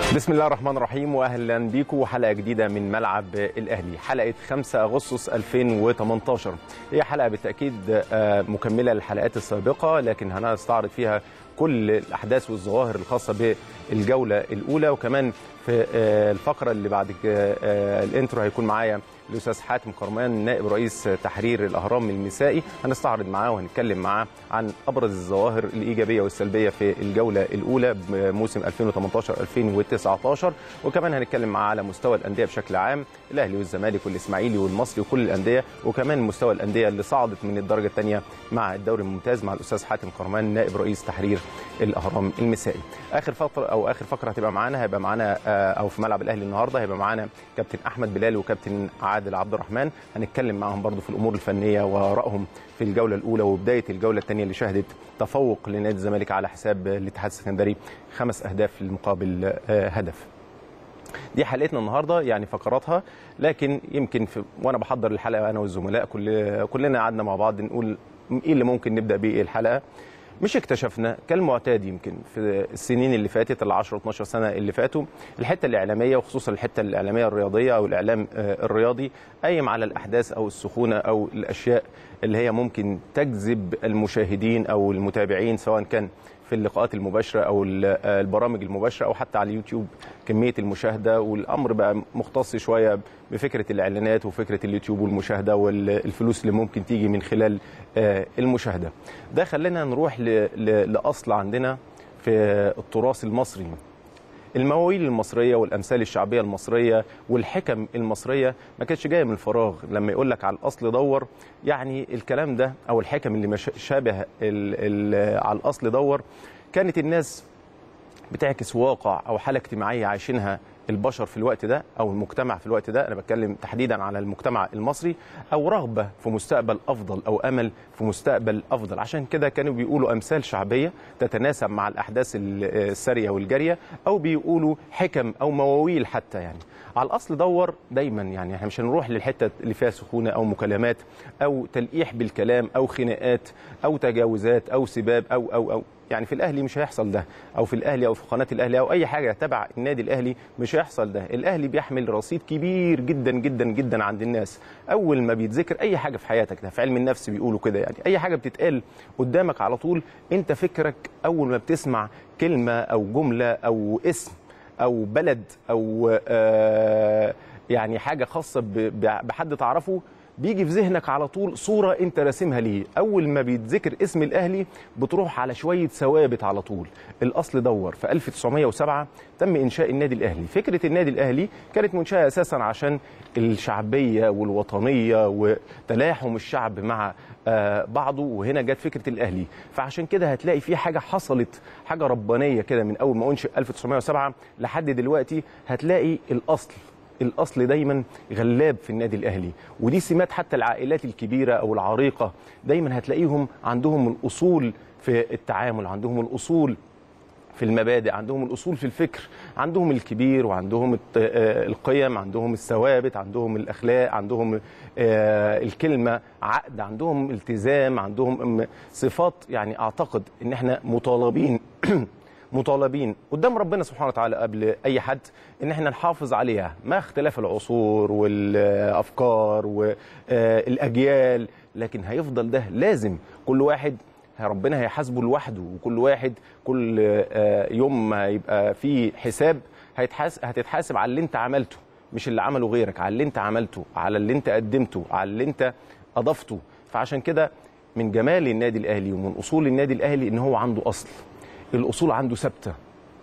بسم الله الرحمن الرحيم واهلا بيكم حلقه جديده من ملعب الاهلي حلقه 5 اغسطس 2018 هي حلقه بالتاكيد مكمله للحلقات السابقه لكن هنستعرض فيها كل الاحداث والظواهر الخاصه بالجوله الاولى وكمان في الفقره اللي بعد الانترو هيكون معايا الاستاذ حاتم كرمان نائب رئيس تحرير الاهرام المسائي هنستعرض معاه وهنتكلم معاه عن ابرز الظواهر الايجابيه والسلبيه في الجوله الاولى بموسم 2018 2019 وكمان هنتكلم معاه على مستوى الانديه بشكل عام الاهلي والزمالك والاسماعيلي والمصري وكل الانديه وكمان مستوى الانديه اللي صعدت من الدرجه الثانيه مع الدوري الممتاز مع الاستاذ حاتم كرمان نائب رئيس تحرير الاهرام المسائي اخر فتره او اخر فقره هتبقى معانا هيبقى معانا او في ملعب الاهلي النهارده هيبقى معانا كابتن احمد بلال وكابتن عادل عبد الرحمن هنتكلم معاهم برضو في الامور الفنيه وارائهم في الجوله الاولى وبدايه الجوله الثانيه اللي شهدت تفوق لنادي الزمالك على حساب الاتحاد السكندري خمس اهداف مقابل هدف دي حلقتنا النهارده يعني فقراتها لكن يمكن في وانا بحضر الحلقه انا والزملاء كل كلنا قعدنا مع بعض نقول ايه اللي ممكن نبدا بيه الحلقه مش اكتشفنا كالمعتاد يمكن في السنين اللي فاتت ال 10 12 سنه اللي فاتوا الحته الاعلاميه وخصوصا الحته الاعلاميه الرياضيه او الاعلام الرياضي قايم على الاحداث او السخونه او الاشياء اللي هي ممكن تجذب المشاهدين او المتابعين سواء كان في اللقاءات المباشره او البرامج المباشره او حتى على اليوتيوب كميه المشاهده والامر بقى مختص شويه بفكره الاعلانات وفكره اليوتيوب والمشاهده والفلوس اللي ممكن تيجي من خلال المشاهده ده خلينا نروح لاصل عندنا في التراث المصري المواويل المصريه والامثال الشعبيه المصريه والحكم المصريه ما كانتش جايه من الفراغ لما يقول لك على الاصل دور يعني الكلام ده او الحكم اللي شابه على الاصل دور كانت الناس بتعكس واقع او حاله اجتماعيه عايشينها البشر في الوقت ده او المجتمع في الوقت ده انا بتكلم تحديدا على المجتمع المصري او رغبه في مستقبل افضل او امل في مستقبل افضل عشان كده كانوا بيقولوا امثال شعبيه تتناسب مع الاحداث الساريه والجاريه او بيقولوا حكم او مواويل حتى يعني على الاصل دور دايما يعني احنا مش هنروح للحته اللي فيها سخونه او مكالمات او تلقيح بالكلام او خناقات او تجاوزات او سباب او او او يعني في الاهلي مش هيحصل ده او في الاهلي او في قناه الاهلي او اي حاجه تبع النادي الاهلي مش هيحصل ده الاهلي بيحمل رصيد كبير جدا جدا جدا عند الناس اول ما بيتذكر اي حاجه في حياتك ده في علم النفس بيقولوا كده يعني اي حاجه بتتقال قدامك على طول انت فكرك اول ما بتسمع كلمه او جمله او اسم او بلد او آه يعني حاجه خاصه بحد تعرفه بيجي في ذهنك على طول صورة أنت راسمها ليه أول ما بيتذكر اسم الأهلي بتروح على شوية ثوابت على طول الأصل دور في 1907 تم إنشاء النادي الأهلي فكرة النادي الأهلي كانت منشأة أساسا عشان الشعبية والوطنية وتلاحم الشعب مع بعضه وهنا جت فكرة الأهلي فعشان كده هتلاقي في حاجة حصلت حاجة ربانية كده من أول ما أنشئ 1907 لحد دلوقتي هتلاقي الأصل الاصل دايما غلاب في النادي الاهلي ودي سمات حتى العائلات الكبيره او العريقه دايما هتلاقيهم عندهم الاصول في التعامل عندهم الاصول في المبادئ عندهم الاصول في الفكر عندهم الكبير وعندهم القيم عندهم الثوابت عندهم الاخلاق عندهم الكلمه عقد عندهم التزام عندهم صفات يعني اعتقد ان احنا مطالبين مطالبين قدام ربنا سبحانه وتعالى قبل اي حد ان احنا نحافظ عليها مع اختلاف العصور والافكار والاجيال لكن هيفضل ده لازم كل واحد ربنا هيحاسبه لوحده وكل واحد كل يوم ما يبقى في حساب هتتحاسب على اللي انت عملته مش اللي عمله غيرك على اللي انت عملته على اللي انت قدمته على اللي انت اضفته فعشان كده من جمال النادي الاهلي ومن اصول النادي الاهلي ان هو عنده اصل الاصول عنده ثابته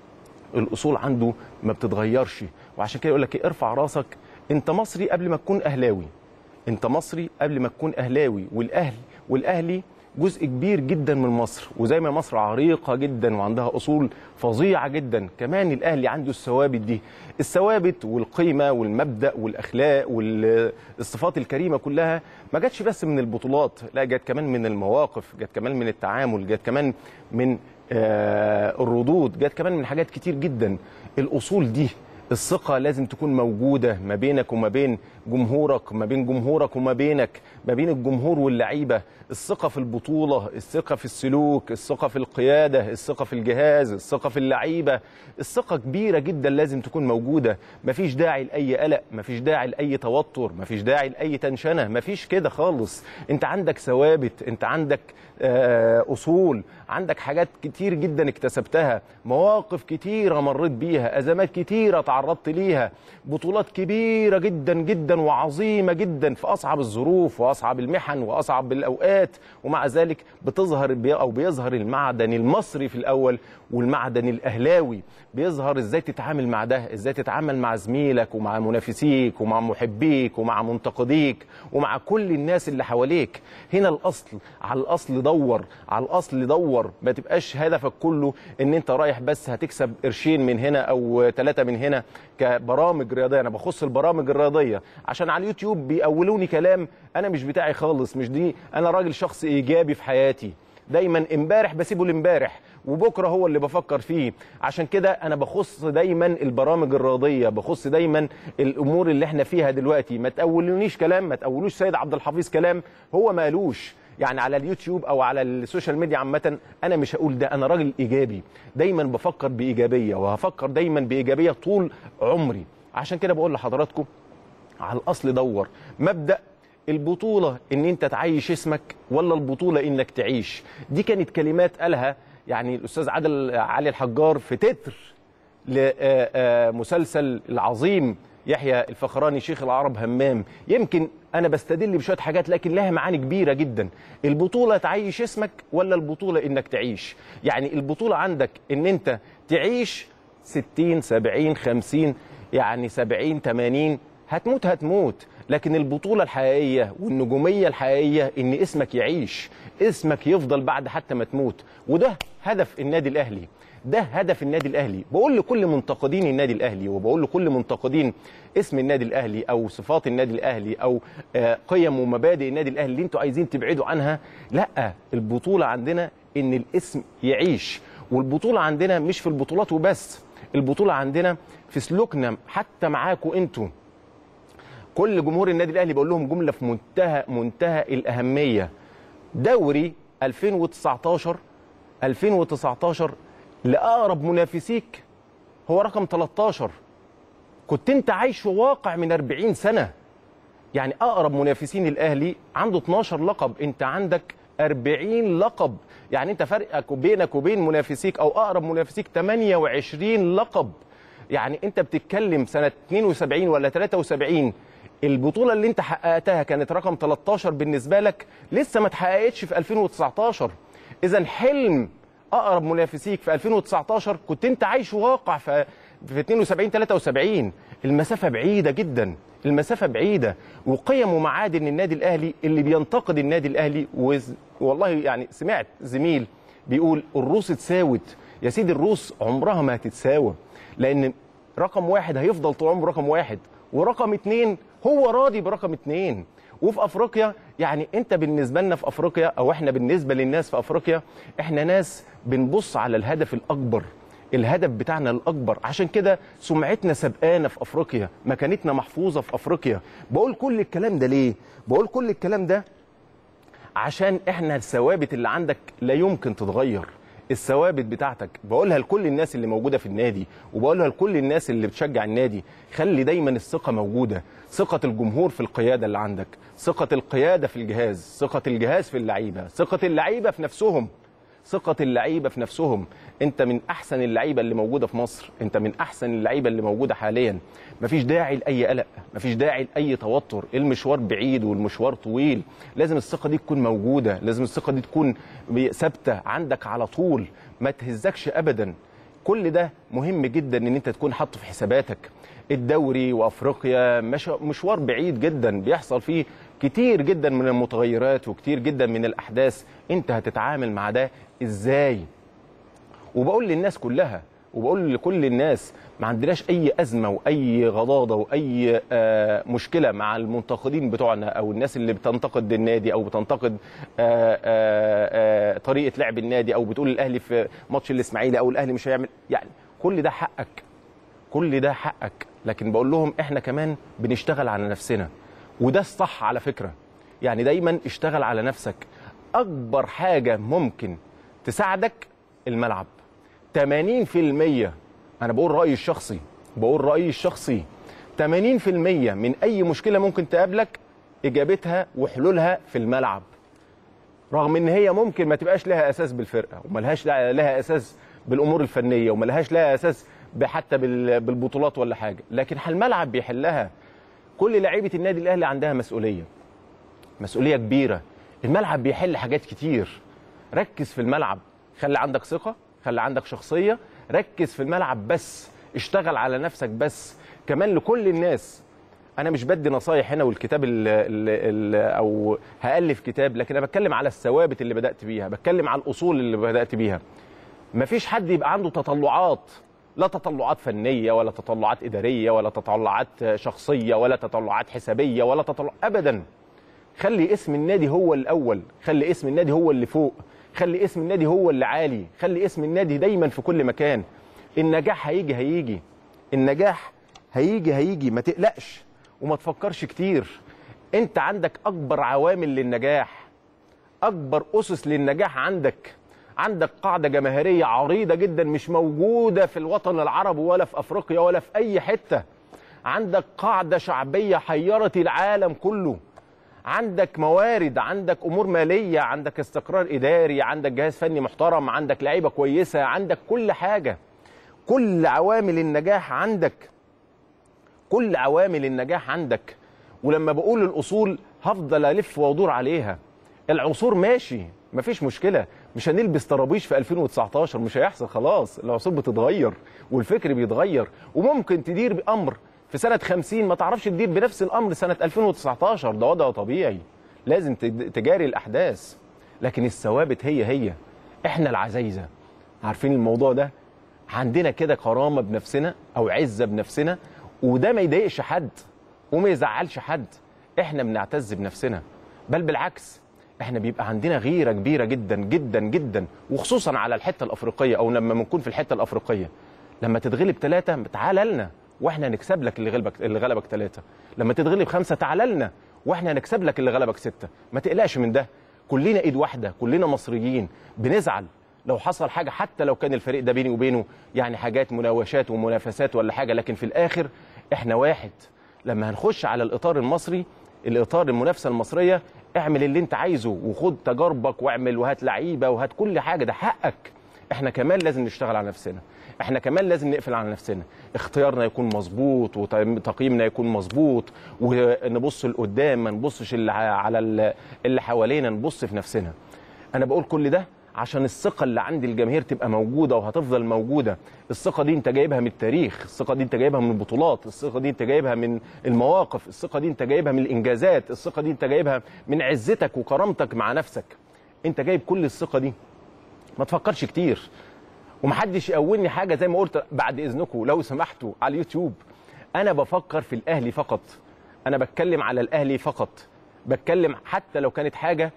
الاصول عنده ما بتتغيرش وعشان كده يقول لك ارفع راسك انت مصري قبل ما تكون اهلاوي انت مصري قبل ما تكون اهلاوي والاهل والاهلي جزء كبير جدا من مصر وزي ما مصر عريقه جدا وعندها اصول فظيعه جدا كمان الاهلي عنده الثوابت دي الثوابت والقيمه والمبدا والاخلاق والصفات الكريمه كلها ما جاتش بس من البطولات لا جت كمان من المواقف جت كمان من التعامل جت كمان من آه الردود جت كمان من حاجات كتير جدا الاصول دي الثقة لازم تكون موجودة ما بينك وما بين جمهورك ما بين جمهورك وما بينك ما بين الجمهور واللعيبة الثقة في البطولة الثقة في السلوك الثقة في القيادة الثقة في الجهاز الثقة في اللعيبة الثقة كبيرة جدا لازم تكون موجودة مفيش داعي لأي قلق مفيش داعي لأي توتر مفيش داعي لأي تنشنة مفيش كده خالص انت عندك ثوابت انت عندك آه، أصول عندك حاجات كتير جدا اكتسبتها مواقف كتيرة مريت بيها أزمات كتيرة تعرضت ليها بطولات كبيرة جدا جدا وعظيمة جدا في أصعب الظروف وأصعب المحن وأصعب الأوقات ومع ذلك بتظهر بي- أو بيظهر المعدن المصري في الأول والمعدن الأهلاوي بيظهر إزاي تتعامل مع ده إزاي تتعامل مع زميلك ومع منافسيك ومع محبيك ومع منتقديك ومع كل الناس اللي حواليك هنا الأصل على الأصل دور على الأصل دور ما تبقاش هدفك كله إن أنت رايح بس هتكسب قرشين من هنا أو ثلاثة من هنا كبرامج رياضية أنا بخص البرامج الرياضية عشان على اليوتيوب بيقولوني كلام أنا مش بتاعي خالص مش دي أنا راجل شخص إيجابي في حياتي دايما امبارح بسيبه لامبارح وبكره هو اللي بفكر فيه عشان كده انا بخص دايما البرامج الرياضيه بخص دايما الامور اللي احنا فيها دلوقتي ما تقولونيش كلام ما تقولوش سيد عبد الحفيظ كلام هو ما قالوش يعني على اليوتيوب او على السوشيال ميديا عامه انا مش هقول ده انا راجل ايجابي دايما بفكر بايجابيه وهفكر دايما بايجابيه طول عمري عشان كده بقول لحضراتكم على الاصل دور مبدا البطوله ان انت تعيش اسمك ولا البطوله انك تعيش دي كانت كلمات قالها يعني الاستاذ عادل علي الحجار في تتر لمسلسل العظيم يحيى الفخراني شيخ العرب همام يمكن انا بستدل بشويه حاجات لكن لها معاني كبيره جدا البطوله تعيش اسمك ولا البطوله انك تعيش يعني البطوله عندك ان انت تعيش 60 70 50 يعني 70 80 هتموت هتموت لكن البطولة الحقيقية والنجومية الحقيقية إن اسمك يعيش اسمك يفضل بعد حتى ما تموت وده هدف النادي الأهلي ده هدف النادي الأهلي بقول لكل منتقدين النادي الأهلي وبقول لكل منتقدين اسم النادي الأهلي أو صفات النادي الأهلي أو آه، قيم ومبادئ النادي الأهلي اللي انتوا عايزين تبعدوا عنها لا البطولة عندنا إن الاسم يعيش والبطولة عندنا مش في البطولات وبس البطولة عندنا في سلوكنا حتى معاكم انتوا كل جمهور النادي الاهلي بقول لهم جمله في منتهى منتهى الاهميه دوري 2019 2019 لاقرب منافسيك هو رقم 13 كنت انت عايش في واقع من 40 سنه يعني اقرب منافسين الاهلي عنده 12 لقب انت عندك 40 لقب يعني انت فرقك وبينك وبين منافسيك او اقرب منافسيك 28 لقب يعني انت بتتكلم سنه 72 ولا 73 البطوله اللي انت حققتها كانت رقم 13 بالنسبه لك لسه ما اتحققتش في 2019 اذا حلم اقرب منافسيك في 2019 كنت انت عايش واقع في في 72 73 المسافه بعيده جدا المسافه بعيده وقيم ومعادن النادي الاهلي اللي بينتقد النادي الاهلي وز- والله يعني سمعت زميل بيقول الروس اتساوت يا سيدي الروس عمرها ما هتتساوى لان رقم واحد هيفضل طول عمره رقم واحد ورقم اتنين هو راضي برقم اتنين وفي افريقيا يعني انت بالنسبه لنا في افريقيا او احنا بالنسبه للناس في افريقيا احنا ناس بنبص على الهدف الاكبر الهدف بتاعنا الاكبر عشان كده سمعتنا سبقانه في افريقيا مكانتنا محفوظه في افريقيا بقول كل الكلام ده ليه بقول كل الكلام ده عشان احنا الثوابت اللي عندك لا يمكن تتغير الثوابت بتاعتك بقولها لكل الناس اللي موجوده في النادي وبقولها لكل الناس اللي بتشجع النادي خلي دايما الثقه موجوده ثقه الجمهور في القياده اللي عندك ثقه القياده في الجهاز ثقه الجهاز في اللعيبه ثقه اللعيبه في نفسهم ثقة اللعيبة في نفسهم انت من احسن اللعيبة اللي موجودة في مصر انت من احسن اللعيبة اللي موجودة حاليا مفيش داعي لاي قلق مفيش داعي لاي توتر المشوار بعيد والمشوار طويل لازم الثقة دي تكون موجودة لازم الثقة دي تكون ثابتة عندك على طول ما تهزكش ابدا كل ده مهم جدا ان انت تكون حاطه في حساباتك الدوري وافريقيا مش مشوار بعيد جدا بيحصل فيه كتير جدا من المتغيرات وكتير جدا من الاحداث انت هتتعامل مع ده ازاي وبقول للناس كلها وبقول لكل الناس ما عندناش اي ازمه واي غضاضه واي آه، مشكله مع المنتقدين بتوعنا او الناس اللي بتنتقد النادي او بتنتقد آه، آه، آه، طريقه لعب النادي او بتقول الاهلي في ماتش الاسماعيلي او الاهلي مش هيعمل يعني كل ده حقك كل ده حقك لكن بقول لهم احنا كمان بنشتغل على نفسنا وده الصح على فكره يعني دايما اشتغل على نفسك اكبر حاجه ممكن تساعدك الملعب 80% انا بقول رايي الشخصي بقول رايي الشخصي 80% من اي مشكله ممكن تقابلك اجابتها وحلولها في الملعب رغم ان هي ممكن ما تبقاش لها اساس بالفرقه وملهاش لها اساس بالامور الفنيه وملهاش لها اساس حتى بالبطولات ولا حاجه لكن الملعب بيحلها كل لعيبه النادي الاهلي عندها مسؤوليه مسؤوليه كبيره الملعب بيحل حاجات كتير ركز في الملعب خلي عندك ثقه خلي عندك شخصيه ركز في الملعب بس اشتغل على نفسك بس كمان لكل الناس انا مش بدي نصايح هنا والكتاب ال ال ال او هالف كتاب لكن انا بتكلم على الثوابت اللي بدات بيها بتكلم على الاصول اللي بدات بيها مفيش حد يبقى عنده تطلعات لا تطلعات فنيه ولا تطلعات اداريه ولا تطلعات شخصيه ولا تطلعات حسابيه ولا تطلع ابدا خلي اسم النادي هو الاول خلي اسم النادي هو اللي فوق خلي اسم النادي هو اللي عالي خلي اسم النادي دايما في كل مكان النجاح هيجي هيجي النجاح هيجي هيجي ما تقلقش وما تفكرش كتير انت عندك اكبر عوامل للنجاح اكبر اسس للنجاح عندك عندك قاعده جماهيريه عريضه جدا مش موجوده في الوطن العربي ولا في افريقيا ولا في اي حته عندك قاعده شعبيه حيرت العالم كله عندك موارد عندك امور ماليه عندك استقرار اداري عندك جهاز فني محترم عندك لعيبه كويسه عندك كل حاجه كل عوامل النجاح عندك كل عوامل النجاح عندك ولما بقول الاصول هفضل الف وادور عليها العصور ماشي مفيش مشكله مش هنلبس طرابيش في 2019 مش هيحصل خلاص العصور بتتغير والفكر بيتغير وممكن تدير بامر في سنه 50 ما تعرفش تدير بنفس الامر سنه 2019 ده وضع طبيعي لازم تجاري الاحداث لكن الثوابت هي هي احنا العزايزه عارفين الموضوع ده عندنا كده كرامه بنفسنا او عزه بنفسنا وده ما يضايقش حد وما يزعلش حد احنا بنعتز بنفسنا بل بالعكس احنا بيبقى عندنا غيره كبيره جدا جدا جدا وخصوصا على الحته الافريقيه او لما بنكون في الحته الافريقيه لما تتغلب ثلاثه تعالى لنا واحنا نكسب لك اللي غلبك اللي غلبك ثلاثه لما تتغلب خمسه تعالى لنا واحنا نكسب لك اللي غلبك سته ما تقلقش من ده كلنا ايد واحده كلنا مصريين بنزعل لو حصل حاجه حتى لو كان الفريق ده بيني وبينه يعني حاجات مناوشات ومنافسات ولا حاجه لكن في الاخر احنا واحد لما هنخش على الاطار المصري الاطار المنافسه المصريه اعمل اللي انت عايزه وخد تجاربك واعمل وهات لعيبه وهات كل حاجه ده حقك احنا كمان لازم نشتغل على نفسنا احنا كمان لازم نقفل على نفسنا اختيارنا يكون مظبوط وتقييمنا يكون مظبوط ونبص لقدام ما نبصش اللي على اللي حوالينا نبص في نفسنا انا بقول كل ده عشان الثقه اللي عند الجماهير تبقى موجوده وهتفضل موجوده الثقه دي انت جايبها من التاريخ الثقه دي انت جايبها من البطولات الثقه دي انت جايبها من المواقف الثقه دي انت جايبها من الانجازات الثقه دي انت جايبها من عزتك وكرامتك مع نفسك انت جايب كل الثقه دي ما تفكرش كتير ومحدش يقولني حاجه زي ما قلت بعد اذنكم لو سمحتوا على اليوتيوب انا بفكر في الاهلي فقط انا بتكلم على الاهلي فقط بتكلم حتى لو كانت حاجه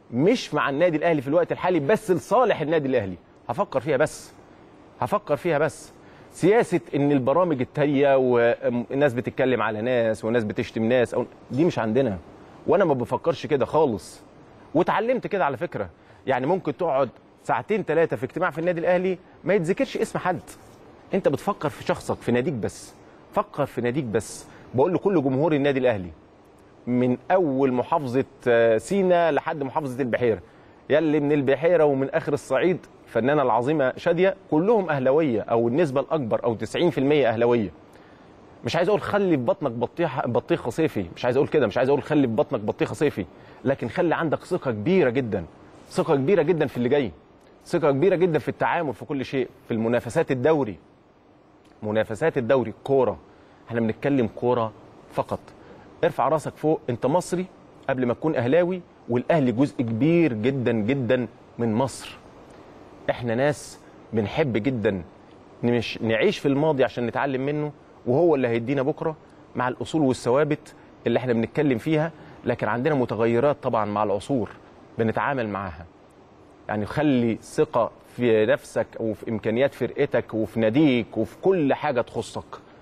مش مع النادي الاهلي في الوقت الحالي بس لصالح النادي الاهلي هفكر فيها بس هفكر فيها بس سياسه ان البرامج التانيه والناس بتتكلم على ناس وناس بتشتم ناس أو دي مش عندنا وانا ما بفكرش كده خالص واتعلمت كده على فكره يعني ممكن تقعد ساعتين ثلاثه في اجتماع في النادي الاهلي ما يتذكرش اسم حد انت بتفكر في شخصك في ناديك بس فكر في ناديك بس بقول لكل جمهور النادي الاهلي من اول محافظه سينا لحد محافظه البحيره يلي من البحيره ومن اخر الصعيد الفنانه العظيمه شاديه كلهم اهلاويه او النسبه الاكبر او 90% اهلاويه مش عايز اقول خلي في بطنك بطيخ بطيخه صيفي مش عايز اقول كده مش عايز اقول خلي في بطنك بطيخه صيفي لكن خلي عندك ثقه كبيره جدا ثقه كبيره جدا في اللي جاي ثقه كبيره جدا في التعامل في كل شيء في المنافسات الدوري منافسات الدوري كوره احنا بنتكلم كوره فقط ارفع راسك فوق انت مصري قبل ما تكون اهلاوي والاهلي جزء كبير جدا جدا من مصر احنا ناس بنحب جدا مش نعيش في الماضي عشان نتعلم منه وهو اللي هيدينا بكره مع الاصول والثوابت اللي احنا بنتكلم فيها لكن عندنا متغيرات طبعا مع العصور بنتعامل معاها يعني خلي ثقه في نفسك وفي امكانيات فرقتك وفي ناديك وفي كل حاجه تخصك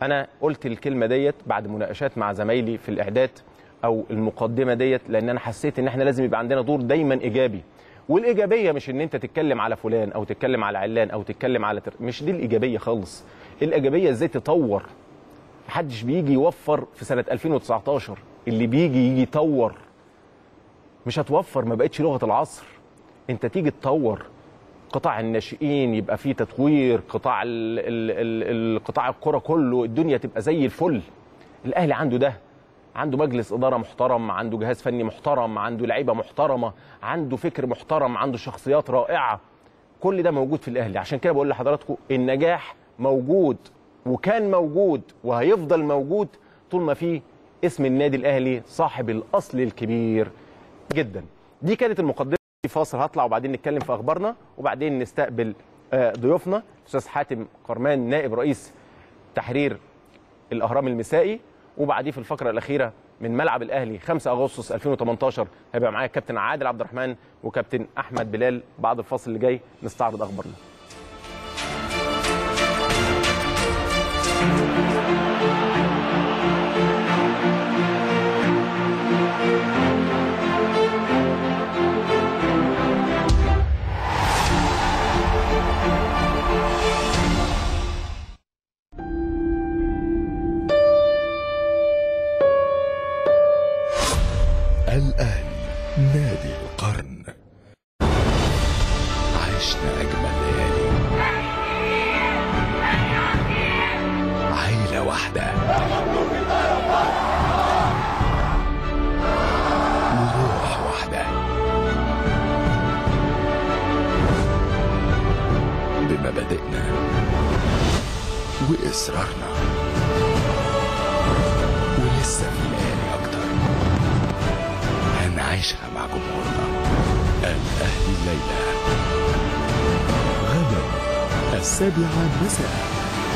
انا قلت الكلمه ديت بعد مناقشات مع زمايلي في الاعداد او المقدمه ديت لان انا حسيت ان احنا لازم يبقى عندنا دور دايما ايجابي والايجابيه مش ان انت تتكلم على فلان او تتكلم على علان او تتكلم على تر... مش دي الايجابيه خالص الايجابيه ازاي تطور محدش بيجي يوفر في سنه 2019 اللي بيجي يجي يطور مش هتوفر ما بقتش لغه العصر انت تيجي تطور قطاع الناشئين يبقى فيه تطوير قطاع ال ال ال القطاع الكره كله الدنيا تبقى زي الفل الاهلي عنده ده عنده مجلس اداره محترم عنده جهاز فني محترم عنده لعيبه محترمه عنده فكر محترم عنده شخصيات رائعه كل ده موجود في الاهلي عشان كده بقول لحضراتكم النجاح موجود وكان موجود وهيفضل موجود طول ما في اسم النادي الاهلي صاحب الاصل الكبير جدا دي كانت المقدمه في فاصل هطلع وبعدين نتكلم في اخبارنا وبعدين نستقبل ضيوفنا استاذ حاتم قرمان نائب رئيس تحرير الاهرام المسائي وبعديه في الفقره الاخيره من ملعب الاهلي 5 اغسطس 2018 هيبقى معايا كابتن عادل عبد الرحمن وكابتن احمد بلال بعد الفاصل اللي جاي نستعرض اخبارنا الأهلي نادي القرن عشنا أجمل ليالي عيلة واحدة وروح واحدة بمبادئنا وإصرارنا ولسه في ليالي أكتر هنعيشها مع جمهورنا الأهلي الليلة غدا السابعة مساء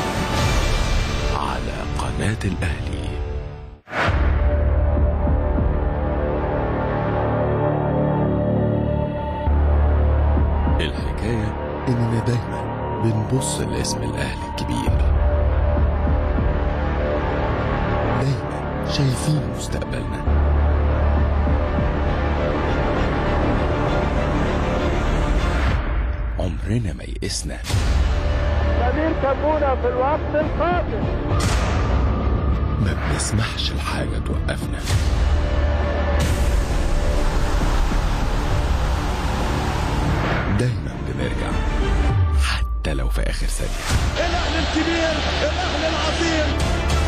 على قناة الأهلي الحكاية إننا دايما بنبص لاسم الأهلي الكبير دايما شايفين مستقبلنا عمرنا ما يئسنا سمير كمونة في الوقت القادم ما بنسمحش لحاجة توقفنا دايما بنرجع حتى لو في آخر ثانية الاهلي الكبير الاهلي العظيم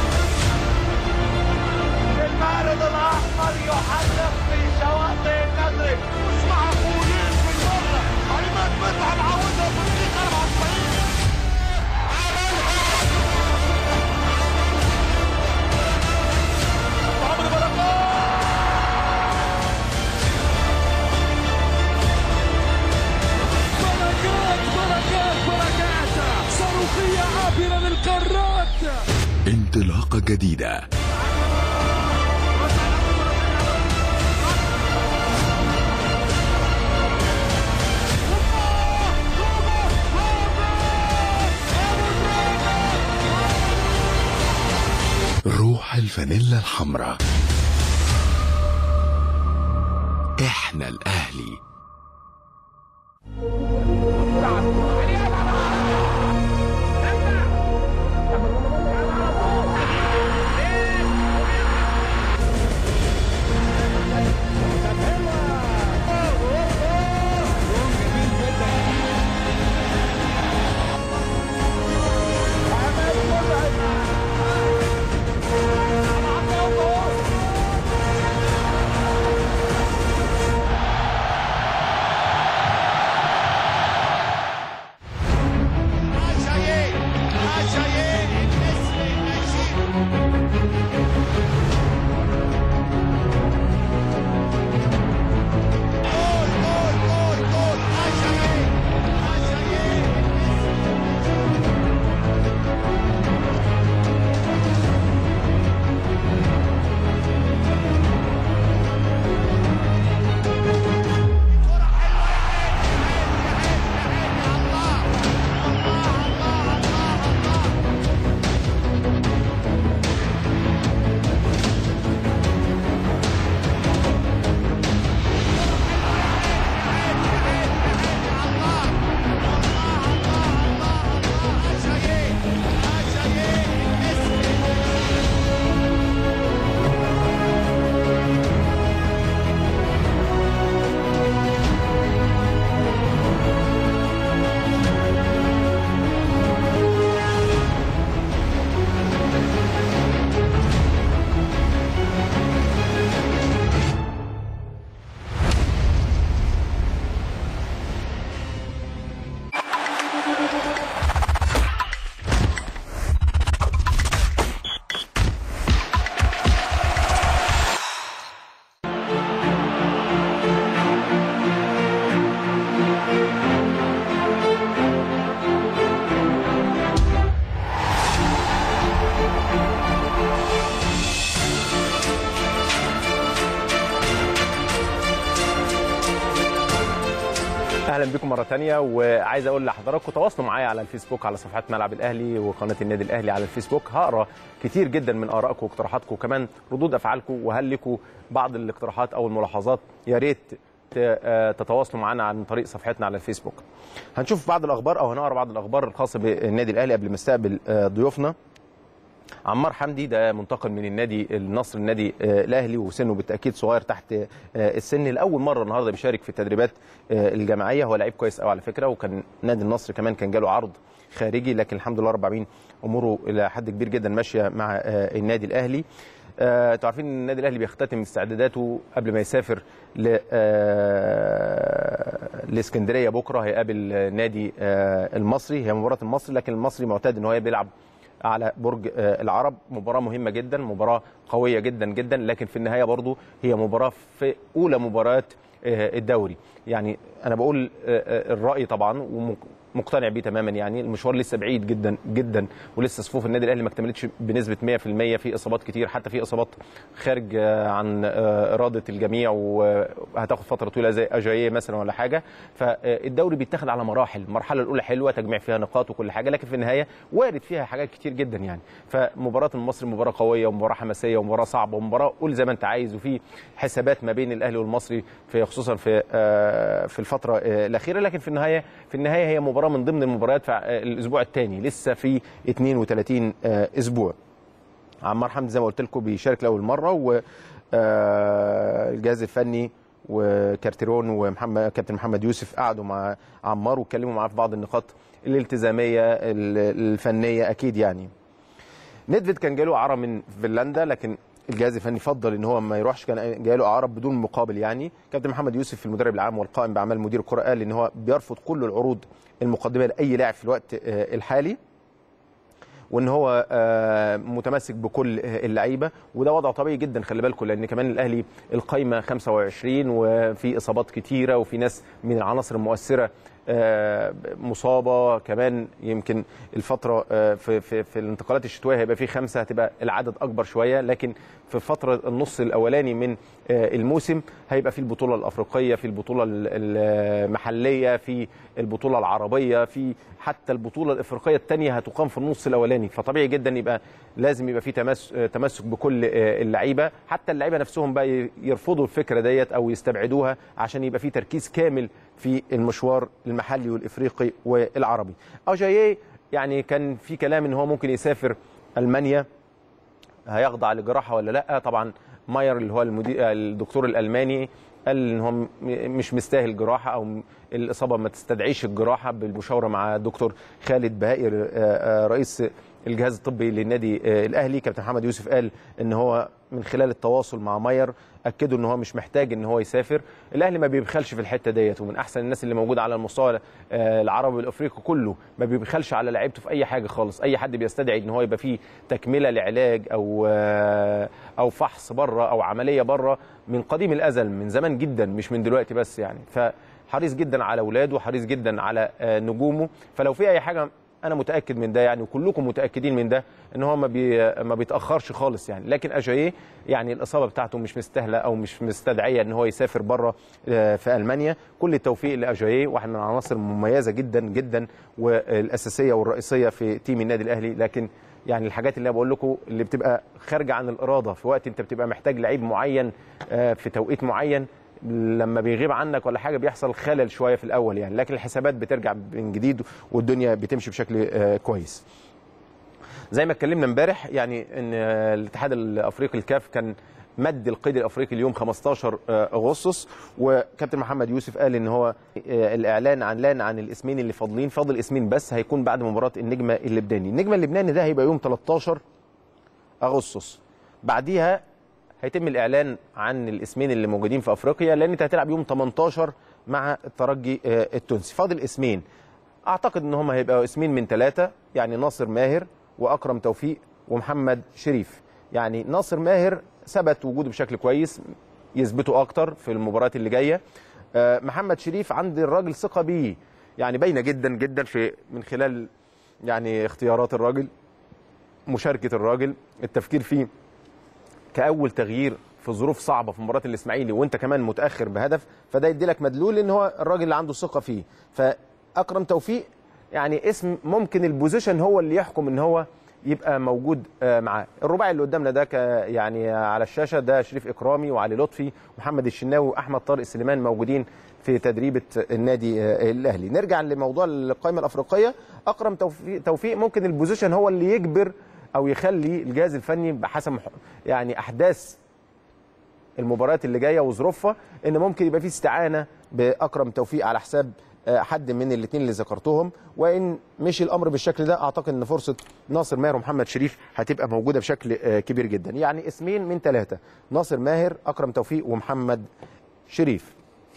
المارد الاحمر يحلق في شواطئ النزرق مش معقولين بالمره عماد متعب عودها في الدقيقه 94 عمرو بركات بركات بركات بركات صاروخية عابرة للقارات انطلاقة جديدة روح الفانيلا الحمراء احنا الاهلي بكم مره تانية وعايز اقول لحضراتكم تواصلوا معايا على الفيسبوك على صفحات ملعب الاهلي وقناه النادي الاهلي على الفيسبوك هقرا كتير جدا من ارائكم واقتراحاتكم وكمان ردود افعالكم وهل لكم بعض الاقتراحات او الملاحظات يا ريت ت- آه، تتواصلوا معنا عن طريق صفحتنا على الفيسبوك هنشوف بعض الاخبار او هنقرا بعض الاخبار الخاصه بالنادي الاهلي قبل ما استقبل آه، ضيوفنا عمار حمدي ده منتقل من النادي النصر النادي آه، الاهلي وسنه بالتاكيد صغير تحت آه، السن لاول مره النهارده بيشارك في التدريبات آه، الجماعيه هو لعيب كويس قوي على فكره وكان نادي النصر كمان كان جاله عرض خارجي لكن الحمد لله رب العالمين اموره الى حد كبير جدا ماشيه مع آه، النادي الاهلي آه، انتوا عارفين ان النادي الاهلي بيختتم استعداداته قبل ما يسافر ل آه، لاسكندريه بكره هيقابل آه، نادي آه، المصري هي مباراه المصري لكن المصري معتاد ان هو بيلعب على برج آه، العرب مباراة مهمة جدا مباراة قوية جدا جدا لكن في النهاية برضو هي مباراة في أولى مباريات آه، الدوري يعني أنا بقول آه، آه، الرأي طبعا ومقتنع بيه تماما يعني المشوار لسه بعيد جدا جدا ولسه صفوف النادي الأهلي ما اكتملتش بنسبة 100% في إصابات كتير حتى في إصابات خارج آه، عن آه، إرادة الجميع وهتاخد فترة طويلة زي أجاييه مثلا ولا حاجة فالدوري بيتاخد على مراحل المرحلة الأولى حلوة تجميع فيها نقاط وكل حاجة لكن في النهاية وارد فيها حاجات كتير جدا يعني فمباراة المصري مباراة قوية ومباراة حماسية ومباراة صعبة ومباراة قول زي ما أنت عايز وفي حسابات ما بين الأهلي والمصري في خصوصا في آه، في الفترة آه، الأخيرة لكن في النهاية في النهاية هي مباراة من ضمن المباريات في آه، الأسبوع الثاني لسه في 32 آه، أسبوع عمار حمدي زي ما قلت لكم بيشارك لاول مره والجهاز الفني وكارتيرون ومحمد كابتن محمد يوسف قعدوا مع عمار واتكلموا معاه في بعض النقاط الالتزاميه ال- الفنيه اكيد يعني ندفيد كان جاله اعاره من فنلندا لكن الجهاز الفني فضل ان هو ما يروحش كان جاله اعاره بدون مقابل يعني كابتن محمد يوسف المدرب العام والقائم باعمال مدير الكره قال ان هو بيرفض كل العروض المقدمه لاي لاعب في الوقت آه، الحالي وان هو آه، متمسك بكل آه، اللعيبه وده وضع طبيعي جدا خلي بالكم لان كمان الاهلي القايمه 25 وفي اصابات كتيره وفي ناس من العناصر المؤثره آه، مصابه كمان يمكن الفتره آه، في في في الانتقالات الشتويه هيبقى في خمسه هتبقى العدد اكبر شويه لكن في فتره النص الاولاني من آه، الموسم هيبقى في البطوله الافريقيه في البطوله ال- المحليه في البطوله العربيه في حتى البطوله الافريقيه الثانيه هتقام في النص الاولاني فطبيعي جدا يبقى لازم يبقى في تمس- آه، تمسك بكل آه، اللعيبه حتى اللعيبه نفسهم بقى ي- يرفضوا الفكره ديت او يستبعدوها عشان يبقى في تركيز كامل في المشوار المحلي والافريقي والعربي اجاييه يعني كان في كلام ان هو ممكن يسافر المانيا هيخضع لجراحه ولا لا طبعا ماير اللي هو المدير الدكتور الالماني قال ان هو م- مش مستاهل جراحه او م- الاصابه ما تستدعيش الجراحه بالمشاوره مع الدكتور خالد بهائر آه، آه، رئيس الجهاز الطبي للنادي آه، الاهلي كابتن محمد يوسف قال ان هو من خلال التواصل مع ماير اكدوا ان هو مش محتاج ان هو يسافر الاهلي ما بيبخلش في الحته ديت ومن احسن الناس اللي موجوده على المستوى آه، العربي والافريقي كله ما بيبخلش على لعيبته في اي حاجه خالص اي حد بيستدعي ان هو يبقى فيه تكمله لعلاج او آه، او فحص بره او عمليه بره من قديم الازل من زمان جدا مش من دلوقتي بس يعني فحريص جدا على اولاده حريص جدا على آه، نجومه فلو في اي حاجه انا متاكد من ده يعني وكلكم متاكدين من ده ان هو ما بي ما بيتاخرش خالص يعني لكن اجاييه يعني الاصابه بتاعته مش مستاهله او مش مستدعيه ان هو يسافر بره آه، في المانيا كل التوفيق لاجاييه واحد من العناصر المميزه جدا جدا والاساسيه والرئيسيه في تيم النادي الاهلي لكن يعني الحاجات اللي انا بقول لكم اللي بتبقى خارجه عن الاراده في وقت انت بتبقى محتاج لعيب معين آه، في توقيت معين لما بيغيب عنك ولا حاجه بيحصل خلل شويه في الاول يعني لكن الحسابات بترجع من جديد والدنيا بتمشي بشكل آه، كويس زي ما اتكلمنا امبارح يعني ان آه، الاتحاد الافريقي الكاف كان مد القيد الافريقي اليوم 15 آه، اغسطس وكابتن محمد يوسف قال ان هو آه، الاعلان عن لان عن الاسمين اللي فاضلين فاضل اسمين بس هيكون بعد مباراه النجمه اللبناني النجمه اللبناني ده هيبقى يوم 13 اغسطس بعديها هيتم الاعلان عن الاسمين اللي موجودين في افريقيا لان انت هتلعب يوم 18 مع الترجي آه، التونسي فاضل اسمين اعتقد ان هم هيبقوا اسمين من ثلاثه يعني ناصر ماهر واكرم توفيق ومحمد شريف يعني ناصر ماهر ثبت وجوده بشكل كويس يثبته اكتر في المباريات اللي جايه آه، محمد شريف عند الراجل ثقه بيه يعني باينه جدا جدا في من خلال يعني اختيارات الراجل مشاركه الراجل التفكير فيه كاول تغيير في في ظروف صعبه في مباراه الاسماعيلي وانت كمان متاخر بهدف فده يدي لك مدلول ان هو الراجل اللي عنده ثقه فيه فاكرم توفيق يعني اسم ممكن البوزيشن هو اللي يحكم ان هو يبقى موجود آه، معاه الرباعي اللي قدامنا ده ك- يعني على الشاشه ده شريف اكرامي وعلي لطفي محمد الشناوي واحمد طارق سليمان موجودين في تدريبه النادي آه، الاهلي نرجع لموضوع القائمه الافريقيه اكرم توفيق, توفيق ممكن البوزيشن هو اللي يجبر او يخلي الجهاز الفني بحسب مح- يعني احداث المباريات اللي جايه وظروفها ان ممكن يبقى في استعانه باكرم توفيق على حساب آه، حد من الاثنين اللي ذكرتهم وان مشي الامر بالشكل ده اعتقد ان فرصه ناصر ماهر ومحمد شريف هتبقى موجوده بشكل آه، كبير جدا يعني اسمين من ثلاثه ناصر ماهر اكرم توفيق ومحمد شريف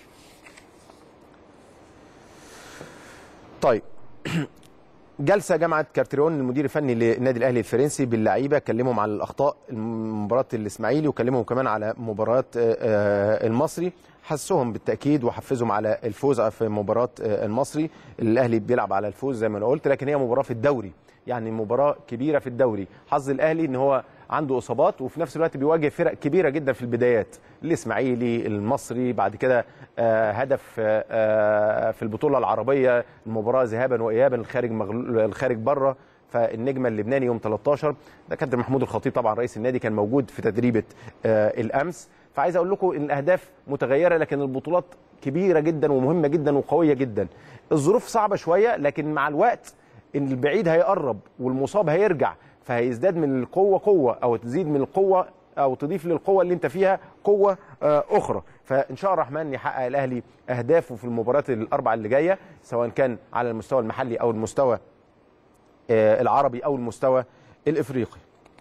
طيب جلسه جامعه كارتيرون المدير الفني للنادي الاهلي الفرنسي باللعيبه كلمهم على الاخطاء مباراه الاسماعيلي وكلمهم كمان على مباراه آه، آه، المصري حسهم بالتاكيد وحفزهم على الفوز في مباراه آه، المصري الاهلي بيلعب على الفوز زي ما انا قلت لكن هي مباراه في الدوري يعني مباراه كبيره في الدوري حظ الاهلي ان هو عنده اصابات وفي نفس الوقت بيواجه فرق كبيره جدا في البدايات الاسماعيلي المصري بعد كده آه، هدف آه، آه، في البطوله العربيه المباراه ذهابا وايابا الخارج مغلول الخارج بره فالنجم اللبناني يوم 13 ده كابتن محمود الخطيب طبعا رئيس النادي كان موجود في تدريبه آه، الامس فعايز اقول لكم ان الاهداف متغيره لكن البطولات كبيره جدا ومهمه جدا وقويه جدا الظروف صعبه شويه لكن مع الوقت ان البعيد هيقرب والمصاب هيرجع فهيزداد من القوه قوه او تزيد من القوه او تضيف للقوه اللي انت فيها قوه آه، اخرى فان شاء الرحمن يحقق الاهلي اهدافه في المباريات الاربعه اللي جايه سواء كان على المستوى المحلي او المستوى آه، العربي او المستوى الافريقي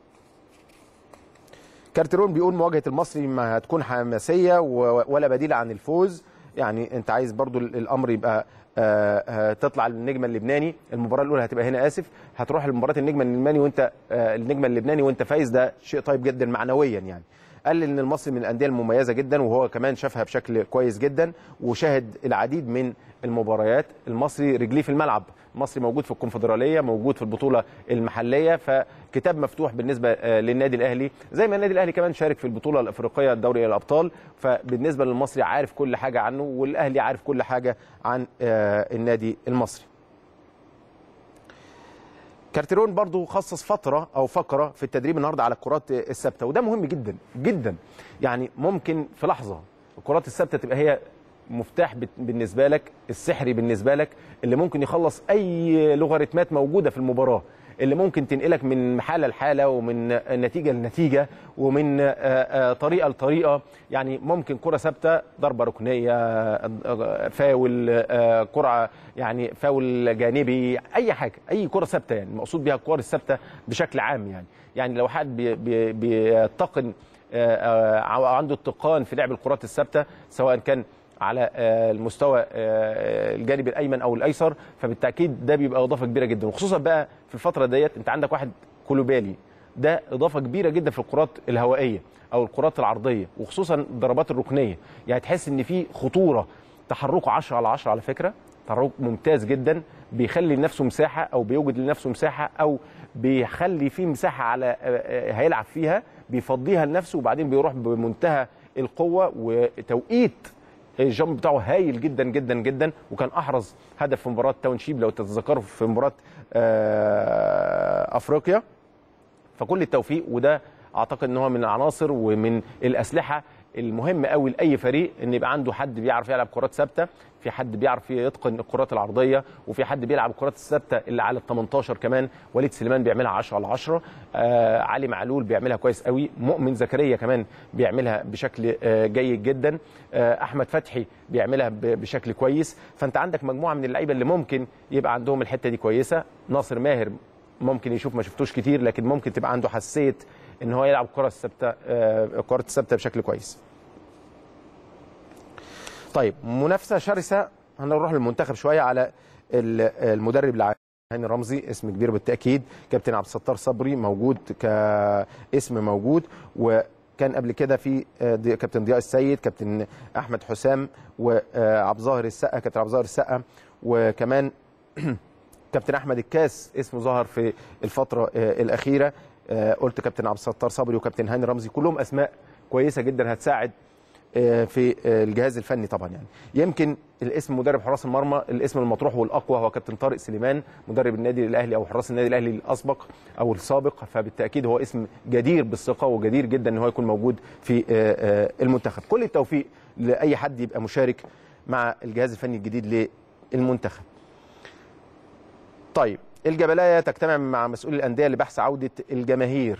كارتيرون بيقول مواجهه المصري ما هتكون حماسيه و- ولا بديل عن الفوز يعني انت عايز برضو ال- الامر يبقى آه، آه، تطلع للنجم اللبناني المباراه الاولى هتبقى هنا اسف هتروح لمباراه النجم اللبناني وانت آه، النجم اللبناني وانت فايز ده شيء طيب جدا معنويا يعني قال ان المصري من الانديه المميزه جدا وهو كمان شافها بشكل كويس جدا وشاهد العديد من المباريات المصري رجليه في الملعب المصري موجود في الكونفدراليه موجود في البطوله المحليه فكتاب مفتوح بالنسبه آه، للنادي الاهلي زي ما النادي الاهلي كمان شارك في البطوله الافريقيه دوري الابطال فبالنسبه للمصري عارف كل حاجه عنه والاهلي عارف كل حاجه عن آه، النادي المصري كارتيرون برضو خصص فترة أو فقرة في التدريب النهاردة على الكرات الثابتة وده مهم جدا جدا يعني ممكن في لحظة الكرات الثابتة تبقى هي مفتاح بت- بالنسبة لك السحري بالنسبة لك اللي ممكن يخلص أي لوغاريتمات موجودة في المباراة اللي ممكن تنقلك من حالة لحالة ومن نتيجة لنتيجة ومن آه، آه، طريقة لطريقة يعني ممكن كرة ثابتة ضربة ركنية آه، فاول آه، كرة يعني فاول جانبي أي حاجة أي كرة ثابتة يعني المقصود بها الكور الثابتة بشكل عام يعني يعني لو حد بي- بي- بيتقن آه، آه، أو عنده اتقان في لعب الكرات الثابتة سواء كان على آه، المستوى آه، الجانب الايمن او الايسر فبالتاكيد ده بيبقى اضافه كبيره جدا وخصوصا بقى في الفتره ديت انت عندك واحد كولوبالي ده اضافه كبيره جدا في الكرات الهوائيه او الكرات العرضيه وخصوصا الضربات الركنيه يعني تحس ان في خطوره تحركه 10 على 10 على فكره تحرك ممتاز جدا بيخلي لنفسه مساحه او بيوجد لنفسه مساحه او بيخلي فيه مساحه على آه، آه، هيلعب فيها بيفضيها لنفسه وبعدين بيروح بمنتهى القوه وتوقيت الجامب بتاعه هايل جدا جدا جدا وكان احرز هدف في مباراه تاون شيب لو تتذكروا في مباراه آه، افريقيا فكل التوفيق وده اعتقد ان هو من العناصر ومن الاسلحه المهمه قوي لاي فريق ان يبقى عنده حد بيعرف يلعب كرات ثابته في حد بيعرف يتقن الكرات العرضيه وفي حد بيلعب الكرات الثابته اللي على ال 18 كمان وليد سليمان بيعملها 10 على 10 آه علي معلول بيعملها كويس قوي مؤمن زكريا كمان بيعملها بشكل آه جيد جدا آه احمد فتحي بيعملها ب- بشكل كويس فانت عندك مجموعه من اللعيبه اللي ممكن يبقى عندهم الحته دي كويسه ناصر ماهر ممكن يشوف ما شفتوش كتير لكن ممكن تبقى عنده حساسيه ان هو يلعب الكره الثابته آه، الكرات الثابته بشكل كويس. طيب منافسه شرسه هنروح للمنتخب شويه على ال- المدرب العام هاني رمزي اسم كبير بالتاكيد كابتن عبد الستار صبري موجود كاسم موجود وكان قبل كده في آه، ضي- كابتن ضياء السيد كابتن احمد حسام وعبد الظاهر السقا كابتن عبد الظاهر السقا وكمان كابتن احمد الكاس اسمه ظهر في الفتره آه، الاخيره آه، قلت كابتن عبد الستار صبري وكابتن هاني رمزي كلهم اسماء كويسه جدا هتساعد آه، في آه، الجهاز الفني طبعا يعني يمكن الاسم مدرب حراس المرمى الاسم المطروح والاقوى هو كابتن طارق سليمان مدرب النادي الاهلي او حراس النادي الاهلي الاسبق او السابق فبالتاكيد هو اسم جدير بالثقه وجدير جدا ان هو يكون موجود في آه، آه، المنتخب كل التوفيق لاي حد يبقى مشارك مع الجهاز الفني الجديد للمنتخب طيب الجبلايه تجتمع مع مسؤول الانديه لبحث عوده الجماهير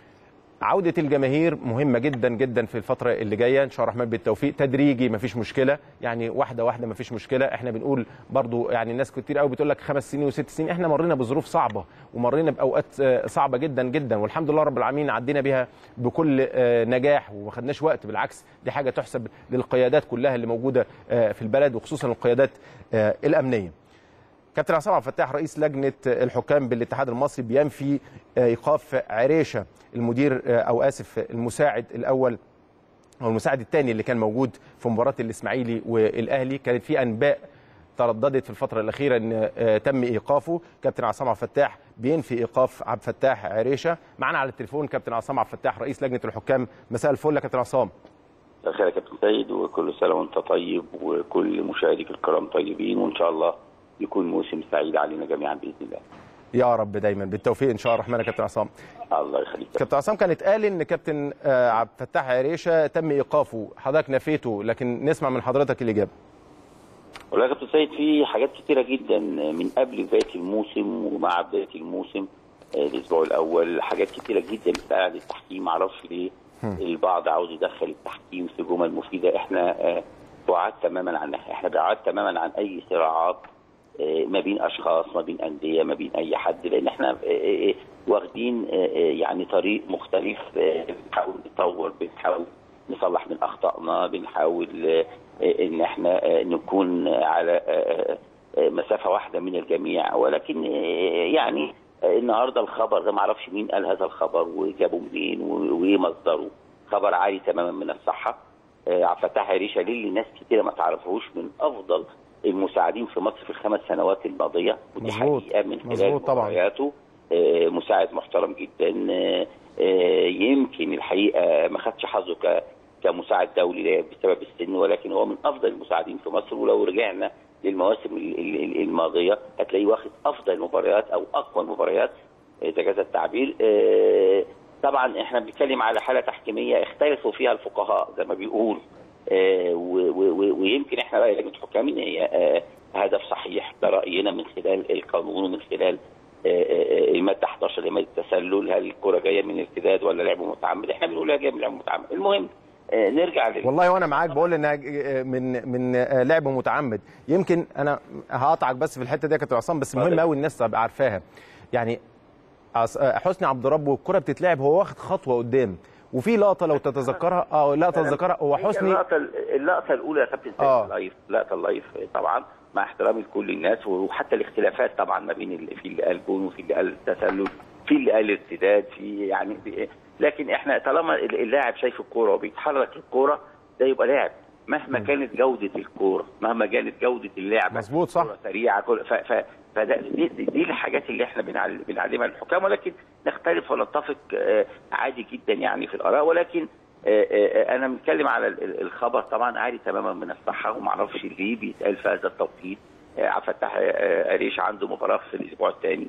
عودة الجماهير مهمة جدا جدا في الفترة اللي جاية إن شاء الله الرحمن بالتوفيق تدريجي مفيش مشكلة يعني واحدة واحدة مفيش مشكلة احنا بنقول برضو يعني الناس كتير قوي بتقول لك خمس سنين وست سنين احنا مرينا بظروف صعبة ومرينا بأوقات آه، صعبة جدا جدا والحمد لله رب العالمين عدينا بيها بكل آه، نجاح وما خدناش وقت بالعكس دي حاجة تحسب للقيادات كلها اللي موجودة آه، في البلد وخصوصا القيادات آه، الأمنية كابتن عصام عبد الفتاح رئيس لجنه الحكام بالاتحاد المصري بينفي ايقاف عريشه المدير او اسف المساعد الاول او المساعد الثاني اللي كان موجود في مباراه الاسماعيلي والاهلي كانت في انباء ترددت في الفتره الاخيره ان آه، تم ايقافه كابتن عصام عبد الفتاح بينفي ايقاف عبد الفتاح عريشه معنا على التليفون كابتن عصام عبد الفتاح رئيس لجنه الحكام مساء الفل يا كابتن عصام مساء الخير يا كابتن سيد وكل سنه وانت طيب وكل مشاهديك الكرام طيبين وان شاء الله يكون موسم سعيد علينا جميعا باذن الله. يا رب دايما بالتوفيق ان شاء الله الرحمن يا كابتن عصام الله يخليك. كابتن عصام كان اتقال ان كابتن آه، عبد الفتاح عريشه تم ايقافه حضرتك نفيته لكن نسمع من حضرتك الاجابه والله يا كابتن سيد في حاجات كتيره جدا من قبل بدايه الموسم ومع بدايه الموسم آه، الاسبوع الاول حاجات كتيره جدا بتاعت التحكيم معرفش ليه البعض عاوز يدخل التحكيم في جمل مفيده احنا آه، بعاد تماما عنها احنا بعاد تماما عن اي صراعات آه، ما بين اشخاص ما بين انديه ما بين اي حد لان احنا آه، آه، واخدين آه، آه، يعني طريق مختلف آه، بنحاول نطور بنحاول نصلح من اخطائنا بنحاول آه، آه، ان احنا آه، نكون على آه، آه، مسافه واحده من الجميع ولكن آه، يعني آه، النهارده الخبر ده ما اعرفش مين قال هذا الخبر وجابه منين و- وايه مصدره خبر عالي تماما من الصحه آه، عبد الفتاح عريشه للي ناس كتيره ما تعرفهوش من افضل المساعدين في مصر في الخمس سنوات الماضيه ودي مظبوط. حقيقه من خلال مظبوط طبعا. مبارياته آه، مساعد محترم جدا آه، آه، يمكن الحقيقه ما خدش حظه ك كمساعد دولي بسبب السن ولكن هو من افضل المساعدين في مصر ولو رجعنا للمواسم ال- ال- الماضيه هتلاقيه واخد افضل المباريات او اقوى المباريات اذا جاز التعبير آه، طبعا احنا بنتكلم على حاله تحكيميه اختلفوا فيها الفقهاء زي ما بيقول آه، و- و- و- ويمكن احنا راي لجنه الحكام ان هي آه، هدف صحيح ده راينا من خلال القانون ومن خلال آه، آه، الماده 11 لماده التسلل هل الكره جايه من ارتداد ولا لعب متعمد احنا بنقول هي جايه من لعب متعمد المهم آه، نرجع لل... والله وانا معاك بقول انها من من لعب متعمد يمكن انا هقطعك بس في الحته دي يا كابتن عصام بس مهم اتفضل. قوي الناس تبقى عارفاها يعني عص- حسني عبد ربه والكره بتتلعب هو واخد خطوه قدام وفي لقطه لو تتذكرها اه لا تتذكرها هو هي حسني اللقطه اللقطه الاولى يا كابتن سيد آه. اللايف اللقطه اللايف طبعا مع احترامي لكل الناس وحتى الاختلافات طبعا ما بين اللي في اللي قال جون وفي اللي قال تسلل في اللي قال ارتداد في يعني في لكن احنا طالما اللاعب شايف الكوره وبيتحرك الكوره ده يبقى لاعب مهما كانت جوده الكوره مهما كانت جوده اللعب مظبوط، صح. كرة سريعه كرة ف ف فده دي, دي, دي الحاجات اللي احنا بنعل- بنعلمها للحكام ولكن نختلف ونتفق آه، عادي جدا يعني في الاراء ولكن آه، آه، انا بنتكلم على ال- ال- الخبر طبعا عالي تماما من الصحه وما اعرفش ليه بيتقال في هذا التوقيت آه، عبد الفتاح آه، قريش عنده مباراه في الاسبوع الثاني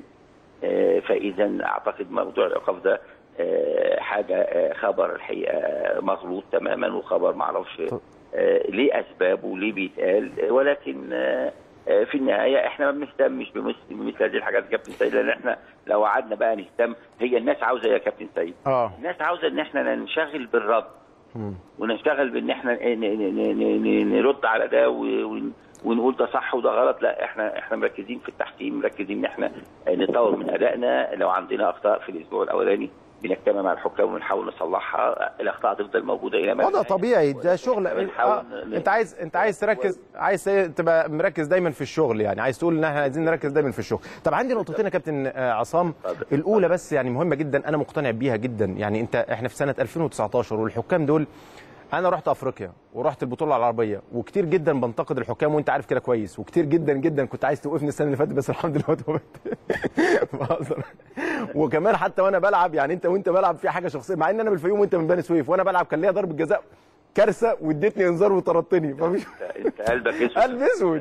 فاذا اعتقد موضوع الايقاف ده آه، حاجه آه، خبر الحقيقه مغلوط تماما وخبر ما اعرفش آه، ليه اسبابه وليه بيتقال آه، ولكن آه، آه، في النهايه احنا ما بنهتمش بمثل بمثل هذه الحاجات يا كابتن سيد لان احنا لو قعدنا بقى نهتم هي الناس عاوزه إيه يا كابتن سيد اه الناس عاوزه ان احنا ننشغل بالرد ونشتغل بان احنا ن- ن- ن- ن- ن- نرد على ده و- ون- ونقول ده صح وده غلط لا احنا احنا مركزين في التحكيم مركزين ان احنا نطور من ادائنا لو عندنا اخطاء في الاسبوع الاولاني بنجتمع مع الحكام ونحاول نصلحها الاخطاء تفضل موجوده الى ما وضع طبيعي ده شغل بنحاول آه. ن- انت عايز انت عايز تركز عايز تبقى مركز دايما في الشغل يعني عايز تقول ان احنا عايزين نركز دايما في الشغل طب عندي نقطتين يا كابتن آه، عصام اتفضل. الاولى بس يعني مهمه جدا انا مقتنع بيها جدا يعني انت احنا في سنه 2019 والحكام دول انا رحت افريقيا ورحت البطوله العربيه وكتير جدا بنتقد الحكام وانت عارف كده كويس وكتير جدا جدا كنت عايز توقفني السنه اللي فاتت بس الحمد لله توقفت بهزر وكمان حتى وانا بلعب يعني انت وانت بلعب في حاجه شخصيه مع ان انا من الفيوم وانت من بني سويف وانا بلعب كان ليا ضربه جزاء كارثه واديتني انذار وطردتني فمش انت قلبك اسود قلب اسود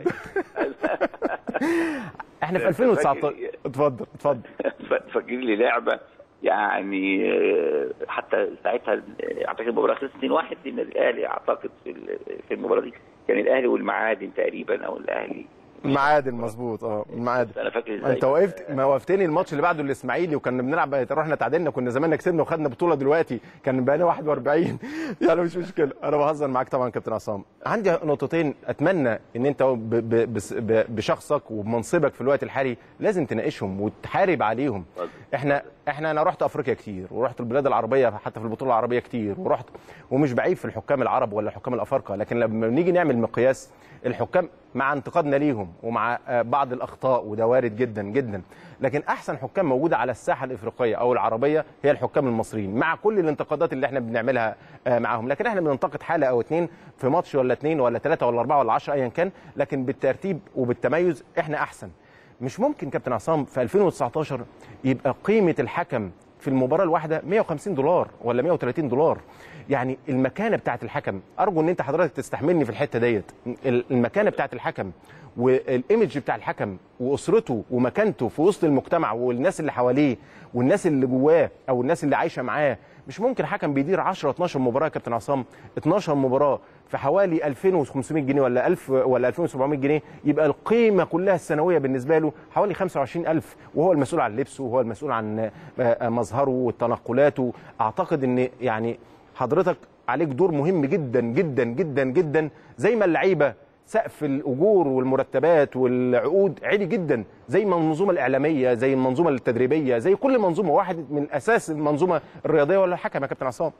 احنا في 2019 اتفضل اتفضل فاكر لي لعبه يعني آه، حتى ساعتها آه، اعتقد المباراه خلصت 2-1 للنادي الاهلي اعتقد في ال- في المباراه دي كان الاهلي والمعادن تقريبا او الاهلي المعادن مظبوط اه المعادن انا فاكر ازاي انت وقفت ما وقفتني الماتش اللي بعده الاسماعيلي وكنا بنلعب رحنا تعادلنا كنا زماننا كسبنا وخدنا بطوله دلوقتي كان بقينا 41 يعني مش مشكله انا بهزر معاك طبعا كابتن عصام عندي نقطتين اتمنى ان انت ب- ب- بس- ب- بشخصك وبمنصبك في الوقت الحالي لازم تناقشهم وتحارب عليهم اتفضل. احنا احنا انا رحت افريقيا كتير ورحت البلاد العربيه حتى في البطوله العربيه كتير ورحت ومش بعيب في الحكام العرب ولا الحكام الافارقه لكن لما نيجي نعمل مقياس الحكام مع انتقادنا ليهم ومع آه، بعض الاخطاء وده وارد جدا جدا لكن احسن حكام موجوده على الساحه الافريقيه او العربيه هي الحكام المصريين مع كل الانتقادات اللي احنا بنعملها آه، معاهم لكن احنا بننتقد حاله او اتنين في ماتش ولا اتنين ولا ثلاثه ولا اربعه ولا 10 ايا كان لكن بالترتيب وبالتميز احنا احسن مش ممكن كابتن عصام في 2019 يبقى قيمه الحكم في المباراه الواحده 150 دولار ولا 130 دولار يعني المكانه بتاعت الحكم ارجو ان انت حضرتك تستحملني في الحته ديت المكانه بتاعت الحكم والايمج بتاع الحكم واسرته ومكانته في وسط المجتمع والناس اللي حواليه والناس اللي جواه او الناس اللي عايشه معاه مش ممكن حكم بيدير 10 12 مباراه يا كابتن عصام 12 مباراه في حوالي 2500 جنيه ولا 1000 ولا 2700 جنيه يبقى القيمه كلها السنويه بالنسبه له حوالي 25000 وهو المسؤول عن لبسه وهو المسؤول عن آه، مظهره وتنقلاته اعتقد ان يعني حضرتك عليك دور مهم جدا جدا جدا جدا زي ما اللعيبه سقف الاجور والمرتبات والعقود عالي جدا زي ما المنظومه الاعلاميه زي المنظومه التدريبيه زي كل منظومه واحد من اساس المنظومه الرياضيه ولا الحكم يا كابتن عصام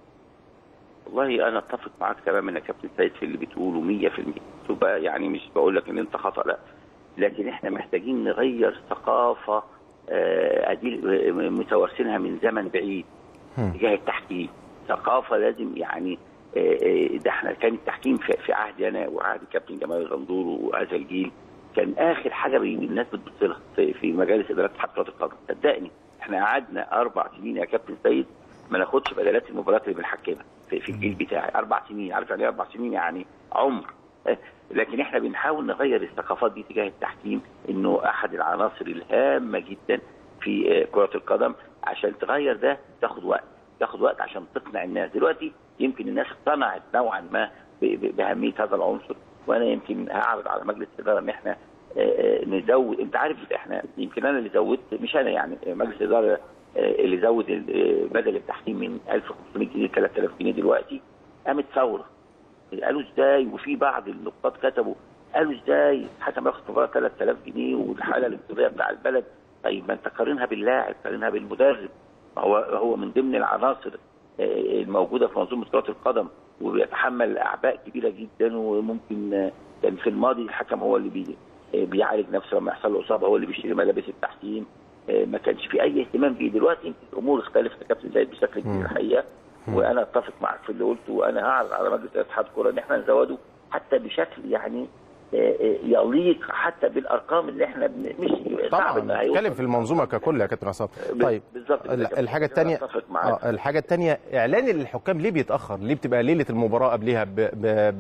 والله انا اتفق معاك تماما يا كابتن سيد في اللي بتقوله 100% تبقى يعني مش بقول لك ان انت خطا لا لكن احنا محتاجين نغير ثقافه آه، ادي متوارثينها من زمن بعيد تجاه التحكيم ثقافه لازم يعني آه، آه، ده احنا كان التحكيم في في عهدي انا وعهد كابتن جمال الغندور وهذا الجيل كان اخر حاجه بي- الناس بتبص لها في, في مجالس ادارات اتحاد كره القدم صدقني احنا قعدنا اربع سنين يا كابتن سيد ما ناخدش بدلات المباريات اللي بنحكمها في, في الجيل بتاعي اربع سنين عارف يعني إيه اربع سنين يعني عمر آه، لكن احنا بنحاول نغير الثقافات دي تجاه التحكيم انه احد العناصر الهامه جدا في آه، كره القدم عشان تغير ده تاخد وقت تاخد وقت عشان تقنع الناس دلوقتي يمكن الناس اقتنعت نوعا ما ب- ب- باهميه هذا العنصر وانا يمكن هعرض على مجلس الاداره ان احنا آه، آه، نزود انت عارف احنا يمكن انا اللي زودت مش انا يعني آه، مجلس الاداره آه، اللي زود ال- آه، بدل التحكيم من 1500 جنيه ل 3000 جنيه دلوقتي قامت ثوره قالوا ازاي وفي بعض النقاد كتبوا قالوا ازاي حكم ياخد مباراه 3000 جنيه والحاله الاقتصاديه بتاع البلد طيب ما انت قارنها باللاعب قارنها بالمدرب ما هو هو من ضمن العناصر آه، الموجوده في منظومه كره القدم وبيتحمل اعباء كبيره جدا وممكن آه، كان في الماضي الحكم هو اللي بي آه، بيعالج نفسه لما يحصل له اصابه هو اللي بيشتري ملابس التحكيم آه، ما كانش في اي اهتمام بيه دلوقتي يمكن الامور اختلفت يا كابتن زايد بشكل كبير الحقيقه وانا اتفق معك في اللي قلته وانا هعرض على مجلس اتحاد الكوره ان احنا نزوده حتى بشكل يعني آه، آه، يليق حتى بالارقام اللي احنا بن- مش صعب إن طبعا هيوصل. نتكلم في المنظومه ككل يا كابتن عصام ب- طيب بالظبط كده يا ال- كابتن. الحاجه أنا الثانيه أتفق معاك. اه الحاجه الثانيه اعلان الحكام ليه بيتاخر ليه بتبقى ليله المباراه قبلها ب ب ب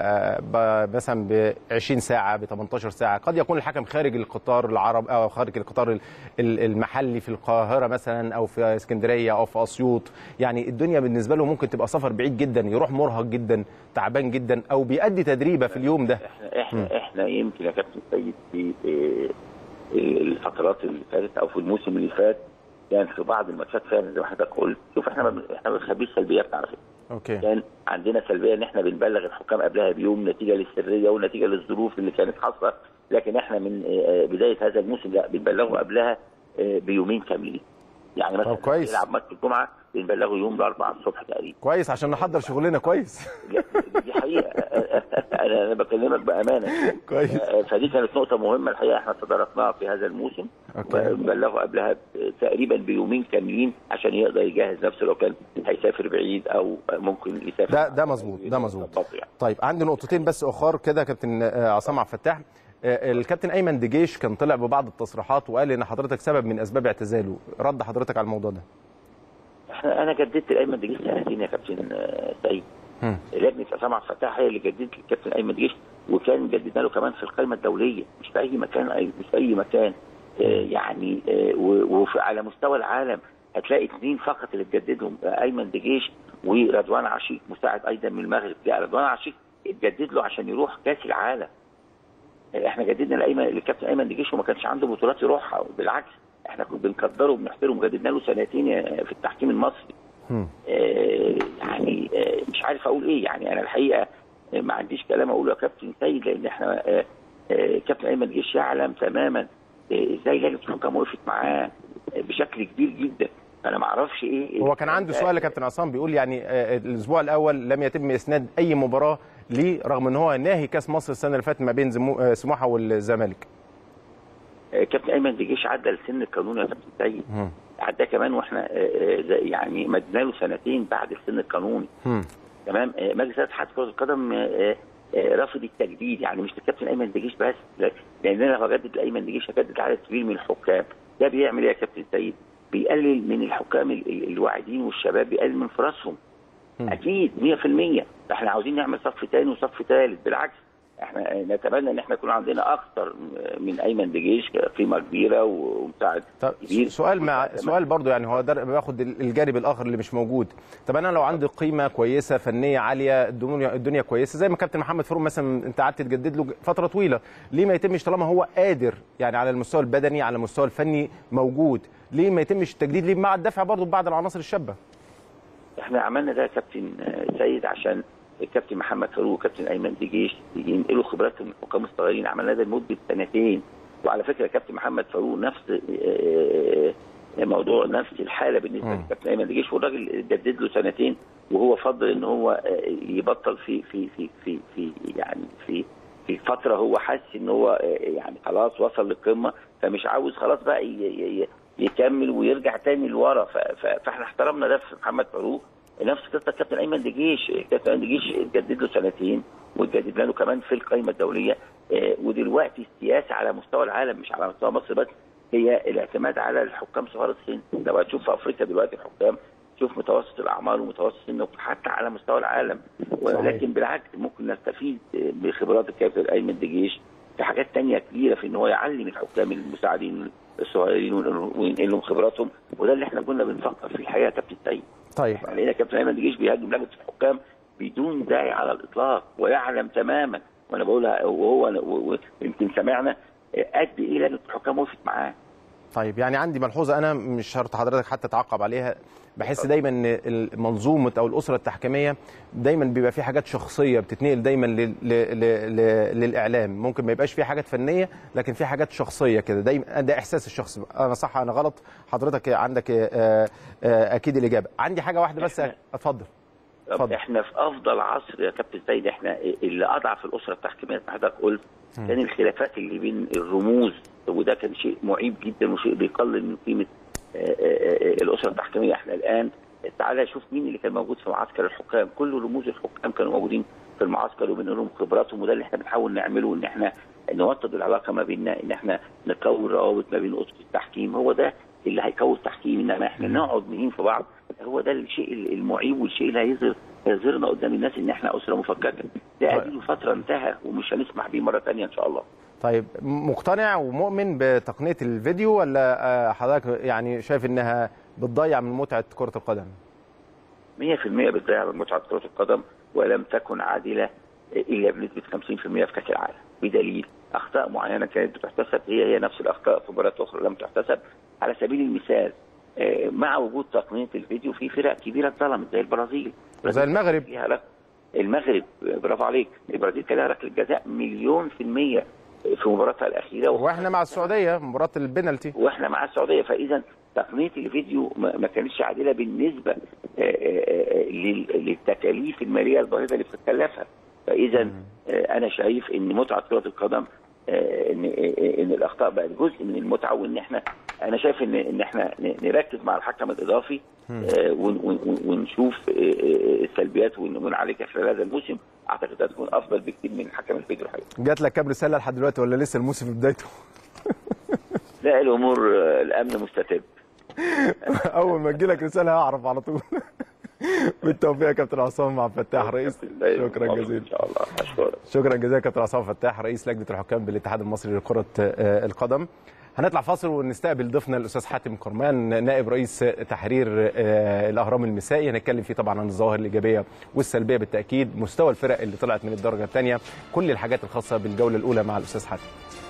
ب مثلا ب 20 ساعه ب 18 ساعه قد يكون الحكم خارج القطار العرب او خارج القطار ال- ال- المحلي في القاهره مثلا او في اسكندريه او في اسيوط يعني الدنيا بالنسبه له ممكن تبقى سفر بعيد جدا يروح مرهق جدا تعبان جدا او بيأدي تدريبه في اليوم ده احنا احنا احنا يمكن يا كابتن سيد في آه، الفترات اللي فاتت او في الموسم اللي فات كان في بعض الماتشات فعلا زي ما حضرتك قلت شوف احنا ما بن- احنا ما بنخبيش سلبياتنا على فكره اوكي كان عندنا سلبيه ان احنا بنبلغ الحكام قبلها بيوم نتيجه للسريه ونتيجه للظروف اللي كانت حاصله لكن احنا من آه، بدايه هذا الموسم لا بنبلغه قبلها آه، بيومين كاملين يعني مثلا طب كويس. يلعب ماتش الجمعه بنبلغه يوم الاربعاء الصبح تقريبا كويس عشان نحضر شغلنا كويس لا، دي حقيقه انا انا بكلمك بامانه كويس فدي كانت نقطة مهمة الحقيقة احنا تداركناها في هذا الموسم أوكي. بلغوا قبلها تقريبا بيومين كاملين عشان يقدر يجهز نفسه لو كان هيسافر بعيد او ممكن يسافر ده ده مظبوط ده مظبوط يظبطه يعني. طيب عندي نقطتين بس اخر كده كابتن آه، عصام عبد الفتاح آه، الكابتن ايمن دجيش كان طلع ببعض التصريحات وقال ان حضرتك سبب من اسباب اعتزاله رد حضرتك على الموضوع ده احنا انا جددت لايمن دجيش سنتين يا كابتن آه، سيد مم. لجنه عصام عبد الفتاح هي اللي جددت للكابتن ايمن دجيش وكان جددنا له كمان في القائمه الدوليه مش في اي مكان أي- مش في اي مكان آه، يعني آه، و- وعلى مستوى العالم هتلاقي اثنين فقط اللي اتجددهم آه، ايمن دجيش ورضوان عشيق مساعد ايضا من المغرب لا رضوان عشيق اتجدد له عشان يروح كاس العالم آه، احنا جددنا لايمن للكابتن ايمن دجيش وما كانش عنده بطولات يروحها بالعكس احنا كنا بنقدره وبنحترمه جددنا له سنتين آه، في التحكيم المصري مم. آه، يعني آه، مش عارف اقول ايه يعني انا الحقيقه آه، ما عنديش كلام اقوله يا كابتن سيد لان احنا آه، آه، كابتن ايمن جيش يعلم تماما آه، ازاي لجنه الحكام وقفت معاه آه، بشكل كبير جدا انا ما اعرفش ايه هو كان عنده سؤال لكابتن عصام بيقول يعني آه، الاسبوع الاول لم يتم اسناد اي مباراه ليه رغم ان هو ناهي كاس مصر السنه اللي فاتت ما بين زمو- آه، سموحه والزمالك آه، كابتن ايمن دجيش عدى السن القانوني يا كابتن سيد مم. عداه كمان واحنا آه، آه، زي- يعني مدنا له سنتين بعد السن القانوني مم. تمام آه، مجلس اتحاد كره القدم آه، آه، رفض التجديد يعني مش الكابتن ايمن دجيش بس لا، لان انا لو هجدد لايمن دجيش هجدد عدد كبير من الحكام ده بيعمل ايه يا كابتن سيد؟ بيقلل من الحكام ال- ال- الواعدين والشباب بيقلل من فرصهم مم. اكيد 100% احنا عاوزين نعمل صف ثاني وصف ثالث بالعكس احنا نتمنى ان احنا يكون عندنا اكثر من ايمن دجيش قيمه كبيره ومساعد طب كبير سؤال مع سؤال برضو يعني هو ده باخد الجانب الاخر اللي مش موجود طب انا لو عندي قيمه كويسه فنيه عاليه الدنيا الدنيا كويسه زي ما كابتن محمد فاروق مثلا انت قعدت تجدد له فتره طويله ليه ما يتمش طالما هو قادر يعني على المستوى البدني على المستوى الفني موجود ليه ما يتمش التجديد ليه مع الدفع برضو ببعض العناصر الشابه احنا عملنا ده يا كابتن آه، سيد عشان الكابتن محمد فاروق وكابتن ايمن دجيش ينقلوا خبراتهم من الحكام الصغيرين عملنا ده لمده سنتين وعلى فكره كابتن محمد فاروق نفس آه، آه، موضوع نفس الحاله بالنسبه مم. للكابتن ايمن دجيش والراجل جدد له سنتين وهو فضل ان هو آه، يبطل في في في في في يعني في في فتره هو حاسس ان هو آه، يعني خلاص وصل للقمه فمش عاوز خلاص بقى ي- ي- ي- يكمل ويرجع تاني لورا ف- ف- فاحنا احترمنا ده في محمد فاروق نفس قصه الكابتن ايمن دجيش الكابتن ايمن دجيش اتجدد له سنتين واتجدد له كمان في القائمه الدوليه آه، ودلوقتي السياسه على مستوى العالم مش على مستوى مصر بس هي الاعتماد على الحكام صغار السن لو هتشوف في افريقيا دلوقتي الحكام شوف متوسط الاعمار ومتوسط السن حتى على مستوى العالم ولكن بالعكس ممكن نستفيد آه، بخبرات الكابتن ايمن دجيش في حاجات تانية كبيرة في ان هو يعلم الحكام المساعدين الصغيرين وينقل لهم خبراتهم وده اللي احنا كنا بنفكر فيه الحقيقه يا كابتن سيد طيب لقينا كابتن ايمن دجيش بيهاجم لجنه الحكام بدون داعي على الاطلاق ويعلم تماما وانا بقولها وهو و- و- يمكن سمعنا قد ايه لجنه الحكام وقفت معاه طيب يعني عندي ملحوظه انا مش شرط حضرتك حتى تعقب عليها بحس دايما ان المنظومه او الاسره التحكيميه دايما بيبقى في حاجات شخصيه بتتنقل دايما لل... ل... ل... ل... للاعلام ممكن ما يبقاش في حاجات فنيه لكن في حاجات شخصيه كده دايما ده احساس الشخص انا صح انا غلط حضرتك عندك آه، آه، اكيد الاجابه عندي حاجه واحده بس إحنا- اتفضل طب اتفضل. احنا في افضل عصر يا كابتن سيد احنا اللي اضعف الاسره التحكيميه زي ما حضرتك قلت كان الخلافات اللي بين الرموز وده كان شيء معيب جدا وشيء بيقلل من قيمه آه، آه، آه، الاسره التحكيميه احنا الان تعالى شوف مين اللي كان موجود في معسكر الحكام كل رموز الحكام كانوا موجودين في المعسكر وبنقول لهم خبراتهم وده اللي احنا بنحاول نعمله ان احنا نوطد العلاقه ما بيننا ان احنا نقوي الروابط ما بين اسره التحكيم هو ده اللي هيقوي التحكيم انما احنا نقعد نهين في بعض هو ده الشيء المعيب والشيء اللي هيظهر هيظهرنا قدام الناس ان احنا اسره مفككه ده طيب. اديله فتره انتهى ومش هنسمح بيه مره ثانيه ان شاء الله طيب مقتنع ومؤمن بتقنيه الفيديو ولا آه، حضرتك يعني شايف انها بتضيع من متعه كره القدم 100% بتضيع من متعه كره القدم ولم تكن عادله الا بنسبه 50% في كاس العالم بدليل اخطاء معينه كانت بتحتسب هي هي نفس الاخطاء في مباريات اخرى لم تحتسب على سبيل المثال آه، مع وجود تقنيه الفيديو في فرق كبيره اتظلمت زي البرازيل وزي المغرب. فيها رك- المغرب برافو عليك البرازيل كان لها ركله جزاء مليون في الميه في مباراتها الاخيره واحنا مع السعوديه مباراه البنالتي واحنا مع السعوديه فاذا تقنيه الفيديو ما ما كانتش عادله بالنسبه آه، آه، آه، لل- للتكاليف الماليه الباهظه اللي بتتكلفها فاذا آه، انا شايف ان متعه كره القدم آه، ان ان الاخطاء بقت جزء من المتعه وان احنا انا شايف ان ان احنا ن- نركز مع الحكم الاضافي آه، ون- ون- ونشوف آه، آه، السلبيات ون- ونعالجها خلال هذا الموسم اعتقد هتكون افضل بكتير من الحكم الفيديو الحقيقي. جات لك كام رساله لحد دلوقتي ولا لسه الموسم في بدايته لا الامور آه، الامن مستتب. اول ما تجي لك رساله هعرف على طول بالتوفيق يا كابتن عصام مع فتاح رئيس شكرا جزيلا ان شاء الله اشكرك. شكرا جزيلا كابتن عصام فتاح رئيس لجنه الحكام بالاتحاد المصري لكره آه، القدم هنطلع فاصل ونستقبل ضيفنا الاستاذ حاتم كرمان نائب رئيس تحرير آه، الاهرام المسائي هنتكلم فيه طبعا عن الظواهر الايجابيه والسلبيه بالتاكيد مستوى الفرق اللي طلعت من الدرجه الثانيه كل الحاجات الخاصه بالجوله الاولى مع الاستاذ حاتم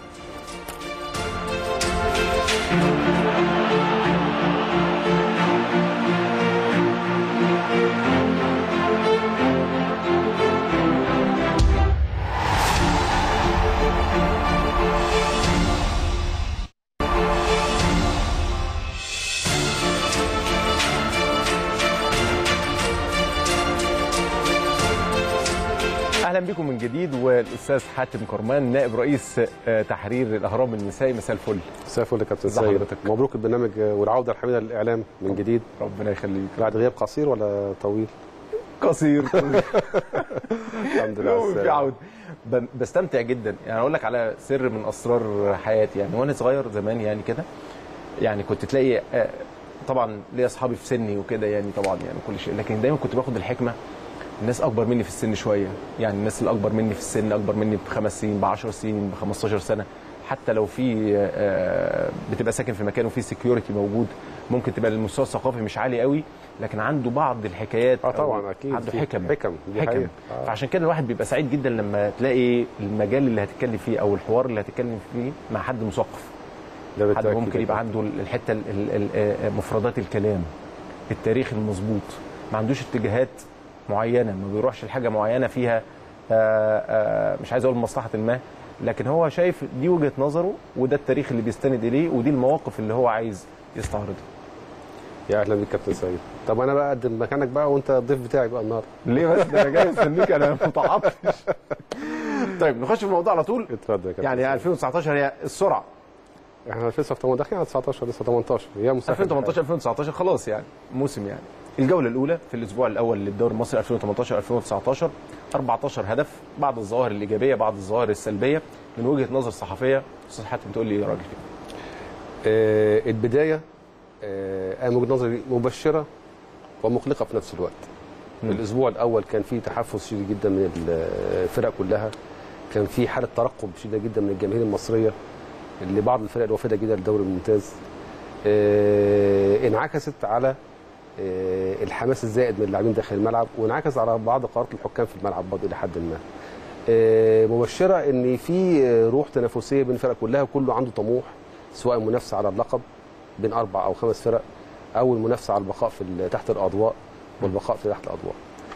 اهلا بكم من جديد والاستاذ حاتم كرمان نائب رئيس آه، تحرير الاهرام المسائي مساء الفل مساء الفل يا كابتن ازي سيد حضرتك؟ مبروك البرنامج والعوده الحميده للاعلام من جديد ربنا يخليك بعد غياب قصير ولا طويل قصير الحمد لله على في السلامة. عود ب- بستمتع جدا يعني اقول لك على سر من اسرار حياتي يعني وانا صغير زمان يعني كده يعني كنت تلاقي آه، طبعا ليا اصحابي في سني وكده يعني طبعا يعني كل شيء لكن دايما كنت باخد الحكمه الناس اكبر مني في السن شويه يعني الناس اللي اكبر مني في السن اكبر مني بخمس سنين ب 10 سنين ب 15 سنه حتى لو في آه، بتبقى ساكن في مكان وفي سكيورتي موجود ممكن تبقى المستوى الثقافي مش عالي قوي لكن عنده بعض الحكايات اه أو طبعا اكيد عنده في حكم حكم دي حكم حقيقة. آه. فعشان كده الواحد بيبقى سعيد جدا لما تلاقي المجال اللي هتتكلم فيه او الحوار اللي هتتكلم فيه مع حد مثقف ده حد بالتأكيد ممكن يا يبقى كابتن. عنده الحته ال- ال- ال- آه، مفردات الكلام التاريخ المظبوط ما عندوش اتجاهات معينه ما بيروحش لحاجه معينه فيها آه، آه، مش عايز اقول مصلحه ما لكن هو شايف دي وجهه نظره وده التاريخ اللي بيستند اليه ودي المواقف اللي هو عايز يستعرضها يا اهلا بيك كابتن سيد طب انا بقى اقدم مكانك بقى وانت الضيف بتاعي بقى النهارده ليه بس ده انا جاي مستنيك انا متعطش طيب نخش في الموضوع على طول اتفضل يا كابتن يعني سيد. 2019 هي السرعه احنا لسه في داخلين على 19 لسه 18 يا مسهل 2018 2019 خلاص يعني موسم يعني الجوله الاولى في الاسبوع الاول للدوري المصري 2018 2019 14 هدف بعض الظواهر الايجابيه بعض الظواهر السلبيه من وجهه نظر صحفيه استاذ حاتم تقول لي ايه يا راجل فيه آه البدايه آه انا من وجهه نظري مبشره ومقلقه في نفس الوقت مم. الاسبوع الاول كان فيه تحفز شديد جدا من الفرق كلها كان في حاله ترقب شديده جدا من الجماهير المصريه لبعض الفرق الوافده جدا للدوري الممتاز آه انعكست على آه الحماس الزائد من اللاعبين داخل الملعب وانعكس على بعض قرارات الحكام في الملعب برضه الى حد ما آه مبشره ان في آه، روح تنافسيه بين الفرق كلها وكله عنده طموح سواء منافسه على اللقب بين اربع او خمس فرق او المنافسه على البقاء في ال- تحت الاضواء والبقاء في تحت الاضواء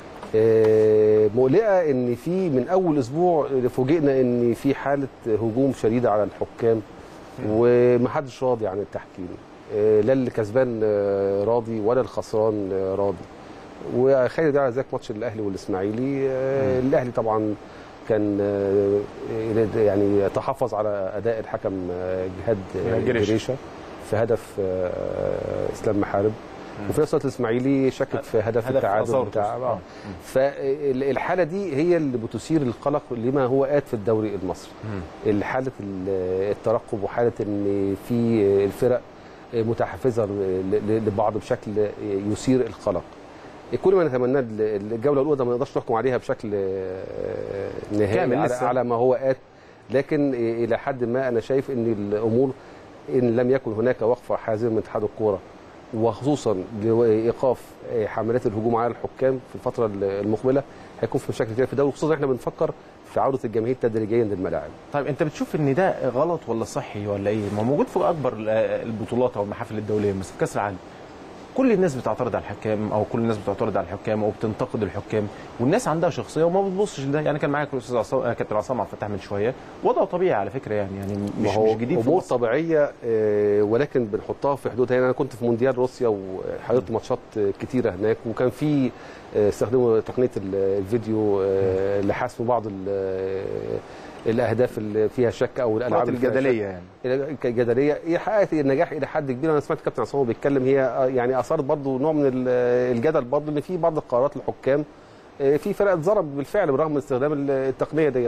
آه، مقلقه ان في من اول اسبوع فوجئنا ان في حاله هجوم شديده على الحكام ومحدش راضي عن التحكيم آه، لا اللي كسبان آه، راضي ولا الخسران آه، راضي وخلي ده على ذلك ماتش الاهلي والاسماعيلي آه، الاهلي طبعا كان آه، يعني تحفظ على اداء الحكم آه، جهاد آه، جريشة. جريشه في هدف آه، اسلام محارب وفي نفس الوقت الاسماعيلي شكك في هدف, هدف التعادل أثار بتاع توصل. آه. فالحاله دي هي اللي بتثير القلق لما هو آت في الدوري المصري حاله ال- الترقب وحاله ان في الفرق متحفزه ل- ل- لبعض بشكل يثير القلق كل ما نتمناه الجوله الاولى ما نقدرش نحكم عليها بشكل آه، نهائي كامل على, لسه. على ما هو آت لكن الى حد ما انا شايف ان الامور ان لم يكن هناك وقفه حازمه من اتحاد الكوره وخصوصا لايقاف حملات الهجوم على الحكام في الفتره المقبله هيكون في مشاكل كتير في الدوري خصوصا احنا بنفكر في عوده الجماهير تدريجيا للملاعب طيب انت بتشوف ان ده غلط ولا صحي ولا ايه؟ ما هو موجود في اكبر ال- البطولات او المحافل الدوليه مثلا في كاس العالم. كل الناس بتعترض على الحكام او كل الناس بتعترض على الحكام او بتنتقد الحكام والناس عندها شخصيه وما بتبصش لده يعني كان معاك الاستاذ عصام آه، كابتن عصام عبد الفتاح من شويه وضعه طبيعي على فكره يعني يعني مش ما هو مش جديد في امور مصر. طبيعيه آه، ولكن بنحطها في حدودها يعني انا كنت في مونديال روسيا وحضرت ماتشات آه، كتيره هناك وكان في آه، استخدموا تقنيه ال- الفيديو آه، لحسم بعض ال- الاهداف اللي فيها شك او الالعاب الالعاب اللي فيها الجدليه يعني شك. الجدليه هي حققت النجاح الى حد كبير انا سمعت كابتن عصام بيتكلم هي يعني اثارت برضو نوع من ال- الجدل برضو ان في بعض القرارات الحكام آه، في فرق اتضرب بالفعل برغم من استخدام ال- التقنيه ديت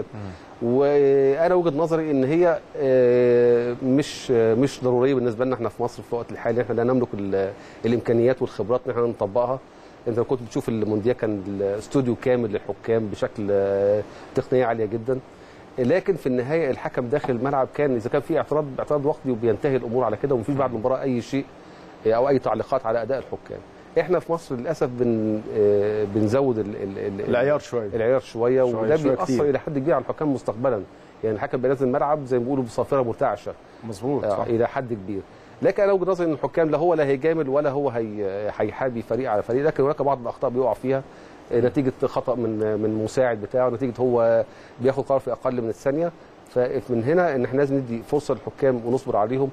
وانا وجهه نظري ان هي آه، مش آه، مش ضروريه بالنسبه لنا احنا في مصر في الوقت الحالي احنا لا نملك ال- الامكانيات والخبرات ان احنا نطبقها انت لو كنت بتشوف المونديال كان الاستوديو كامل للحكام بشكل آه، تقنيه عاليه جدا لكن في النهايه الحكم داخل الملعب كان اذا كان في اعتراض باعتراض وقتي وبينتهي الامور على كده ومفيش بعد المباراه اي شيء آه، او اي تعليقات على اداء الحكام احنا في مصر للاسف بن آه، بنزود ال- ال- ال- العيار شويه العيار شويه شوية- وده شوية بيأثر كتير. الى حد كبير على الحكام مستقبلا يعني الحكم بينزل الملعب زي ما بيقولوا بصافره مرتعشه مظبوط آه، صح الى حد كبير لكن انا وجهه نظري ان الحكام لا هو لا هيجامل ولا هو هي هيحابي فريق على فريق لكن هناك بعض الاخطاء بيقع فيها آه، نتيجه خطا من من مساعد بتاعه نتيجه هو بياخد قرار في اقل من الثانيه فمن هنا ان احنا لازم ندي فرصه للحكام ونصبر عليهم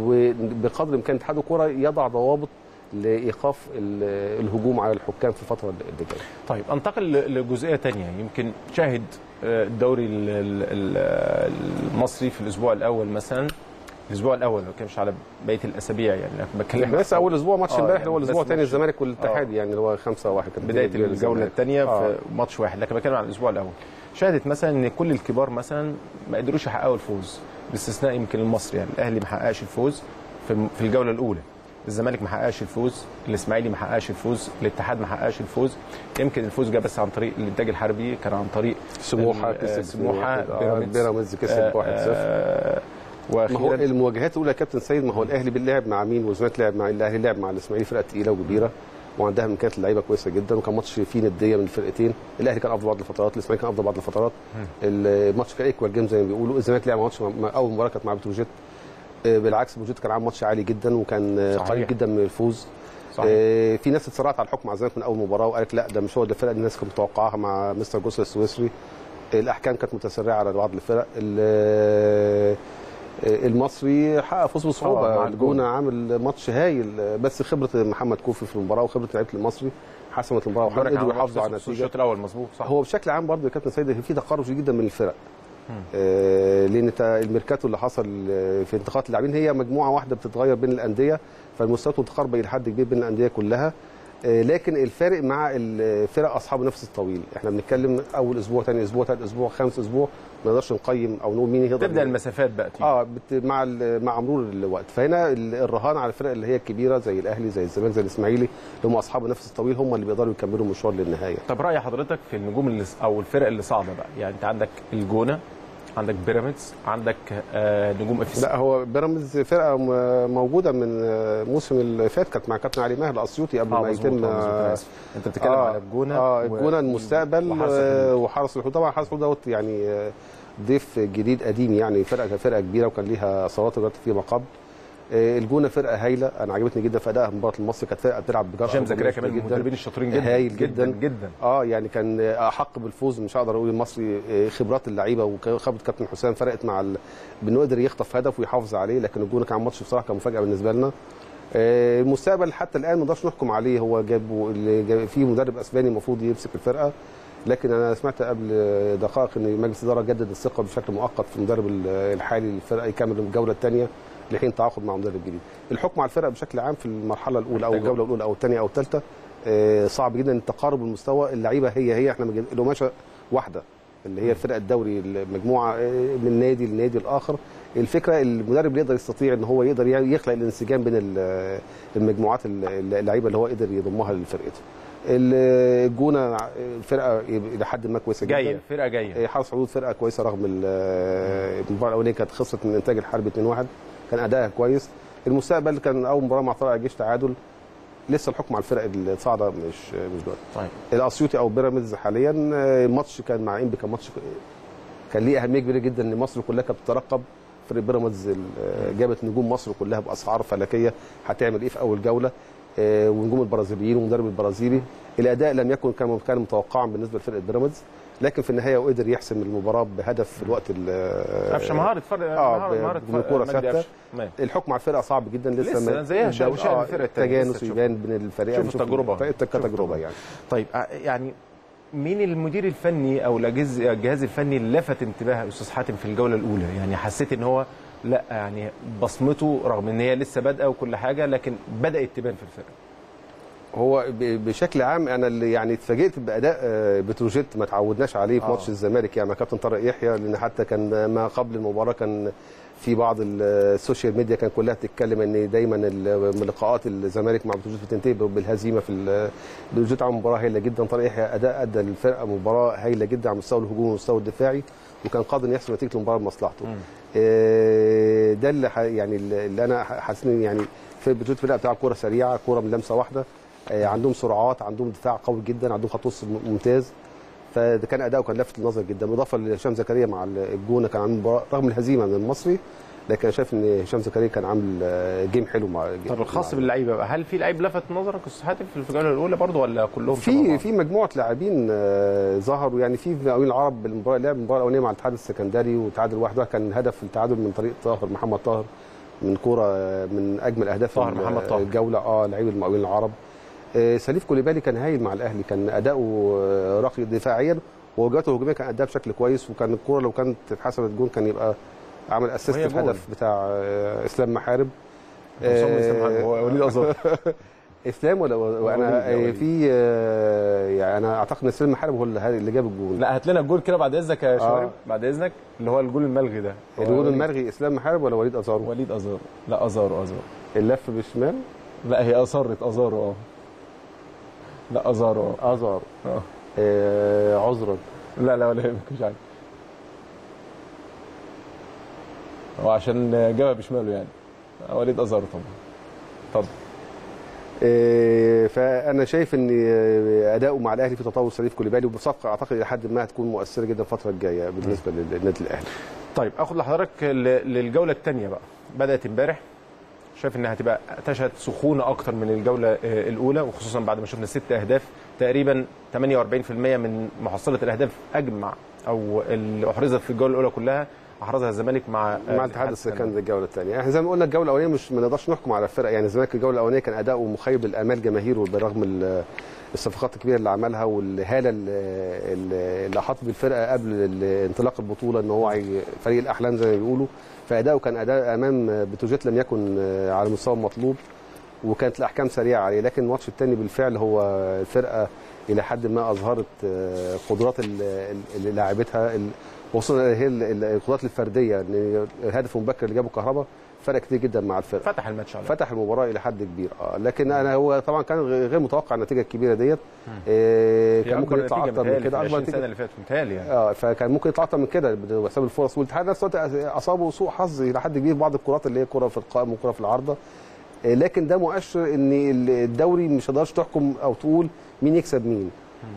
وبقدر الامكان اتحاد الكره يضع ضوابط لايقاف ال- الهجوم على الحكام في الفتره اللي جايه طيب انتقل ل- لجزئيه تانية يمكن شاهد آه، الدوري ال- ال- ال- المصري في الاسبوع الاول مثلا الاسبوع الاول ما بتكلمش على بقيه الاسابيع يعني انا بتكلم احنا لسه اول اسبوع ماتش آه، امبارح يعني اللي هو بس الاسبوع الثاني ماتش- الزمالك والاتحاد يعني اللي هو 5 1 كانت بدايه كبيرة الجوله للزمالك. الثانيه آه. في ماتش واحد لكن بتكلم عن الاسبوع الاول شهدت مثلا ان كل الكبار مثلا ما قدروش يحققوا الفوز باستثناء يمكن المصري يعني الاهلي ما حققش الفوز في في الجوله الاولى الزمالك ما حققش الفوز الاسماعيلي ما حققش الفوز الاتحاد ما حققش الفوز يمكن الفوز جه بس عن طريق الانتاج الحربي كان عن طريق سموحه ال- آه، كسب سموحه آه، بيراميدز بيراميدز كسب 1-0 آه، ما هو واخيرا المواجهات الاولى يا كابتن سيد ما هو الاهلي بيلعب مع مين والزمالك لعب مع الاهلي لعب مع الاسماعيلي فرقه تقيله وكبيره وعندها امكانيات اللعيبه كويسه جدا وكان ماتش فيه نديه من الفرقتين الاهلي كان افضل بعض الفترات الاسماعيلي كان افضل بعض الفترات الماتش كان ايكوال جيم زي ما بيقولوا الزمالك لعب ماتش مع- مع اول مباراه كانت مع بتروجيت آه، بالعكس بتروجيت كان عامل ماتش عالي جدا وكان آه، صحيح. قريب جدا من الفوز صحيح. آه، في ناس اتسرعت على الحكم على الزمالك من اول مباراه وقالت لا ده مش هو ده الفرقه اللي الناس كانت متوقعاها مع مستر جوسل السويسري الاحكام كانت متسرعه على بعض الفرق ال- المصري حقق فوز آه، مع بصعوبه الجون. الجونه عامل ماتش هايل بس خبره محمد كوفي في المباراه وخبره لعيبه المصري حسمت المباراه الزمالك وقدروا عمل يحافظوا على ماتش النتيجه الشوط الاول مظبوط صح هو بشكل عام برضه يا كابتن سيد في تقارب شديد جدا من الفرق آه لان تا- الميركاتو اللي حصل آه، في انتقالات اللاعبين هي مجموعه واحده بتتغير بين الانديه فالمستويات متقاربه الى حد كبير بين الانديه كلها آه لكن الفارق مع الفرق اصحاب النفس الطويل احنا بنتكلم اول اسبوع ثاني اسبوع ثالث اسبوع خامس اسبوع ما نقدرش نقيم او نقول مين يقدر تبدا المسافات بقى تيجي اه بت... مع ال... مع مرور الوقت فهنا ال- الرهان على الفرق اللي هي الكبيره زي الاهلي زي الزمالك زي الاسماعيلي اللي هم اصحاب النفس الطويل هم اللي بيقدروا يكملوا المشوار للنهايه طب راي حضرتك في النجوم اللي او الفرق اللي صاعده بقى يعني انت عندك الجونه عندك بيراميدز عندك آه نجوم اف لا هو بيراميدز فرقه م- موجوده من آه، الموسم اللي فات كانت مع كابتن علي ماهر الاسيوطي قبل اه ما مظبوط يتم آه، مظبوط أنا آه، آسف. انت بتتكلم آه، على الجونه اه و- الجونه المستقبل وحرس آه، الحدود. وحرس الحدود طبعا حرس الحدود دوت يعني آه، ضيف جديد قديم يعني فرقه فرقه كبيره وكان ليها ثروات دلوقتي في مقام آه، الجونه فرقه هايله انا عجبتني جدا في ادائها في مباراه المصري كانت فرقه بتلعب بجرأه هشام زكريا وجمال كمان من جدا. المدربين الشاطرين جدا هايل جدا. جدا اه يعني كان احق بالفوز مش هقدر اقول المصري آه، خبرات اللعيبه وخبره كابتن حسام فرقت مع ال... بانه قدر يخطف هدف ويحافظ عليه لكن الجونه كان ماتش بصراحه كان مفاجاه بالنسبه لنا آه، المستقبل حتى الان ما نقدرش نحكم عليه هو جاب اللي جاب في مدرب اسباني المفروض يمسك الفرقه لكن انا سمعت قبل دقائق ان مجلس الاداره جدد الثقه بشكل مؤقت في المدرب ال- الحالي للفرقه يكمل الجوله الثانيه لحين تعاقد مع مدرب جديد. الحكم على الفرق بشكل عام في المرحله الاولى او محتاج الجوله الاولى او الثانيه او الثالثه آه، صعب جدا تقارب المستوى اللعيبه هي هي احنا مجد- القماشه واحده اللي هي فرق الدوري المجموعه آه، من نادي لنادي الاخر الفكره المدرب اللي يقدر يستطيع ان هو يقدر يخلق الانسجام بين ال- المجموعات ال- اللعيبه اللي هو قدر يضمها لفرقته الجونه فرقه الى حد ما كويسه جدا جايه فرقه جايه حرس حدود فرقه كويسه رغم ال- المباراه الاولانيه كانت خسرت من انتاج الحرب 2-1 كان ادائها كويس المستقبل كان اول مباراه مع طلائع الجيش تعادل لسه الحكم على الفرق الصاعده مش مش دلوقتي طيب الاسيوطي او بيراميدز حاليا آه، الماتش كان مع انبي كان ماتش كان ليه اهميه كبيره جدا ان مصر كلها كانت بتترقب فريق بيراميدز ال- آه، جابت نجوم مصر كلها باسعار فلكيه هتعمل ايه في اول جوله آه، ونجوم البرازيليين والمدرب البرازيلي الاداء لم يكن كما كان متوقعا بالنسبه لفرقه بيراميدز لكن في النهايه قدر يحسم المباراه بهدف في الوقت ال- قفشه مهاره فرق آه، مهاره مهاره من كرة مجدي ثابتة. قفشة. تمام. الحكم على الفرقه صعب جدا لسه, لسه ما- زيها شبه- شبه آه، الفرق التانية، لسه تجانس تشوف. يبان بين الفريقين شوف التجربة. كتجربه يعني طيب آه، يعني مين المدير الفني او الجهاز الجهاز الفني اللي لفت انتباه استاذ حاتم في الجوله الاولى يعني حسيت ان هو لا يعني بصمته رغم ان هي لسه بادئه وكل حاجه لكن بدات تبان في الفرقه هو ب- بشكل عام انا اللي يعني اتفاجئت باداء آه، بتروجيت ما تعودناش عليه في آه. ماتش الزمالك يعني مع كابتن طارق يحيى لان حتى كان ما قبل المباراه كان في بعض ال- السوشيال ميديا كان كلها بتتكلم ان دايما ال- لقاءات الزمالك مع بتروجيت بتنتهي بالهزيمه في ال- بتروجيت عمل مباراه هايله جدا طارق يحيى اداء ادى الفرقه مباراه هايله جدا على المستوى الهجومي والمستوى الدفاعي وكان قادر إنه يحسم نتيجه المباراه لمصلحته آه، ده اللي ح- يعني اللي انا ح- حاسس إن يعني في بتروجيت فرقه بتلعب كوره سريعه كوره من لمسه واحده آه، عندهم سرعات عندهم دفاع قوي جدا عندهم خط وسط ممتاز فده كان اداؤه كان لافت النظر جدا بالاضافه لهشام زكريا مع الجونه كان عامل مباراه رغم الهزيمه من المصري لكن انا شايف ان هشام زكريا كان عامل آه، جيم حلو مع طب الخاص مع- باللعيبه بقى هل في لعيب لفت نظرك استاذ حاتم في الجوله الاولى برضو ولا كلهم شبه في بعض؟ في مجموعه لاعبين آه، ظهروا يعني في مقاولين العرب بالمباراه لعب المباراه الاولانيه مع الاتحاد السكندري وتعادل واحد واحد كان هدف التعادل من طريق طاهر محمد طاهر من كوره آه، من اجمل اهداف طاهر ال- محمد طاهر. الجوله اه لعيب المقاولين العرب آه، سليف كوليبالي كان هايل مع الاهلي كان اداؤه آه، راقي دفاعيا وواجهاته الهجوميه كان اداها بشكل كويس وكان الكوره لو كانت اتحسبت جون كان يبقى عمل اسيست وهي جول. الهدف بتاع آه، اسلام محارب حسام آه، إسلام محمد، هو وليد ازار اسلام ولا وانا وليد، وليد. في آه، يعني انا اعتقد ان اسلام محارب هو اللي اللي جاب الجول لا هات لنا الجول كده بعد اذنك يا آه. شوارب بعد اذنك اللي هو الجول الملغي ده الجول المرغي اسلام محارب ولا وليد ازارو وليد ازار لا ازار ازار اللف بالشمال لا هي اصرت ازارو اه لا ازارو اه ازار آه. آه عذرا لا لا ولا يهمك مش عارف هو عشان جابها بشماله يعني وليد ازارو طبعا اتفضل آه، فانا شايف ان آه، اداؤه مع الاهلي في تطور سليف كوليبالي وبصفقه اعتقد الى حد ما هتكون مؤثره جدا الفتره الجايه بالنسبه للنادي الاهلي طيب اخد لحضرتك ل- للجوله الثانيه بقى بدات امبارح شايف انها هتبقى تشهد سخونه اكتر من الجوله آه، الاولى وخصوصا بعد ما شفنا ست اهداف تقريبا 48% من محصله الاهداف اجمع او اللي احرزت في الجوله الاولى كلها احرزها الزمالك مع آه، مع الاتحاد السكندري الجوله الثانيه احنا زي ما قلنا الجوله الاولانيه مش ما نقدرش نحكم على الفرق يعني الزمالك الجوله الاولانيه كان اداؤه مخيب للامال جماهيره برغم ال- الصفقات الكبيره اللي عملها والهاله اللي- اللي اللي حط بالفرقه قبل ال- انطلاق البطوله ان هو عي- فريق الاحلام زي ما بيقولوا فاداؤه كان اداء امام بتروجيت لم يكن على المستوى المطلوب وكانت الاحكام سريعه عليه لكن الماتش الثاني بالفعل هو الفرقه الى حد ما اظهرت آه، قدرات ال- ال- اللي لاعبتها ال- وخصوصا هي ال- ال- القدرات الفرديه ان الهدف المبكر اللي جابه كهربا فرق كتير جدا مع الفرقه فتح الماتش على فتح المباراه الى حد كبير اه لكن انا هو طبعا كان غ- غير متوقع النتيجه الكبيره ديت آه كان ممكن يطلع اكتر من كده اكبر اكبر السنه نتيجه اللي فاتت متهيألي يعني اه فكان ممكن يطلع اكتر من كده بحساب الفرص والاتحاد نفسه اصابه سوء حظ الى حد كبير بعض الكرات اللي هي كره في القائم وكره في العارضه آه، لكن ده مؤشر ان الدوري مش هتقدرش تحكم او تقول مين يكسب مين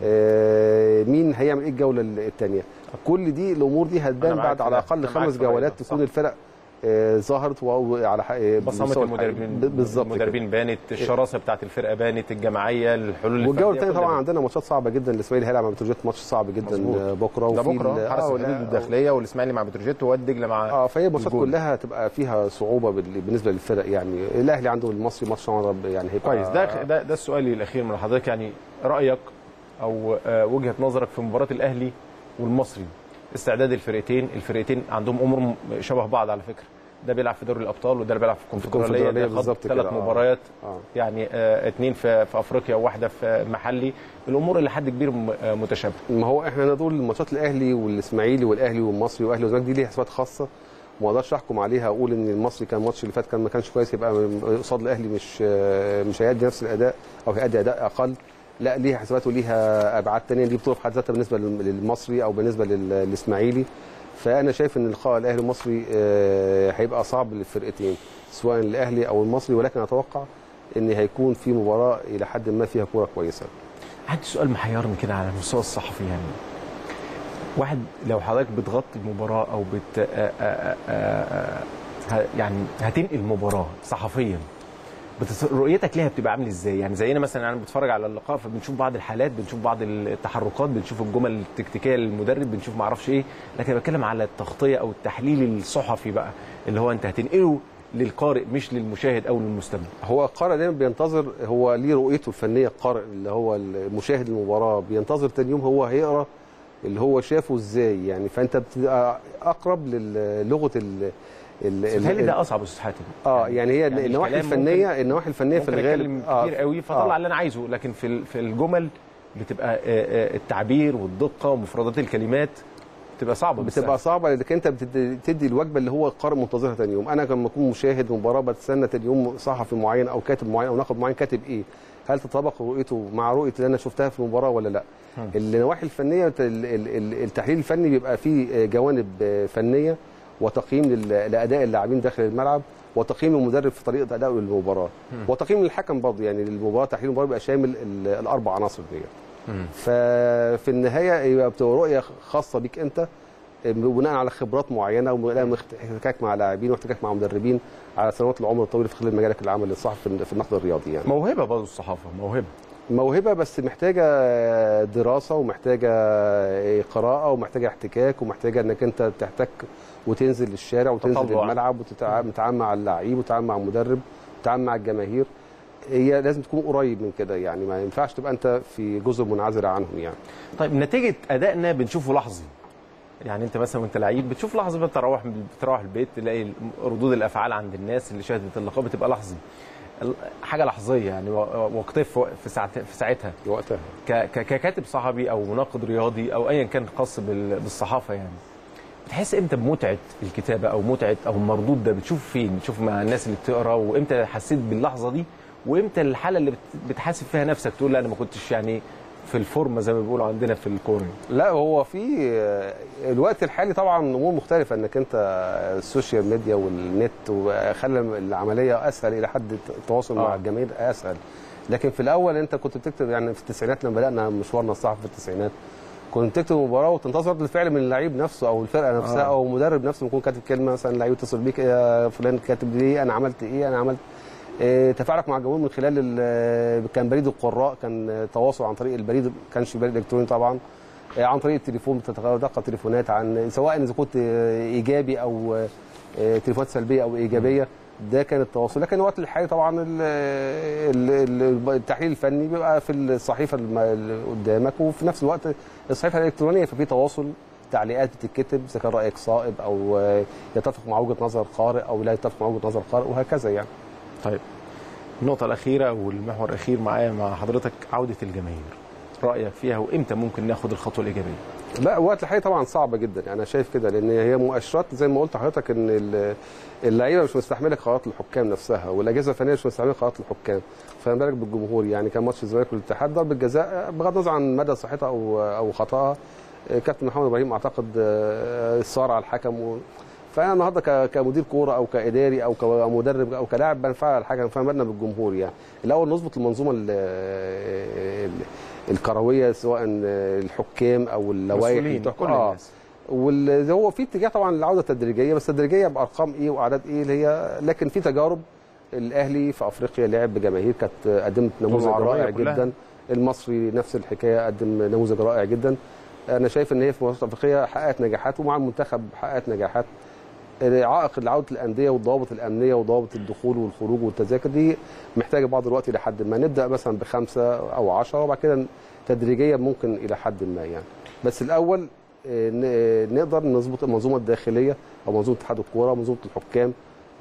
آه، مين هيعمل ايه الجوله الثانيه كل دي الامور دي هتبان أنا معاك بعد في على ده. الاقل أنا معاك خمس في الرأي جولات ده. تكون صح. الفرق آه، ظهرت وعلى حق بصمه بمستوى المدربين الحقيقي. ب- بالظبط كده. المدربين بانت الشراسه بتاعت الفرقه بانت الجماعيه الحلول والجوله الفردية، الثانيه كل طبعا ده. عندنا ماتشات صعبه جدا الاسماعيلي هيلعب مع بتروجيت ماتش صعب جدا مظبوط. آه، بكره ده وفي بكره ال- حرس آه، الحدود لا، الداخليه والاسماعيلي مع بتروجيت وواد دجله مع اه فهي الماتشات الجول. كلها هتبقى فيها صعوبه بال- بالنسبه للفرق يعني الاهلي عنده المصري ماتش طبعا يعني هيبقى كويس ده ده ده السؤال الاخير من حضرتك يعني رايك او آه، وجهه نظرك في مباراه الاهلي والمصري استعداد الفرقتين الفرقتين عندهم امور م- شبه بعض على فكره ده بيلعب في دوري الابطال وده اللي بيلعب في الكونفدراليه الكونفدرالية ده خد بالظبط ثلاث كده، آه. مباريات آه. يعني آه، اتنين في في افريقيا وواحده في محلي الامور اللي حد كبير م- آه، متشابهه ما هو احنا نقول ماتشات الاهلي والاسماعيلي والاهلي والمصري واهلي والزمالك دي ليها حسابات خاصه وما اقدرش احكم عليها اقول ان المصري كان الماتش اللي فات كان ما كانش كويس يبقى قصاد الاهلي مش مش هيأدي نفس الاداء او هيأدي اداء اقل لا ليها حسابات وليها ابعاد ثانيه دي بطوله في حد ذاتها بالنسبه لل- للمصري او بالنسبه لل- للاسماعيلي فانا شايف ان لقاء الاهلي والمصري آه، هيبقى صعب للفرقتين سواء الاهلي او المصري ولكن اتوقع ان هيكون في مباراه الى حد ما فيها كوره كويسه عندي سؤال محيرني كده على المستوى الصحفي يعني واحد لو حضرتك بتغطي المباراه او بت آآ آآ آآ ه- يعني هتنقل المباراه صحفيا بتس... رؤيتك ليها بتبقى عامله ازاي؟ يعني زينا مثلا انا بتفرج على اللقاء فبنشوف بعض الحالات بنشوف بعض التحركات بنشوف الجمل التكتيكيه للمدرب بنشوف ما اعرفش ايه لكن بتكلم على التغطيه او التحليل الصحفي بقى اللي هو انت هتنقله للقارئ مش للمشاهد او للمستمع هو القارئ دايما بينتظر هو ليه رؤيته الفنيه القارئ اللي هو المشاهد المباراه بينتظر تاني يوم هو هيقرا اللي هو شافه ازاي يعني فانت بتبقى اقرب للغه ال ال- بيتهيألي ال- ده اصعب يا استاذ حاتم اه يعني هي يعني النواحي الكلام الفنيه النواحي الفنيه في ممكن الغالب اتكلم كتير قوي فطلع آه. اللي انا عايزه لكن في ال- في الجمل بتبقى آه، آه، التعبير والدقه ومفردات الكلمات بتبقى صعبه بتبقى بالسهل. صعبه لانك انت بتدي تدي الوجبه اللي هو القارئ منتظرها تاني يوم انا لما اكون مشاهد مباراه بتستنى تاني يوم صحفي معين او كاتب معين او ناقد معين كاتب ايه هل تطابق رؤيته مع رؤيه اللي انا شفتها في المباراه ولا لا النواحي الفنيه ال- ال- ال- التحليل الفني بيبقى فيه جوانب فنيه وتقييم لل- لاداء اللاعبين داخل الملعب وتقييم المدرب في طريقه ادائه للمباراه وتقييم الحكم برضه يعني المباراه تحليل المباراه بيبقى شامل ال- الاربع عناصر دي ففي النهايه يبقى بتبقى رؤيه خاصه بيك انت بناء على خبرات معينه وبناء على احتكاك مع لاعبين واحتكاك مع مدربين على سنوات العمر الطويل في خلال مجالك العمل الصحفي في- في النقد الرياضي يعني موهبه برضه الصحافه موهبه موهبه بس محتاجه دراسه ومحتاجه قراءه ومحتاجه احتكاك ومحتاجه انك انت تحتك وتنزل للشارع وتنزل تطلع. الملعب وتتعامل مع اللعيب وتتعامل مع المدرب وتتعامل مع الجماهير هي لازم تكون قريب من كده يعني ما ينفعش تبقى انت في جزء منعزل عنهم يعني طيب نتيجه ادائنا بنشوفه لحظي يعني انت مثلا وانت لعيب بتشوف لحظه بتروح بتروح البيت تلاقي ردود الافعال عند الناس اللي شاهدت اللقاء بتبقى لحظي ال- حاجه لحظيه يعني و- وقتها في في ساعت- في ساعتها وقتها ك- ك- ككاتب صحفي او مناقد رياضي او ايا كان خاص بال- بالصحافه يعني بتحس امتى بمتعه الكتابه او متعه او المردود ده بتشوف فين بتشوف مع الناس اللي بتقرا وامتى حسيت باللحظه دي وامتى الحاله اللي بت- بتحاسب فيها نفسك تقول لا انا ما كنتش يعني في الفورمه زي ما بيقولوا عندنا في الكوره لا هو في الوقت الحالي طبعا امور مختلفه انك انت السوشيال ميديا والنت وخلى العمليه اسهل الى حد التواصل آه. مع الجماهير اسهل لكن في الاول انت كنت بتكتب يعني في التسعينات لما بدانا مشوارنا الصحفي في التسعينات كنت تكتب مباراه وتنتظر رد الفعل من اللعيب نفسه او الفرقه نفسها آه. او المدرب نفسه يكون كاتب كلمه مثلا اللعيب يتصل بيك يا فلان كاتب ليه انا عملت ايه انا عملت إيه، تفاعلك مع الجمهور من خلال ال- كان بريد القراء كان تواصل عن طريق البريد ما كانش بريد الكتروني طبعا إيه، عن طريق التليفون بتتلقى تليفونات عن سواء اذا كنت ايجابي او إيه، تليفونات سلبيه او ايجابيه ده كان التواصل لكن الوقت الحالي طبعا ال- ال- ال- التحليل الفني بيبقى في الصحيفه الم- اللي قدامك وفي نفس الوقت الصحيفه الالكترونيه ففي تواصل تعليقات بتتكتب اذا كان رايك صائب او آه، يتفق مع وجهه نظر قارئ او لا يتفق مع وجهه نظر قارئ وهكذا يعني طيب النقطة الأخيرة والمحور الأخير معايا مع حضرتك عودة الجماهير رأيك فيها وإمتى ممكن ناخد الخطوة الإيجابية؟ لا الوقت الحالي طبعا صعبه جدا يعني انا شايف كده لان هي مؤشرات زي ما قلت لحضرتك ان ال- اللعيبه مش مستحمله قرارات الحكام نفسها والاجهزه الفنيه مش مستحمله قرارات الحكام فما بالك بالجمهور يعني كان ماتش الزمالك والاتحاد ضربه جزاء بغض النظر عن مدى صحتها او او خطاها كابتن محمد ابراهيم اعتقد آه، اصرار على الحكم و... فانا النهارده ك- كمدير كوره او كاداري او كمدرب او كلاعب بنفعل على الحكم فما بالنا بالجمهور يعني الاول نظبط المنظومه ال- ال- الكرويه سواء الحكام او اللوائح اللي مسؤولين بتحكم. كل آه. الناس واللي هو في اتجاه طبعا للعوده التدريجيه بس تدريجيه بارقام ايه واعداد ايه اللي هي لكن في تجارب الاهلي في افريقيا لعب بجماهير كانت قدمت نموذج العربية رائع كلها. جدا المصري نفس الحكايه قدم نموذج رائع جدا انا شايف ان هي في منافسه افريقيه حققت نجاحات ومع المنتخب حققت نجاحات عائق لعوده الانديه والضوابط الامنيه وضوابط الدخول والخروج والتذاكر دي محتاجه بعض الوقت الى حد ما نبدا مثلا بخمسه او عشرة وبعد كده تدريجيا ممكن الى حد ما يعني بس الاول آه، ن- نقدر نظبط المنظومه الداخليه او منظومه اتحاد الكوره ومنظومه الحكام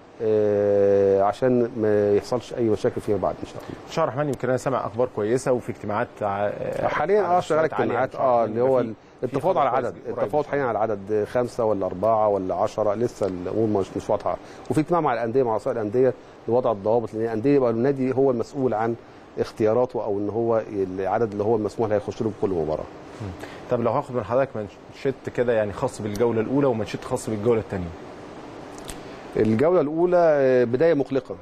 آه، عشان ما يحصلش اي مشاكل فيما بعد ان شاء الله شهر الرحمن يمكن أنا سامع أخبار كويسة وفي اجتماعات ع- حاليا على اه شغال مستويات عالية اجتماعات إن شاء الله. اه اللي هو يبقى في- في التفاوض خبر على كويس العدد قريب إن التفاوض شاء حاليا على العدد خمسه ولا اربعه ولا عشرة لسه الامور مش مش واضحه وفي اجتماع مع الانديه مع رؤساء الانديه لوضع الضوابط لان الانديه يبقى النادي هو المسؤول عن اختياراته او ان هو العدد اللي هو المسموح له يخش له بكل مباراه طب لو هاخد من حضرتك منشط كده يعني خاص بالجولة الأولى ومنشط خاص بالجولة الثانية الجوله الاولى آه، بدايه مقلقه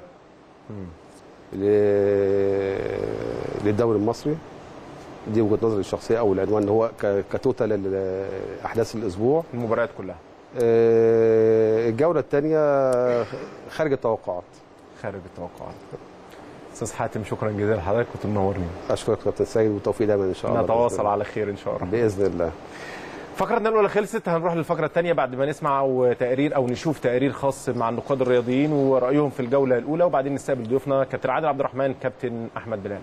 ل- للدوري المصري دي وجهه نظري الشخصيه او العنوان اللي هو ك- كتوتال احداث الاسبوع المباريات كلها آه، الجوله الثانيه خارج التوقعات خارج التوقعات أستاذ حاتم شكرا جزيلا لحضرتك كنت منورني اشكرك كابتن سيد والتوفيق دايما ان شاء الله نتواصل بإذن على خير إن شاء الله الله. باذن الله فقرتنا الاولى خلصت هنروح للفقره الثانيه بعد ما نسمع تقرير او نشوف تقرير خاص مع النقاد الرياضيين ورايهم في الجوله الاولى وبعدين نستقبل ضيوفنا كابتن عادل عبد الرحمن كابتن احمد بلال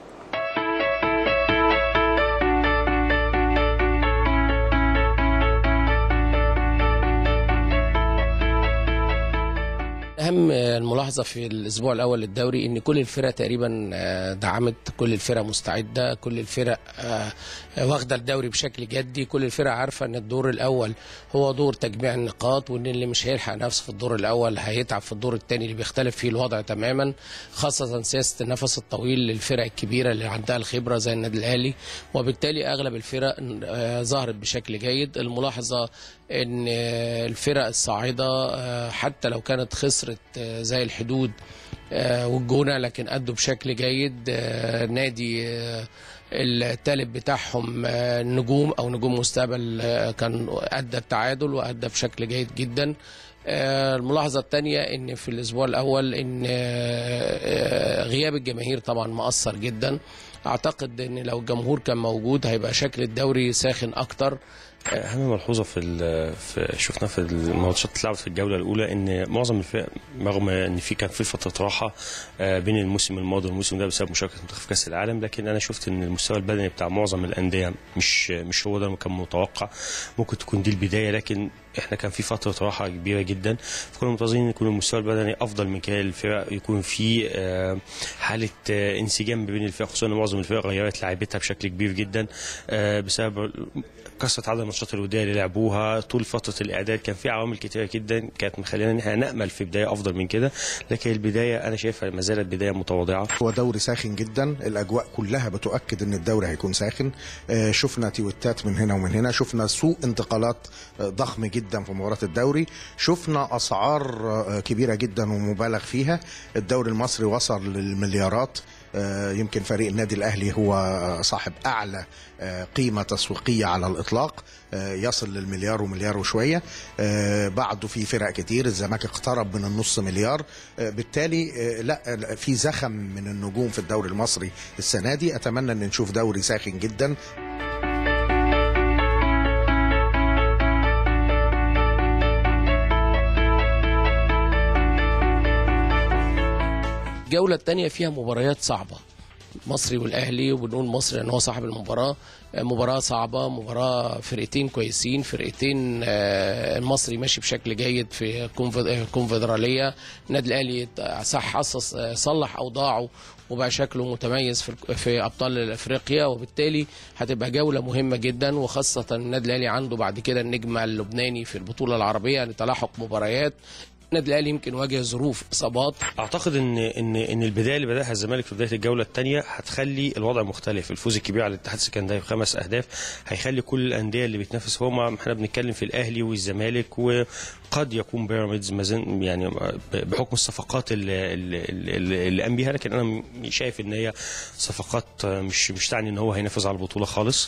اهم الملاحظه في الاسبوع الاول للدوري ان كل الفرق تقريبا آه، دعمت كل الفرق مستعده كل الفرق آه، واخده الدوري بشكل جدي كل الفرق عارفه ان الدور الاول هو دور تجميع النقاط وان اللي مش هيلحق نفسه في الدور الاول هيتعب في الدور الثاني اللي بيختلف فيه الوضع تماما خاصه سياسه النفس الطويل للفرق الكبيره اللي عندها الخبره زي النادي الاهلي وبالتالي اغلب الفرق آه، ظهرت بشكل جيد الملاحظه ان آه، الفرق الصاعده آه، حتى لو كانت خسرت آه، زي الحدود آه، والجونه لكن ادوا بشكل جيد آه، نادي آه، التالت بتاعهم آه، نجوم او نجوم مستقبل آه، كان ادى التعادل وادى بشكل جيد جدا آه، الملاحظه الثانيه ان في الاسبوع الاول ان آه، آه، غياب الجماهير طبعا مأثر جدا اعتقد ان لو الجمهور كان موجود هيبقى شكل الدوري ساخن اكتر اهم ملحوظه في, ال- في شفنا في الماتشات اللي اتلعبت في الجوله الاولى ان معظم الفرق رغم ان في كان في فتره راحه آه، بين الموسم الماضي والموسم ده بسبب مشاركه منتخب كاس العالم لكن انا شفت ان المستوى البدني بتاع معظم الانديه مش مش هو ده اللي كان متوقع ممكن تكون دي البدايه لكن احنا كان في فتره راحه كبيره جدا فكنا منتظرين ان يكون المستوى البدني افضل من كده الفرق يكون في آه، حاله آه، انسجام ما بين الفرق خصوصا ان معظم الفرق غيرت لعيبتها بشكل كبير جدا آه، بسبب كثره عدد الماتشات الوديه اللي لعبوها طول فتره الاعداد كان في عوامل كتيره جدا كانت مخلينا ان احنا نامل في بدايه افضل من كده لكن البدايه انا شايفها ما زالت بدايه متواضعه هو دوري ساخن جدا الاجواء كلها بتؤكد ان الدوري هيكون ساخن آه، شفنا تويتات من هنا ومن هنا شفنا سوق انتقالات آه، ضخم جدا في مباراه الدوري شفنا اسعار آه، كبيره جدا ومبالغ فيها الدوري المصري وصل للمليارات آه، يمكن فريق النادي الاهلي هو آه، صاحب اعلى آه، قيمه تسويقيه على الاطلاق آه، يصل للمليار ومليار وشويه آه، بعده في فرق كتير الزمالك اقترب من النص مليار آه، بالتالي آه، لا لا، في زخم من النجوم في الدوري المصري السنه دي اتمنى ان نشوف دوري ساخن جدا الجولة الثانية فيها مباريات صعبة مصري والأهلي وبنقول مصري لأن هو صاحب المباراة مباراة صعبة مباراة فرقتين كويسين فرقتين آه، المصري ماشي بشكل جيد في الكونف- الكونفدرالية النادي الأهلي صح حصص آه، صلح أوضاعه وبقى شكله متميز في في ابطال افريقيا وبالتالي هتبقى جوله مهمه جدا وخاصه النادي الاهلي عنده بعد كده النجم اللبناني في البطوله العربيه يعني تلاحق مباريات النادي الاهلي يمكن واجه ظروف اصابات اعتقد ان ان ان البدايه اللي بداها الزمالك في بدايه الجوله الثانيه هتخلي الوضع مختلف الفوز الكبير على الاتحاد السكندري بخمس اهداف هيخلي كل الانديه اللي بتنافس هما احنا بنتكلم في الاهلي والزمالك وقد يكون بيراميدز مازن يعني بحكم الصفقات اللي, اللي, اللي, اللي قام بيها لكن انا شايف ان هي صفقات مش مش تعني ان هو هينافس على البطوله خالص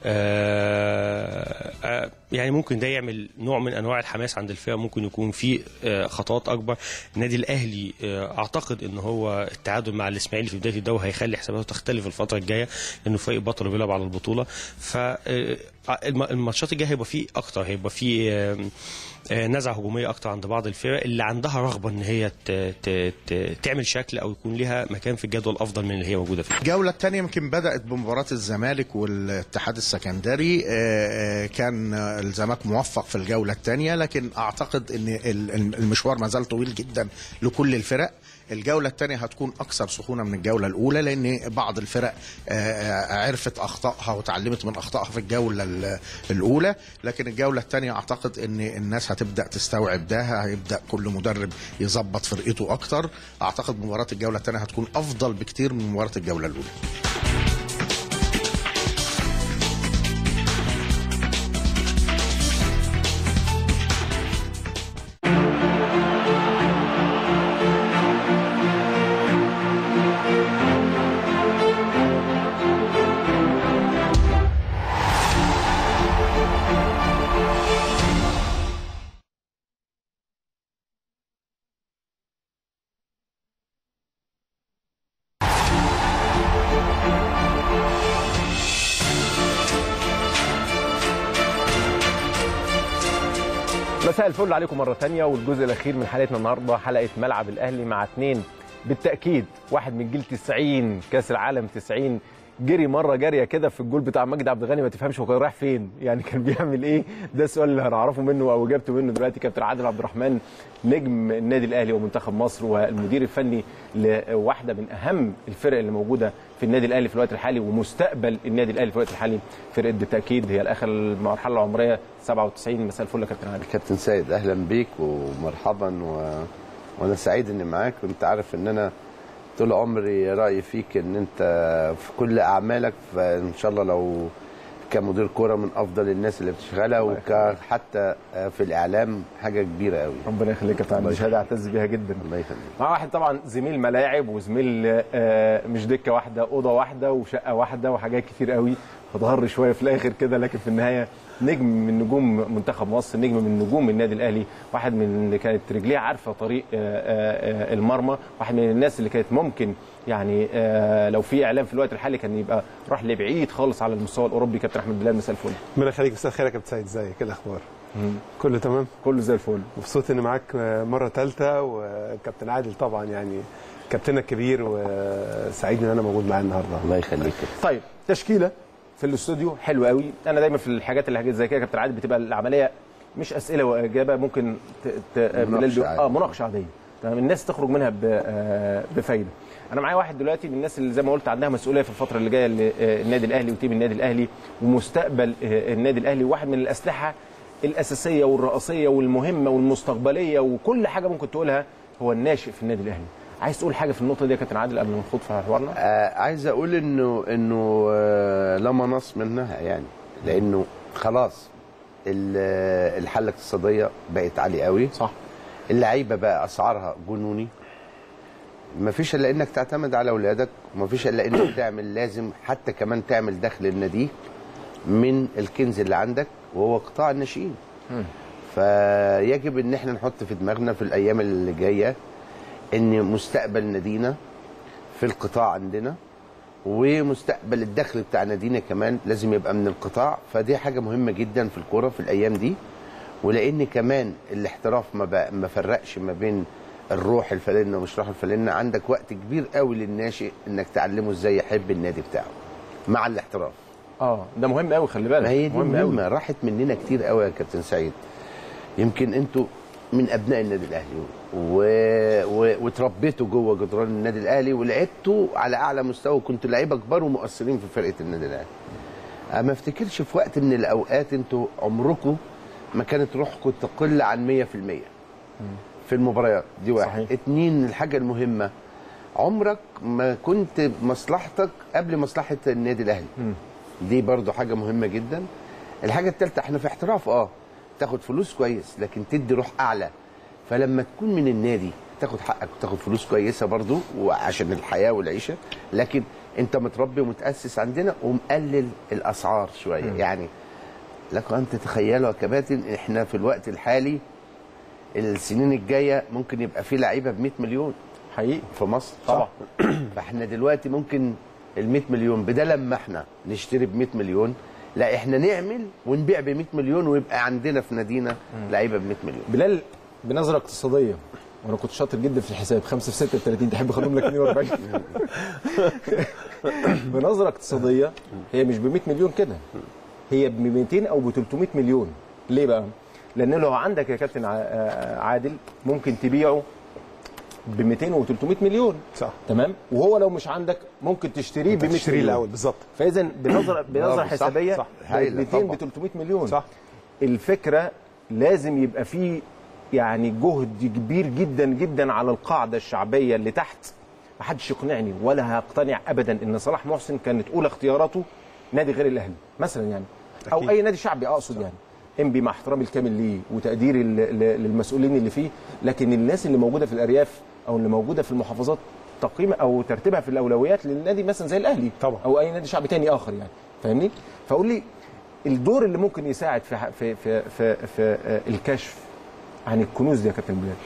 آه، آه، يعني ممكن ده يعمل نوع من انواع الحماس عند الفرقه ممكن يكون في آه، خطوات اكبر النادي الاهلي آه، اعتقد ان هو التعادل مع الاسماعيلي في بدايه الدوري هيخلي حساباته تختلف الفتره الجايه لانه فريق بطل وبيلعب على البطوله ف آه، الم- الماتشات الجايه هيبقى فيه اكتر هيبقى فيه آه، آه، نزعه هجوميه اكتر عند بعض الفرق اللي عندها رغبه ان هي ت- ت- ت- تعمل شكل او يكون لها مكان في الجدول افضل من اللي هي موجوده فيه الجولة الثانية يمكن بدأت بمباراة الزمالك والاتحاد السكندري آه، آه، كان آه، الزمالك موفق في الجولة الثانية لكن أعتقد أن ال- ال- المشوار ما زال طويل جدا لكل الفرق الجولة الثانية هتكون أكثر سخونة من الجولة الأولى لأن بعض الفرق آه، آه، عرفت أخطائها وتعلمت من أخطائها في الجولة ال- الأولى لكن الجولة الثانية أعتقد أن الناس هتبدأ تستوعب ده هيبدأ كل مدرب يظبط فرقته أكتر أعتقد مباراة الجولة الثانية هتكون أفضل بكتير من مباراة الجولة الأولى مساء الفل عليكم مرة تانية والجزء الأخير من حلقتنا النهاردة حلقة ملعب الأهلي مع اتنين بالتأكيد واحد من جيل 90 كأس العالم 90 جري مرة جارية كده في الجول بتاع مجدي عبد الغني ما تفهمش هو كان رايح فين يعني كان بيعمل إيه ده السؤال اللي هنعرفه منه أو إجابته منه دلوقتي كابتن عادل عبد الرحمن نجم النادي الأهلي ومنتخب مصر والمدير الفني لواحدة من أهم الفرق اللي موجودة في النادي الأهلي في الوقت الحالي ومستقبل النادي الأهلي في الوقت الحالي فرقة بالتأكيد هي الآخر المرحلة العمرية 97 مساء الفل يا كابتن عادل كابتن سيد اهلا بيك ومرحبا و... وانا سعيد اني معاك وانت عارف ان انا طول عمري رايي فيك ان انت في كل اعمالك فان شاء الله لو كمدير كوره من افضل الناس اللي بتشتغلها وحتى في الاعلام حاجه كبيره قوي ربنا يخليك يا كابتن عادل شهاده اعتز بيها جدا الله يخليك مع واحد طبعا زميل ملاعب وزميل آه، مش دكه واحده اوضه واحده وشقه واحده وحاجات كتير قوي فظهر شويه في الاخر كده لكن في النهايه نجم من نجوم منتخب مصر نجم من نجوم النادي الاهلي واحد من اللي كانت رجليه عارفه طريق آه، آه، آه، المرمى واحد من الناس اللي كانت ممكن يعني آه، لو في اعلام في الوقت الحالي كان يبقى راح لبعيد خالص على المستوى الاوروبي كابتن احمد بلال مساء الفل ربنا يخليك مساء الخير يا كابتن سيد ازيك ايه الاخبار؟ كله تمام كله زي الفل مبسوط اني معاك مره ثالثه وكابتن عادل طبعا يعني كابتننا الكبير وسعيد ان انا موجود معاه النهارده الله يخليك طيب تشكيله في الاستوديو حلو قوي انا دايما في الحاجات اللي حاجات زي كده يا كابتن عادل بتبقى العمليه مش اسئله واجابه ممكن ت... ت... بلال بيقول- عادية. اه مناقشه عاديه تمام الناس تخرج منها ب... آه، بفايده انا معايا واحد دلوقتي من الناس اللي زي ما قلت عندها مسؤوليه في الفتره اللي جايه للنادي الاهلي وتيم النادي الاهلي ومستقبل آه، النادي الاهلي واحد من الاسلحه الاساسيه والرئاسيه والمهمه والمستقبليه وكل حاجه ممكن تقولها هو الناشئ في النادي الاهلي عايز تقول حاجه في النقطه دي يا كابتن عادل قبل ما نخوض في حوارنا آه عايز اقول انه انه آه لا مناص منها يعني لانه خلاص ال- الحاله الاقتصاديه بقت عاليه قوي صح اللعيبه بقى اسعارها جنوني ما فيش الا انك تعتمد على اولادك وما فيش الا انك تعمل لازم حتى كمان تعمل دخل لناديك من الكنز اللي عندك وهو قطاع الناشئين فيجب ان احنا نحط في دماغنا في الايام اللي جايه ان مستقبل نادينا في القطاع عندنا ومستقبل الدخل بتاع نادينا كمان لازم يبقى من القطاع فدي حاجه مهمه جدا في الكوره في الايام دي ولان كمان الاحتراف ما بقى ما فرقش ما بين الروح الفلنه ومش روح الفلنه عندك وقت كبير قوي للناشئ انك تعلمه ازاي يحب النادي بتاعه مع الاحتراف اه ده مهم قوي خلي بالك ما هي دي مهم قوي مهمه راحت مننا كتير قوي يا كابتن سعيد يمكن انتوا من ابناء النادي الاهلي و... و... وتربيتوا جوه جدران النادي الاهلي ولعبتوا على اعلى مستوى وكنتوا لعيبه كبار ومؤثرين في فرقه النادي الاهلي أنا ما افتكرش في وقت من الاوقات انتوا عمركم ما كانت روحكم تقل عن 100% في المباريات دي واحد صحيح. اتنين الحاجه المهمه عمرك ما كنت مصلحتك قبل مصلحه النادي الاهلي دي برضو حاجه مهمه جدا الحاجه الثالثه احنا في احتراف اه تاخد فلوس كويس لكن تدي روح اعلى فلما تكون من النادي تاخد حقك وتاخد فلوس كويسه برضو وعشان الحياه والعيشه لكن انت متربي ومتاسس عندنا ومقلل الاسعار شويه يعني لكم ان تتخيلوا يا كباتن احنا في الوقت الحالي السنين الجايه ممكن يبقى في لعيبه ب 100 مليون حقيقي في مصر طبعا. فاحنا دلوقتي ممكن ال 100 مليون بدل ما احنا نشتري ب 100 مليون لا احنا نعمل ونبيع ب 100 مليون ويبقى عندنا في نادينا لعيبه ب 100 مليون بلال بنظره اقتصاديه وانا كنت شاطر جدا في الحساب 5 في 36 تحب اخدهم لك 42 بنظره اقتصاديه هي مش ب 100 مليون كده هي ب 200 او ب 300 مليون ليه بقى؟ لان لو عندك يا كابتن ع- آه، عادل ممكن تبيعه ب 200 و 300 مليون صح تمام وهو لو مش عندك ممكن تشتريه ب 100 تشتري مليون الاول بالظبط فاذا بنظره بنظره برافو، صح، حسابيه صح. بقت هايلة 200 ب طبعا. 300 مليون صح. الفكره لازم يبقى فيه يعني جهد كبير جدا جدا على القاعده الشعبيه اللي تحت محدش يقنعني ولا هقتنع ابدا ان صلاح محسن كانت اولى اختياراته نادي غير الاهلي مثلا يعني او أكيد. اي نادي شعبي اقصد يعني انبي مع احترامي الكامل ليه وتقديري ل- ل- للمسؤولين اللي فيه لكن الناس اللي موجوده في الارياف او اللي موجوده في المحافظات تقييم او ترتيبها في الاولويات للنادي مثلا زي الاهلي طبعا. او اي نادي شعبي تاني اخر يعني فاهمني فقول لي الدور اللي ممكن يساعد في ح- في في في, في آه، الكشف عن الكنوز دي يا كابتن بلال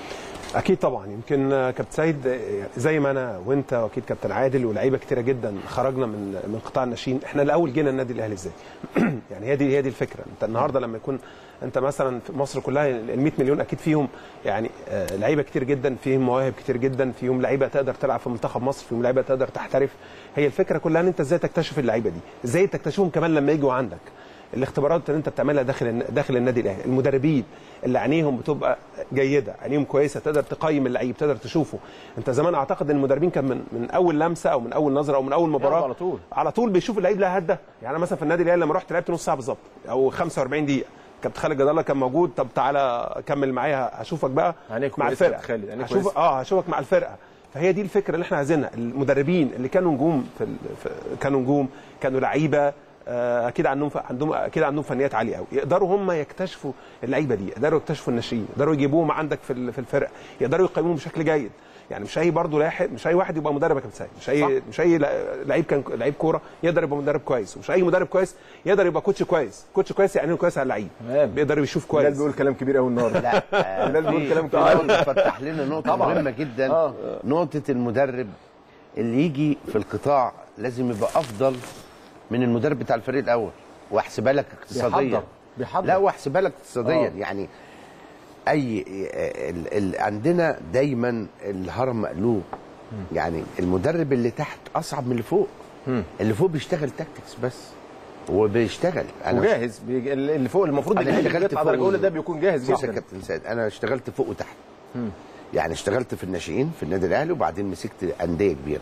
اكيد طبعا يمكن آه، كابتن سيد آه، زي ما انا وانت واكيد كابتن عادل ولاعيبه كتيره جدا خرجنا من من قطاع الناشئين احنا الاول جينا النادي الاهلي ازاي يعني هي دي هي دي الفكره انت النهارده لما يكون انت مثلا في مصر كلها ال 100 مليون اكيد فيهم يعني آه، لعيبه كتير جدا فيهم مواهب كتير جدا فيهم لعيبه تقدر تلعب في منتخب مصر فيهم لعيبه تقدر تحترف هي الفكره كلها ان انت ازاي تكتشف اللعيبه دي ازاي تكتشفهم كمان لما يجوا عندك الاختبارات اللي انت بتعملها داخل الن- داخل النادي الاهلي المدربين اللي عينيهم بتبقى جيده عينيهم كويسه تقدر تقيم اللعيب تقدر تشوفه انت زمان اعتقد ان المدربين كان من من اول لمسه او من اول نظره او من اول مباراه على طول. على طول بيشوف اللعيب لها هده يعني أنا مثلا في النادي الاهلي لما رحت لعبت نص ساعه بالظبط او 45 دقيقه كابتن خالد جد الله كان موجود طب تعالى كمل معايا هشوفك بقى عينيك مع كويسة يا الفرقه كابتن خالد، عينيك هشوف كويسة. اه هشوفك مع الفرقه فهي دي الفكره اللي احنا عايزينها المدربين اللي كانوا نجوم في, ال... في كانوا نجوم كانوا لعيبه آه، اكيد عندهم عندهم اكيد عندهم فنيات عاليه قوي يقدروا هم يكتشفوا اللعيبه دي يقدروا يكتشفوا الناشئين يقدروا يجيبوهم عندك في ال- في الفرقه يقدروا يقيموهم بشكل جيد يعني مش اي برضه لاحق مش اي واحد يبقى مدرب يا كابتن سيد مش اي مش اي لع- لعيب كان لعيب كوره يقدر يبقى مدرب كويس ومش اي مدرب كويس يقدر يبقى كوتش كويس كوتش كويس يعني كويس على اللعيب تمام. بيقدر يشوف بلال كويس بيقول كلام كبير قوي النهارده لا آه، بلال بيقول في- كلام في كبير نقطة فتح لنا نقطة طبعاً. مهمة جدا آه. نقطة المدرب اللي يجي في القطاع لازم يبقى أفضل من المدرب بتاع الفريق الأول وأحسبها لك اقتصاديا بيحضر بيحضر لا وأحسبها لك اقتصاديا آه. يعني أي ال ال عندنا دايما الهرم مقلوب يعني المدرب اللي تحت أصعب من اللي فوق اللي فوق بيشتغل تاكتكس بس وبيشتغل أنا وجاهز بيج- اللي فوق المفروض أنا اللي اشتغلت يطلع فوق درجه اولى ده بيكون جاهز بص يا جدا كابتن سيد انا اشتغلت فوق وتحت يعني اشتغلت في الناشئين في النادي الاهلي وبعدين مسكت انديه كبيره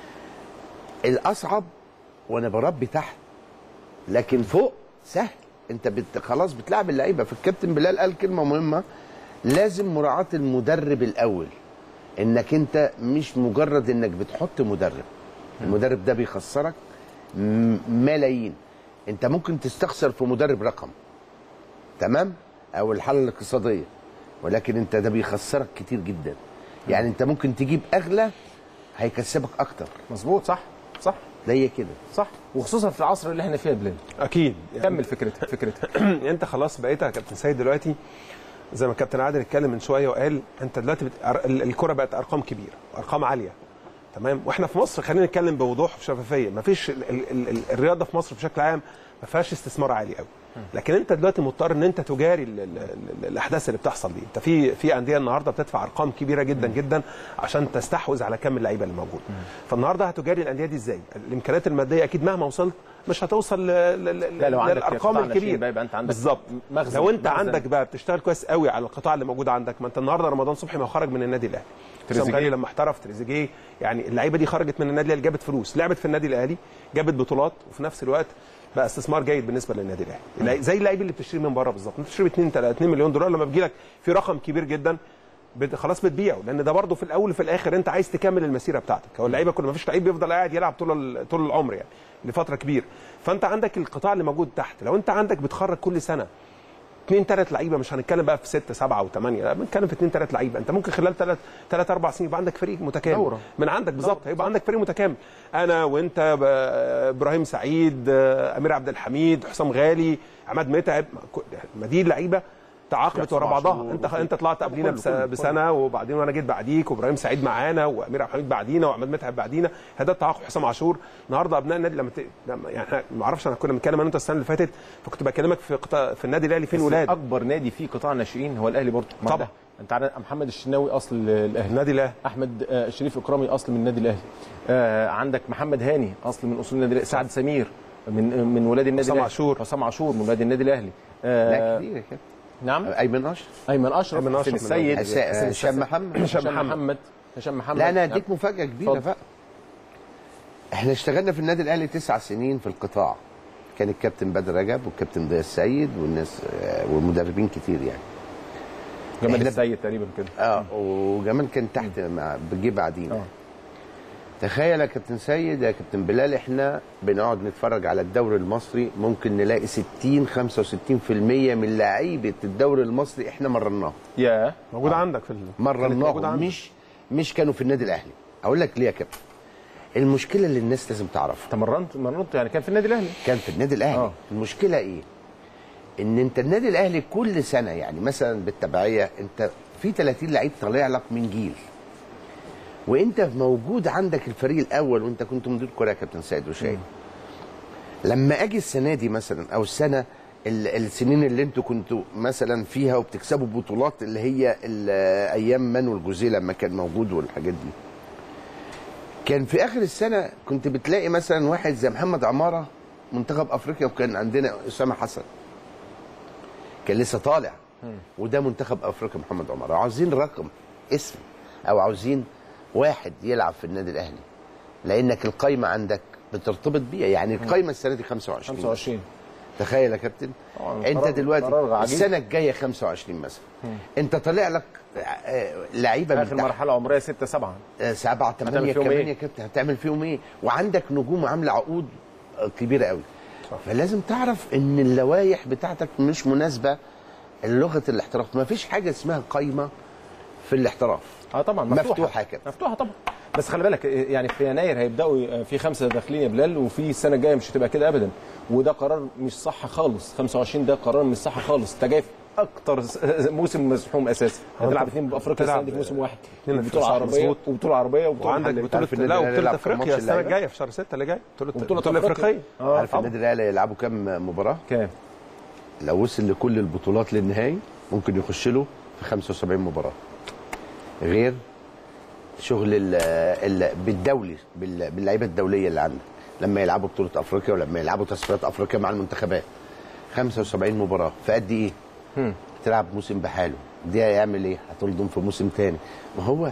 الاصعب وانا بربي تحت لكن فوق سهل انت بت خلاص بتلعب اللعيبه فالكابتن بلال قال كلمه مهمه لازم مراعاه المدرب الاول انك انت مش مجرد انك بتحط مدرب المدرب ده بيخسرك م- ملايين انت ممكن تستخسر في مدرب رقم تمام او الحاله الاقتصاديه ولكن انت ده بيخسرك كتير جدا يعني انت ممكن تجيب اغلى هيكسبك اكتر مظبوط صح صح ده هي كده صح وخصوصا في العصر اللي احنا فيه يا بلال اكيد كمل فكرتها فكرتها يعني انت خلاص بقيت يا كابتن سيد دلوقتي زي ما الكابتن عادل اتكلم من شويه وقال انت دلوقتي بت... ال- ال- الكره بقت ارقام كبيره ارقام عاليه تمام واحنا في مصر خلينا نتكلم بوضوح وبشفافيه ما فيش ال... ال... ال... ال- الرياضه في مصر بشكل عام ما فيهاش استثمار عالي قوي لكن انت دلوقتي مضطر ان انت تجاري ال... ال... ال... الاحداث اللي بتحصل دي انت في في انديه النهارده بتدفع ارقام كبيره جدا جدا عشان تستحوذ على كم اللعيبه اللي موجود فالنهارده هتجاري الانديه دي ازاي الامكانيات الماديه اكيد مهما وصلت مش هتوصل ل... ل... ل... لا، لو عندك للارقام قطاع ناشئين الكبيره بقى يبقى أنت عندك بالظبط مخزن- لو انت مخزن. عندك بقى بتشتغل كويس قوي على القطاع اللي موجود عندك ما انت النهارده رمضان صبحي ما هو خرج من النادي الاهلي حسام تريزيجيه. غالي لما احترف تريزيجيه يعني اللعيبه دي خرجت من النادي الاهلي جابت فلوس لعبت في النادي الاهلي جابت بطولات وفي نفس الوقت بقى استثمار جيد بالنسبه للنادي الاهلي زي اللعيب اللي بتشتري من بره بالظبط انت بتشتري ب 2 2 مليون دولار لما بيجي لك في رقم كبير جدا بت- خلاص بتبيعه لان ده برضه في الاول وفي الاخر انت عايز تكمل المسيره بتاعتك هو اللعيبه كل ما فيش لعيب بيفضل قاعد يلعب طول ال- طول العمر يعني لفتره كبيره فانت عندك القطاع اللي موجود تحت لو انت عندك بتخرج كل سنه اثنين ثلاث لعيبه مش هنتكلم بقى في ست سبعه او ثمانيه لا بنتكلم في اثنين ثلاث لعيبه انت ممكن خلال ثلاث ثلاث اربع سنين يبقى عندك فريق متكامل دورة. من عندك بالظبط هيبقى عندك فريق متكامل انا وانت ب- ابراهيم سعيد آه، امير عبد الحميد حسام غالي عماد متعب ما كو- ما دي اللعيبه تعاقبت ورا بعضها انت انت طلعت قبلينا بس- بسنه وبعدين وانا جيت بعديك وابراهيم سعيد معانا وامير عبد الحميد بعدينا وعماد متعب بعدينا هذا التعاقب حسام عاشور النهارده ابناء النادي لما, ت... لما يعني إحنا ما اعرفش انا كنا بنتكلم انا وانت السنه اللي فاتت فكنت بكلمك في قطاع في النادي الاهلي فين بس ولاد اكبر نادي فيه قطاع ناشئين هو الاهلي برضه ما طبعا. ده. انت عارف محمد الشناوي اصل الاهلي النادي الاهلي احمد آه، شريف اكرامي اصل من النادي الاهلي آه، عندك محمد هاني اصل من اصول النادي الاهلي سعد سمير من من ولاد النادي حسام الاهلي عاشور. حسام عاشور من ولاد النادي الاهلي لا آه، كتير يا كابتن نعم ايمن اشرف ايمن اشرف أيمن أشرف حسين من السيد هس- حسين هشام السيد. محمد هشام محمد هشام محمد لا انا نعم. اديك مفاجاه كبيره اتفضل. بقى احنا اشتغلنا في النادي الاهلي تسع سنين في القطاع كان الكابتن بدر رجب والكابتن ضياء السيد والناس آه، ومدربين كتير يعني جمال إحنا- السيد تقريبا كده اه وجمال كان تحت مع بجي بعدين آه. تخيل يا كابتن سيد يا كابتن بلال احنا بنقعد نتفرج على الدوري المصري ممكن نلاقي 60 65% من لعيبه الدوري المصري احنا مرناهم يا موجود عندك في ال... كانت موجودة مرناهم عندك. مش مش كانوا في النادي الاهلي اقول لك ليه يا كابتن المشكله اللي الناس لازم تعرفها تمرنت مرنت يعني كان في النادي الاهلي كان في النادي الاهلي آه. آه. المشكله ايه ان انت النادي الاهلي كل سنه يعني مثلا بالتبعيه انت في 30 لعيب طالع لك من جيل وانت موجود عندك الفريق الاول وانت كنت مدير كوره يا كابتن سيد وشايف لما اجي السنه دي مثلا او السنه ال- السنين اللي انتوا كنتوا مثلا فيها وبتكسبوا بطولات اللي هي ال- ايام مانويل جوزيه لما كان موجود والحاجات دي كان في اخر السنه كنت بتلاقي مثلا واحد زي محمد عماره منتخب افريقيا وكان عندنا اسامه حسن كان لسه طالع وده منتخب افريقيا محمد عماره عاوزين رقم اسم او عاوزين واحد يلعب في النادي الاهلي لانك القايمه عندك بترتبط بيها يعني القايمه السنه دي 25 25 تخيل يا كابتن طبعاً انت قرار- دلوقتي قرار عجيب. السنه الجايه 25 مثلا انت طالع لك آه، لعيبه من اخر تحت. مرحله عمريه 6 7 آه، سبعة هتعمل ثمانية فيهم كمان إيه؟ يا كابتن هتعمل فيهم ايه وعندك نجوم عامله عقود آه، كبيره قوي فلازم تعرف ان اللوائح بتاعتك مش مناسبه لغه الاحتراف ما فيش حاجه اسمها قايمه في الاحتراف اه طبعا مفتوحه مفتوحه كده مفتوحه طبعا بس خلي بالك يعني في يناير هيبداوا في خمسه داخلين يا بلال وفي السنه الجايه مش هتبقى كده ابدا وده قرار مش صح خالص 25 ده قرار مش صح خالص انت جاي في اكتر س- موسم مزحوم اساسي هتلعب اثنين بافريقيا السنه دي في موسم واحد اتنين في بطوله شهر عربيه مظبوط. وبطوله عربيه وبطوله وعندك محلية. بطولة عارف النادي لا الأهلي وبطولة يلعب كام افريقيا ماتش السنة اللعيبة؟ الجاية في شهر 6 اللي جاي بطولة وبطولة بطولة أفريقيا. افريقية اه عارف طبعاً. النادي الاهلي هيلعبوا كام مباراه كام لو وصل لكل البطولات للنهائي ممكن يخش له في 75 مباراه غير شغل ال ال بالدولي بال- باللعيبه الدوليه اللي عندك لما يلعبوا بطوله افريقيا ولما يلعبوا تصفيات افريقيا مع المنتخبات 75 مباراه في قد ايه؟ تلعب موسم بحاله دي هيعمل ايه؟ هتلضم في موسم تاني ما هو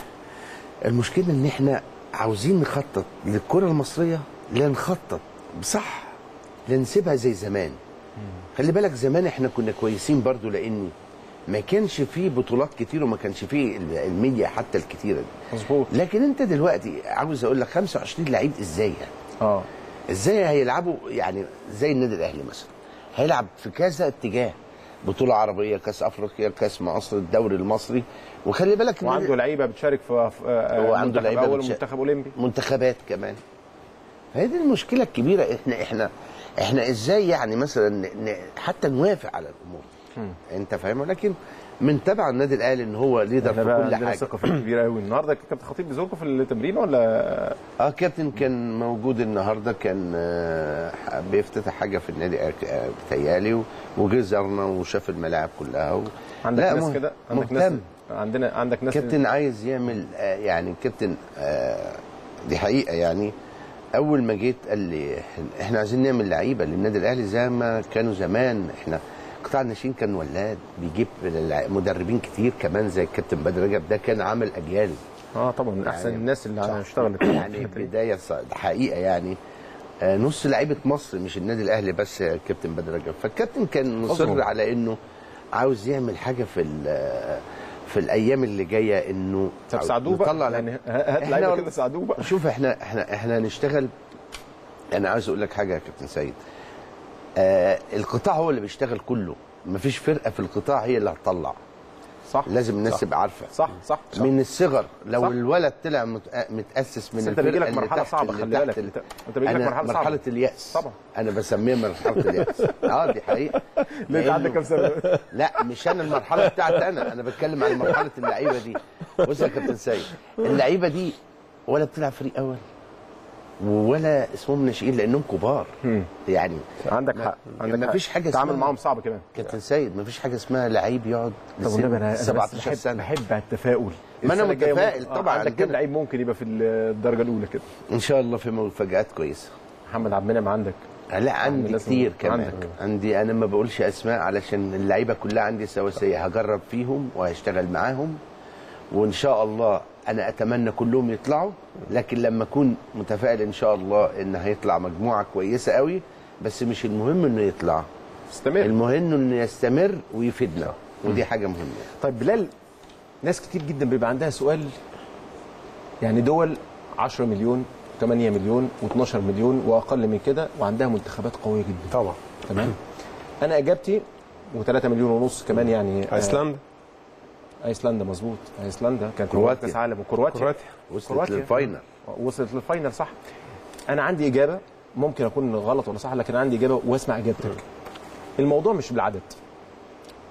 المشكله ان احنا عاوزين نخطط للكره المصريه لا نخطط صح لا نسيبها زي زمان خلي بالك زمان احنا كنا كويسين برضو لان ما كانش فيه بطولات كتير وما كانش فيه ال- الميديا حتى الكتيره دي مظبوط لكن انت دلوقتي عاوز اقول لك 25 لعيب ازاي يعني اه ازاي هيلعبوا يعني زي النادي الاهلي مثلا هيلعب في كذا اتجاه بطوله عربيه كاس افريقيا كاس مصر الدوري المصري وخلي بالك النادي- وعنده لعيبه بتشارك في في- آه، هو عنده منتخب لعيبة اول بتشا- ومنتخب اولمبي منتخبات كمان هي دي المشكله الكبيره احنا احنا احنا ازاي يعني مثلا ن- ن- حتى نوافق على الامور انت فاهم ولكن من تبع النادي الاهلي ان هو ليدر احنا في بقى كل عندنا حاجه ثقه فيه كبيره قوي النهارده كابتن خطيب بيزوركم في التمرين ولا اه كابتن كان موجود النهارده كان آه، بيفتتح حاجه في النادي آه، بتهيالي و- وجه زارنا وشاف الملاعب كلها و... عندك لا، ناس مه- كده عندك ناس مهتم. عندنا عندك ناس كابتن عايز يعمل آه، يعني كابتن آه، دي حقيقه يعني اول ما جيت قال لي احنا عايزين نعمل لعيبه للنادي الاهلي زي ما كانوا زمان احنا قطاع الناشئين كان ولاد بيجيب الع- مدربين كتير كمان زي الكابتن بدر رجب ده كان عامل اجيال اه طبعا من احسن يعني الناس اللي صح. اشتغلت يعني بدايه ص- حقيقه يعني آه، نص لعيبه مصر مش النادي الاهلي بس يا كابتن بدر رجب فالكابتن كان مصر أظن. على انه عاوز يعمل حاجه في ال- في الايام اللي جايه انه طب عاوز ساعدوه بقى نطلع يعني لعيبة. هات إحنا لعيبه والله- كده ساعدوه بقى شوف احنا احنا احنا هنشتغل انا عاوز اقول لك حاجه يا كابتن سيد آه القطاع هو اللي بيشتغل كله مفيش فرقه في القطاع هي اللي هتطلع صح لازم الناس صح. تبقى عارفه صح صح, صح. من الصغر لو صح. الولد طلع مت- متاسس من بس انت بيجي لك الفرقة اللي مرحله تحت صعبه اللي خلي تحت بالك ال- انت انت بيجي لك أنا مرحله صعبه مرحله الياس طبعا. انا بسميها مرحله الياس اه دي حقيقه ليه انت لأنه- عندك كام سنه لا مش انا المرحله بتاعتي انا انا بتكلم عن مرحله اللعيبه دي بص يا كابتن سيد اللعيبه دي ولا بتلعب فريق اول ولا اسمهم ناشئين لانهم كبار يعني عندك ما- حق عندك ما حق. فيش حاجة التعامل اسمها- معاهم صعب كمان كابتن سيد ما فيش حاجه اسمها لعيب يقعد طب والنبي انا لسن أنا بس 17 بحب سنه بحب التفاؤل ما أنا السنة الجاية متفائل ممكن- طبعاً، آه، عندك كام كده. لعيب ممكن يبقى في الدرجه الاولى كده ان شاء الله في مفاجات كويسه محمد عبد المنعم عندك لا عندي لازم- كتير كمان عندك. عندي انا ما بقولش اسماء علشان اللعيبه كلها عندي سواسيه هجرب فيهم وهشتغل معاهم وان شاء الله انا اتمنى كلهم يطلعوا لكن لما اكون متفائل ان شاء الله ان هيطلع مجموعه كويسه قوي بس مش المهم انه يطلع استمر المهم انه يستمر ويفيدنا ودي حاجه مهمه طيب بلال ناس كتير جدا بيبقى عندها سؤال يعني دول 10 مليون 8 مليون و12 مليون واقل من كده وعندها منتخبات قويه جدا طبعا تمام انا اجابتي و3 مليون ونص كمان يعني آه، ايسلندا ايسلندا مظبوط ايسلندا كانت كرواتيا. كاس عالم وكرواتيا كرواتيا وصلت كرواتيا. للفاينل وصلت للفاينل صح انا عندي اجابه ممكن اكون غلط ولا صح لكن عندي اجابه واسمع اجابتك الموضوع مش بالعدد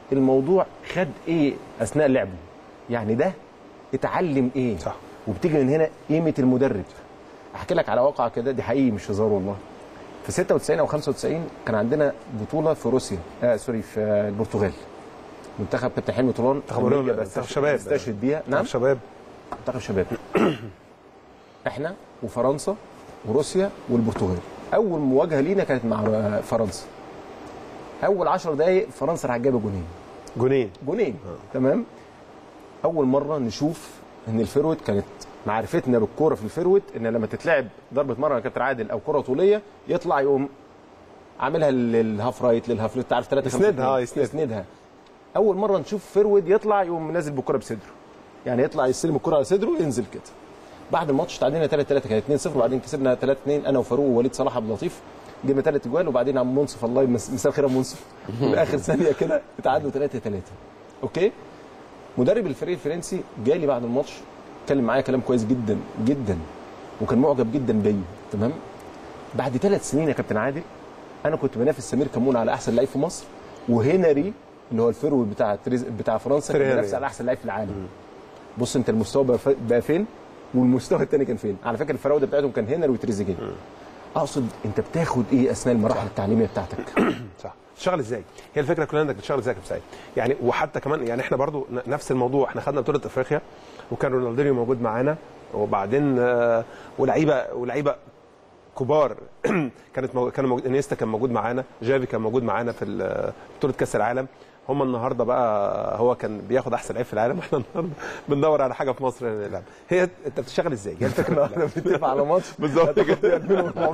الموضوع خد ايه اثناء لعبه يعني ده اتعلم ايه صح. وبتيجي من هنا قيمه المدرب احكي لك على واقعه كده دي حقيقي مش هزار والله في 96 او 95 كان عندنا بطوله في روسيا آه سوري في آه، البرتغال منتخب كابتن حلمي طولان منتخب أمريكا أولمبي، بس منتخب شباب. استشهد بيها نعم شباب منتخب شباب احنا وفرنسا وروسيا والبرتغال اول مواجهه لينا كانت مع فرنسا اول 10 دقائق فرنسا راح جايبه جونين جونين جونين تمام اول مره نشوف ان الفيرويد كانت معرفتنا بالكوره في الفيرويد ان لما تتلعب ضربه مرمى يا كابتن عادل او كره طوليه يطلع يقوم عاملها للهاف رايت للهاف ليفت عارف 3 يسندها، آه، يسند. يسندها اول مره نشوف فيرويد يطلع يقوم نازل بالكره بصدره يعني يطلع يستلم الكره على صدره وينزل كده بعد الماتش تعادلنا 3 3 كانت 2 0 وبعدين كسبنا 3 2 انا وفاروق ووليد صلاح عبد اللطيف جبنا ثلاث اجوال وبعدين عم منصف الله يمس- مساء الخير يا منصف في اخر ثانيه كده اتعادلوا 3 3 اوكي مدرب الفريق الفرنسي جالي بعد الماتش اتكلم معايا كلام كويس جدا جدا وكان معجب جدا بيا تمام بعد ثلاث سنين يا كابتن عادل انا كنت بنافس سمير كمون على احسن لعيب في مصر وهنري اللي هو الفيرود بتاع تريز بتاع فرنسا كان تريري. بينافس على احسن لعيب في العالم بص انت المستوى بقى, ف- بقى فين والمستوى الثاني كان فين على فكره الفراوده بتاعتهم كان هنري وتريزيجيه اقصد انت بتاخد ايه اثناء المراحل التعليميه بتاعتك صح تشتغل ازاي هي الفكره كلها انك تشتغل ازاي يا كابتن سعيد يعني وحتى كمان يعني احنا برضو ن- نفس الموضوع احنا خدنا بطوله افريقيا وكان رونالدينيو موجود معانا وبعدين آه، ولعيبه ولعيبه كبار كانت مو... كان موجود انيستا كان موجود معانا جافي كان موجود معانا في ال- بطوله كاس العالم هم النهارده بقى هو كان بياخد احسن لعيب في العالم واحنا النهارده بندور على حاجه في مصر نلعب هي انت بتشتغل ازاي هي الفكره احنا بنتفق على ماتش بالظبط كده كده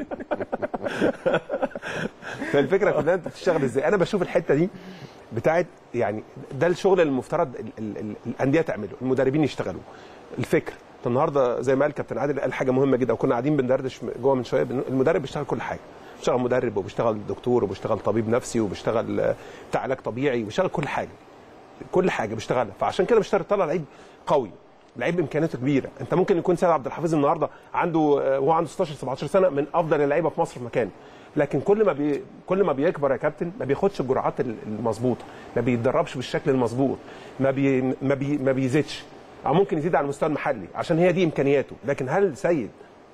فالفكره كلها انت بتشتغل ازاي انا بشوف الحته دي بتاعت يعني ده الشغل اللي المفترض ال- ال- ال- الانديه تعمله المدربين يشتغلوا الفكر انت النهارده زي ما قال كابتن عادل قال حاجه مهمه جدا وكنا قاعدين بندردش جوه من شويه بن- المدرب بيشتغل كل حاجه بيشتغل مدرب وبيشتغل دكتور وبيشتغل طبيب نفسي وبيشتغل آه، بتاع علاج طبيعي وبيشتغل كل حاجه كل حاجه بيشتغلها فعشان كده بيشتغل طلع لعيب قوي لعيب امكانياته كبيره انت ممكن يكون سيد عبد الحفيظ النهارده عنده آه، وهو عنده 16 17 سنه من افضل اللعيبه في مصر في مكانه لكن كل ما بي... كل ما بيكبر يا كابتن ما بياخدش الجرعات ال- المظبوطه ما بيتدربش بالشكل المظبوط ما بي... ما, بي... ما بيزيدش او ممكن يزيد على المستوى المحلي عشان هي دي امكانياته لكن هل سيد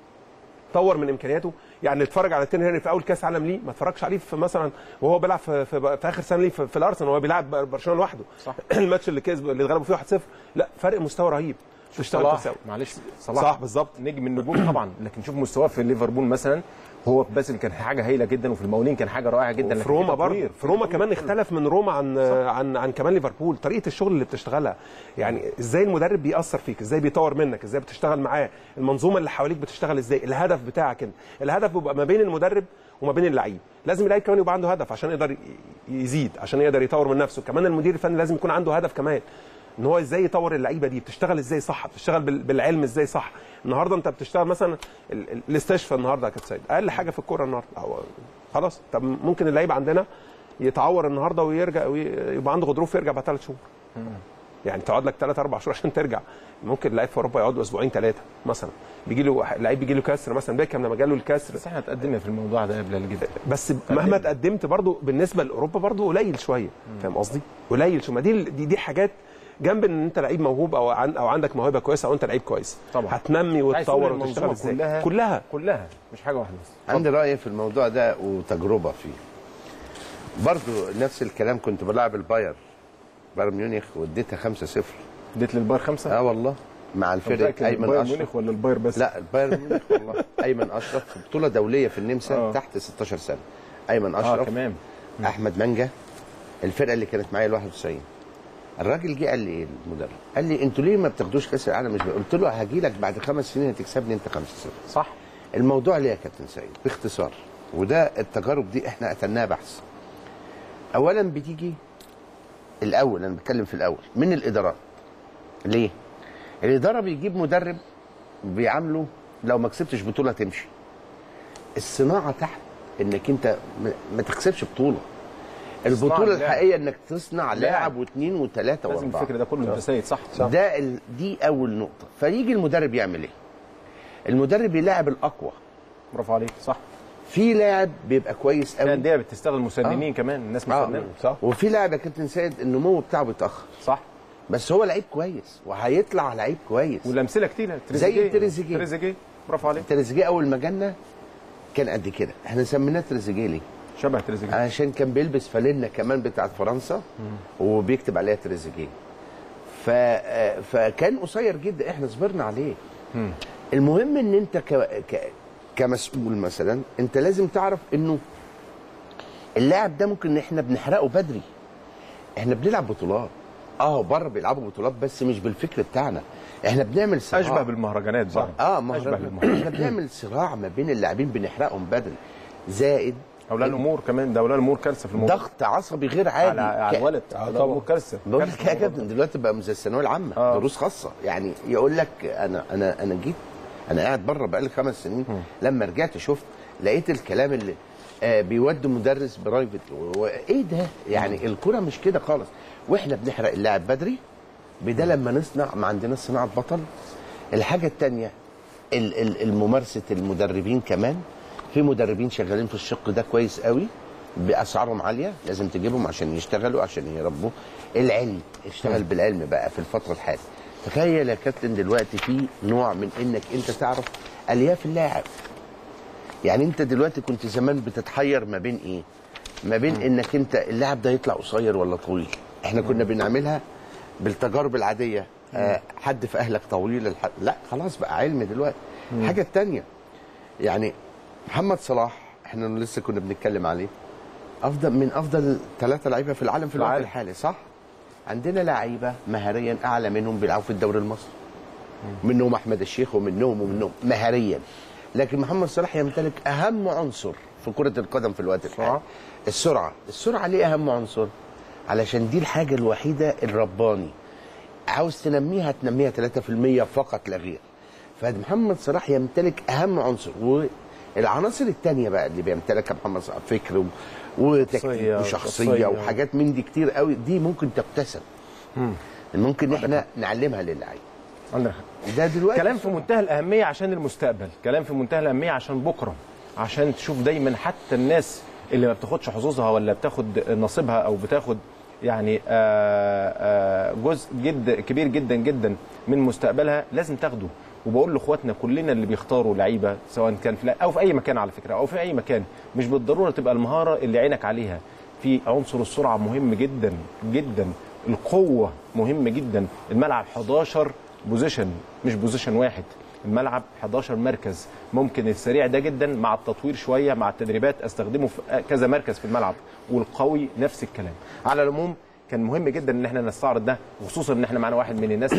طور من امكانياته يعني اتفرج على تيري هنري في اول كاس عالم ليه ما اتفرجش عليه في مثلا وهو بيلعب في, في, في اخر سنه ليه في, في الارسنال وهو بيلعب برشلونه لوحده صح. الماتش اللي كسب اللي اتغلبوا فيه 1-0 لا فرق مستوى رهيب تشتغل صلاح تساوي معلش صلاح صح بالظبط نجم النجوم طبعا لكن شوف مستواه في ليفربول مثلا هو في بازل كان حاجه هايله جدا وفي المقاولين كان حاجه رائعه جدا في لكن روما تطوير. برضه في روما كمان اختلف من روما عن عن عن كمان ليفربول طريقه الشغل اللي بتشتغلها يعني ازاي المدرب بيأثر فيك ازاي بيطور منك ازاي بتشتغل معاه المنظومه اللي حواليك بتشتغل ازاي الهدف بتاعك انت الهدف بيبقى ما بين المدرب وما بين اللعيب لازم اللعيب كمان يبقى عنده هدف عشان يقدر ي- يزيد عشان يقدر يطور من نفسه كمان المدير الفني لازم يكون عنده هدف كمان ان هو ازاي يطور اللعيبه دي بتشتغل ازاي صح بتشتغل بال- بالعلم ازاي صح النهارده انت بتشتغل مثلا ال- ال- الاستشفاء النهارده يا كابتن سيد اقل حاجه في الكوره النهارده أو- خلاص طب ممكن اللعيب عندنا يتعور النهارده ويرجع ويبقى عنده غضروف يرجع بعد ثلاث شهور يعني تقعد لك ثلاث اربع شهور عشان ترجع ممكن لعيب في اوروبا يقعد له اسبوعين ثلاثه مثلا بيجي له لعيب بيجي له كسر مثلا بيكهام لما جاله الكسر بس احنا اتقدمنا في الموضوع ده قبل جدا بس مهما تقدمت برضو بالنسبه لاوروبا برضو قليل شويه فاهم قصدي قليل شويه ما دي دي, دي حاجات جنب ان انت لعيب موهوب او عن او عندك موهبه كويسه او انت لعيب كويس طبعا. هتنمي عايز تقول وتطور وتشتغل المنظومة ازاي كلها كلها كلها مش حاجه واحده بس عندي راي في الموضوع ده وتجربه فيه برضو نفس الكلام كنت بلعب الباير بايرن ميونخ واديتها 5-0 اديت للباير خمسه اه والله مع الفرق متأكد ايمن البايرن اشرف ميونخ ولا الباير بس لا البايرن ميونخ والله ايمن اشرف في بطوله دوليه في النمسا آه. تحت 16 سنه ايمن اه اشرف تمام احمد منجا الفرقه اللي كانت معايا ال 91 الراجل جه قال لي ايه المدرب قال لي انتوا ليه ما بتاخدوش كاس العالم مش بقى. قلت له هاجي لك بعد خمس سنين هتكسبني انت 5 0 صح الموضوع ليه يا كابتن سعيد باختصار وده التجارب دي احنا قتلناها بحث اولا بتيجي الاول انا بتكلم في الاول من الادارات ليه الاداره بيجيب مدرب بيعامله لو ما كسبتش بطوله تمشي الصناعه تحت انك انت ما- ما تكسبش بطوله البطوله اللاعب. الحقيقيه انك تصنع لاعب. لاعب واثنين وثلاثه لازم واربعه الفكر ده كله انت سيد صح ده ال... دي اول نقطه فيجي المدرب يعمل ايه المدرب يلاعب الاقوى برافو عليك صح في لاعب بيبقى كويس قوي الانديه بتستخدم مسننين كمان الناس آه. مسننه صح وفي لاعب يا كابتن سيد النمو بتاعه بيتاخر صح بس هو لعيب كويس وهيطلع لعيب كويس والامثله كتيره زي تريزيجيه تريزيجيه برافو عليك تريزيجيه اول ما جالنا كان قد كده احنا سميناه تريزيجيه ليه؟ شبه تريزيجيه عشان كان بيلبس فانلة كمان بتاعت فرنسا وبيكتب عليها تريزيجيه ف... آه، فكان قصير جدا احنا صبرنا عليه المهم ان انت ك... ك... كمسؤول مثلا انت لازم تعرف انه اللاعب ده ممكن احنا بنحرقه بدري احنا بنلعب بطولات اه بره بيلعبوا بطولات بس مش بالفكر بتاعنا احنا بنعمل صراع اشبه بالمهرجانات صح اه اشبه مهرجان بالمهرجانات احنا بنعمل صراع ما بين اللاعبين بنحرقهم بدري زائد اولياء الامور كمان ده اولياء الامور كارثه في الموضوع ضغط عصبي غير عادي على على ك- الولد اولياء الامور كارثه بقول كارثة لك يا في الموضوع كابتن دلوقتي بقى زي الثانويه العامه آه. دروس خاصه يعني يقول لك انا انا انا جيت انا قاعد بره بقالي خمس سنين لما رجعت شفت لقيت الكلام اللي آه بيودي مدرس برايفت وايه ده يعني الكره مش كده خالص واحنا بنحرق اللاعب بدري بده لما نصنع ما عندناش صناعه بطل الحاجه الثانيه الممارسه المدربين كمان في مدربين شغالين في الشق ده كويس قوي باسعارهم عاليه لازم تجيبهم عشان يشتغلوا عشان يربوا العلم اشتغل بالعلم بقى في الفتره الحاليه تخيل يا كابتن دلوقتي في نوع من انك انت تعرف الياف اللاعب يعني انت دلوقتي كنت زمان بتتحير ما بين ايه ما بين انك انت اللاعب ده يطلع قصير ولا طويل احنا كنا بنعملها بالتجارب العاديه آه حد في اهلك طويل الح... لا خلاص بقى علم دلوقتي الحاجه الثانيه يعني محمد صلاح احنا لسه كنا بنتكلم عليه افضل من افضل ثلاثه لعيبه في العالم في الوقت العالم. الحالي صح عندنا لعيبه مهاريا اعلى منهم بيلعبوا في الدوري المصري منهم احمد الشيخ ومنهم ومنهم مهاريا لكن محمد صلاح يمتلك اهم عنصر في كره القدم في الوقت الحالي السرعه السرعه ليه اهم عنصر علشان دي الحاجه الوحيده الرباني عاوز تنميها تنميها 3% فقط لا غير فمحمد صلاح يمتلك اهم عنصر والعناصر الثانيه بقى اللي بيمتلكها محمد صلاح فكر و- وتكتيك شخصية- وشخصيه شخصية. وحاجات من دي كتير قوي دي ممكن تكتسب ممكن احنا نعلمها للعيب عندك حق. ده دلوقتي كلام في منتهى الاهميه عشان المستقبل كلام في منتهى الاهميه عشان بكره عشان تشوف دايما حتى الناس اللي ما بتاخدش حظوظها ولا بتاخد نصيبها او بتاخد يعني آه، آه، جزء جد كبير جدا جدا من مستقبلها لازم تاخده وبقول لاخواتنا كلنا اللي بيختاروا لعيبه سواء كان في او في اي مكان على فكره او في اي مكان مش بالضروره تبقى المهاره اللي عينك عليها في عنصر السرعه مهم جدا جدا القوه مهم جدا الملعب 11 بوزيشن مش بوزيشن واحد الملعب 11 مركز ممكن السريع ده جدا مع التطوير شويه مع التدريبات استخدمه في كذا مركز في الملعب والقوي نفس الكلام على العموم كان مهم جدا ان احنا نستعرض ده وخصوصا ان احنا معانا واحد من الناس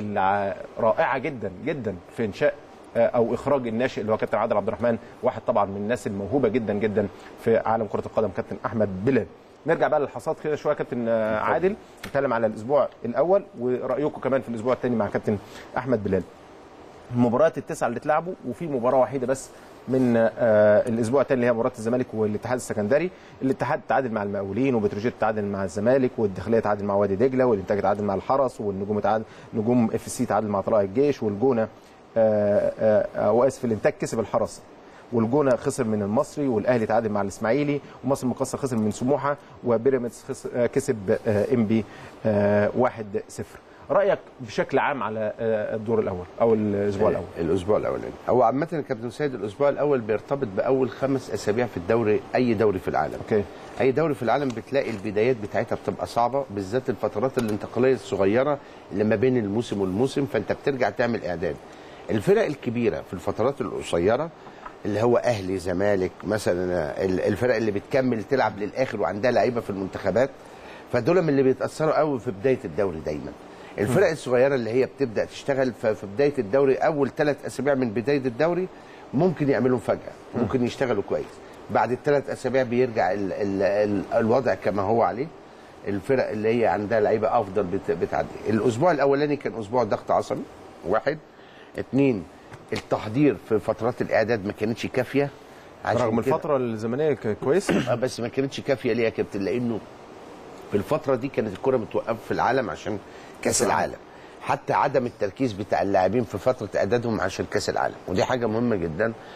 الرائعه جدا جدا في انشاء آه، او اخراج الناشئ اللي هو كابتن عادل عبد الرحمن واحد طبعا من الناس الموهوبه جدا جدا في عالم كره القدم كابتن احمد بلال نرجع بقى للحصاد كده شويه كابتن آه، عادل نتكلم على الاسبوع الاول ورايكم كمان في الاسبوع الثاني مع كابتن احمد بلال المباريات التسعه اللي اتلعبوا وفي مباراه وحيده بس من آه الاسبوع الثاني اللي هي مباراه الزمالك والاتحاد السكندري الاتحاد تعادل مع المقاولين وبتروجيت تعادل مع الزمالك والداخليه تعادل مع وادي دجله والانتاج تعادل مع الحرس والنجوم تعادل نجوم اف سي تعادل مع طلائع الجيش والجونه آه آه آه واسف الانتاج كسب الحرس والجونه خسر من المصري والاهلي تعادل مع الاسماعيلي ومصر المقاصه خسر من سموحه وبيراميدز خسر آه كسب آه انبي آه 1-0 رايك بشكل عام على آه الدور الاول او الاسبوع الاول الاسبوع الاولاني هو عامه يا كابتن سيد الاسبوع الاول بيرتبط باول خمس اسابيع في الدوري اي دوري في العالم اوكي اي دوري في العالم بتلاقي البدايات بتاعتها بتبقى صعبه بالذات الفترات الانتقاليه الصغيره اللي ما بين الموسم والموسم فانت بترجع تعمل اعداد الفرق الكبيره في الفترات القصيره اللي هو اهلي زمالك مثلا ال- الفرق اللي بتكمل تلعب للاخر وعندها لعيبه في المنتخبات فدول من اللي بيتاثروا قوي في بدايه الدوري دايما الفرق الصغيره اللي هي بتبدا تشتغل ف- في بدايه الدوري اول ثلاث اسابيع من بدايه الدوري ممكن يعملوا فجاه ممكن يشتغلوا كويس بعد الثلاث اسابيع بيرجع ال ال ال الوضع كما هو عليه الفرق اللي هي عندها لعيبه افضل بت- بتعدي الاسبوع الاولاني كان اسبوع ضغط عصبي واحد اثنين التحضير في فترات الاعداد ما كانتش كافيه رغم كده- الفتره الزمنيه ك- كويسه آه، بس ما كانتش كافيه ليه يا كابتن لانه في الفتره دي كانت الكره متوقفه في العالم عشان كاس العالم حتى عدم التركيز بتاع اللاعبين في فتره اعدادهم عشان كاس العالم ودي حاجه مهمه جدا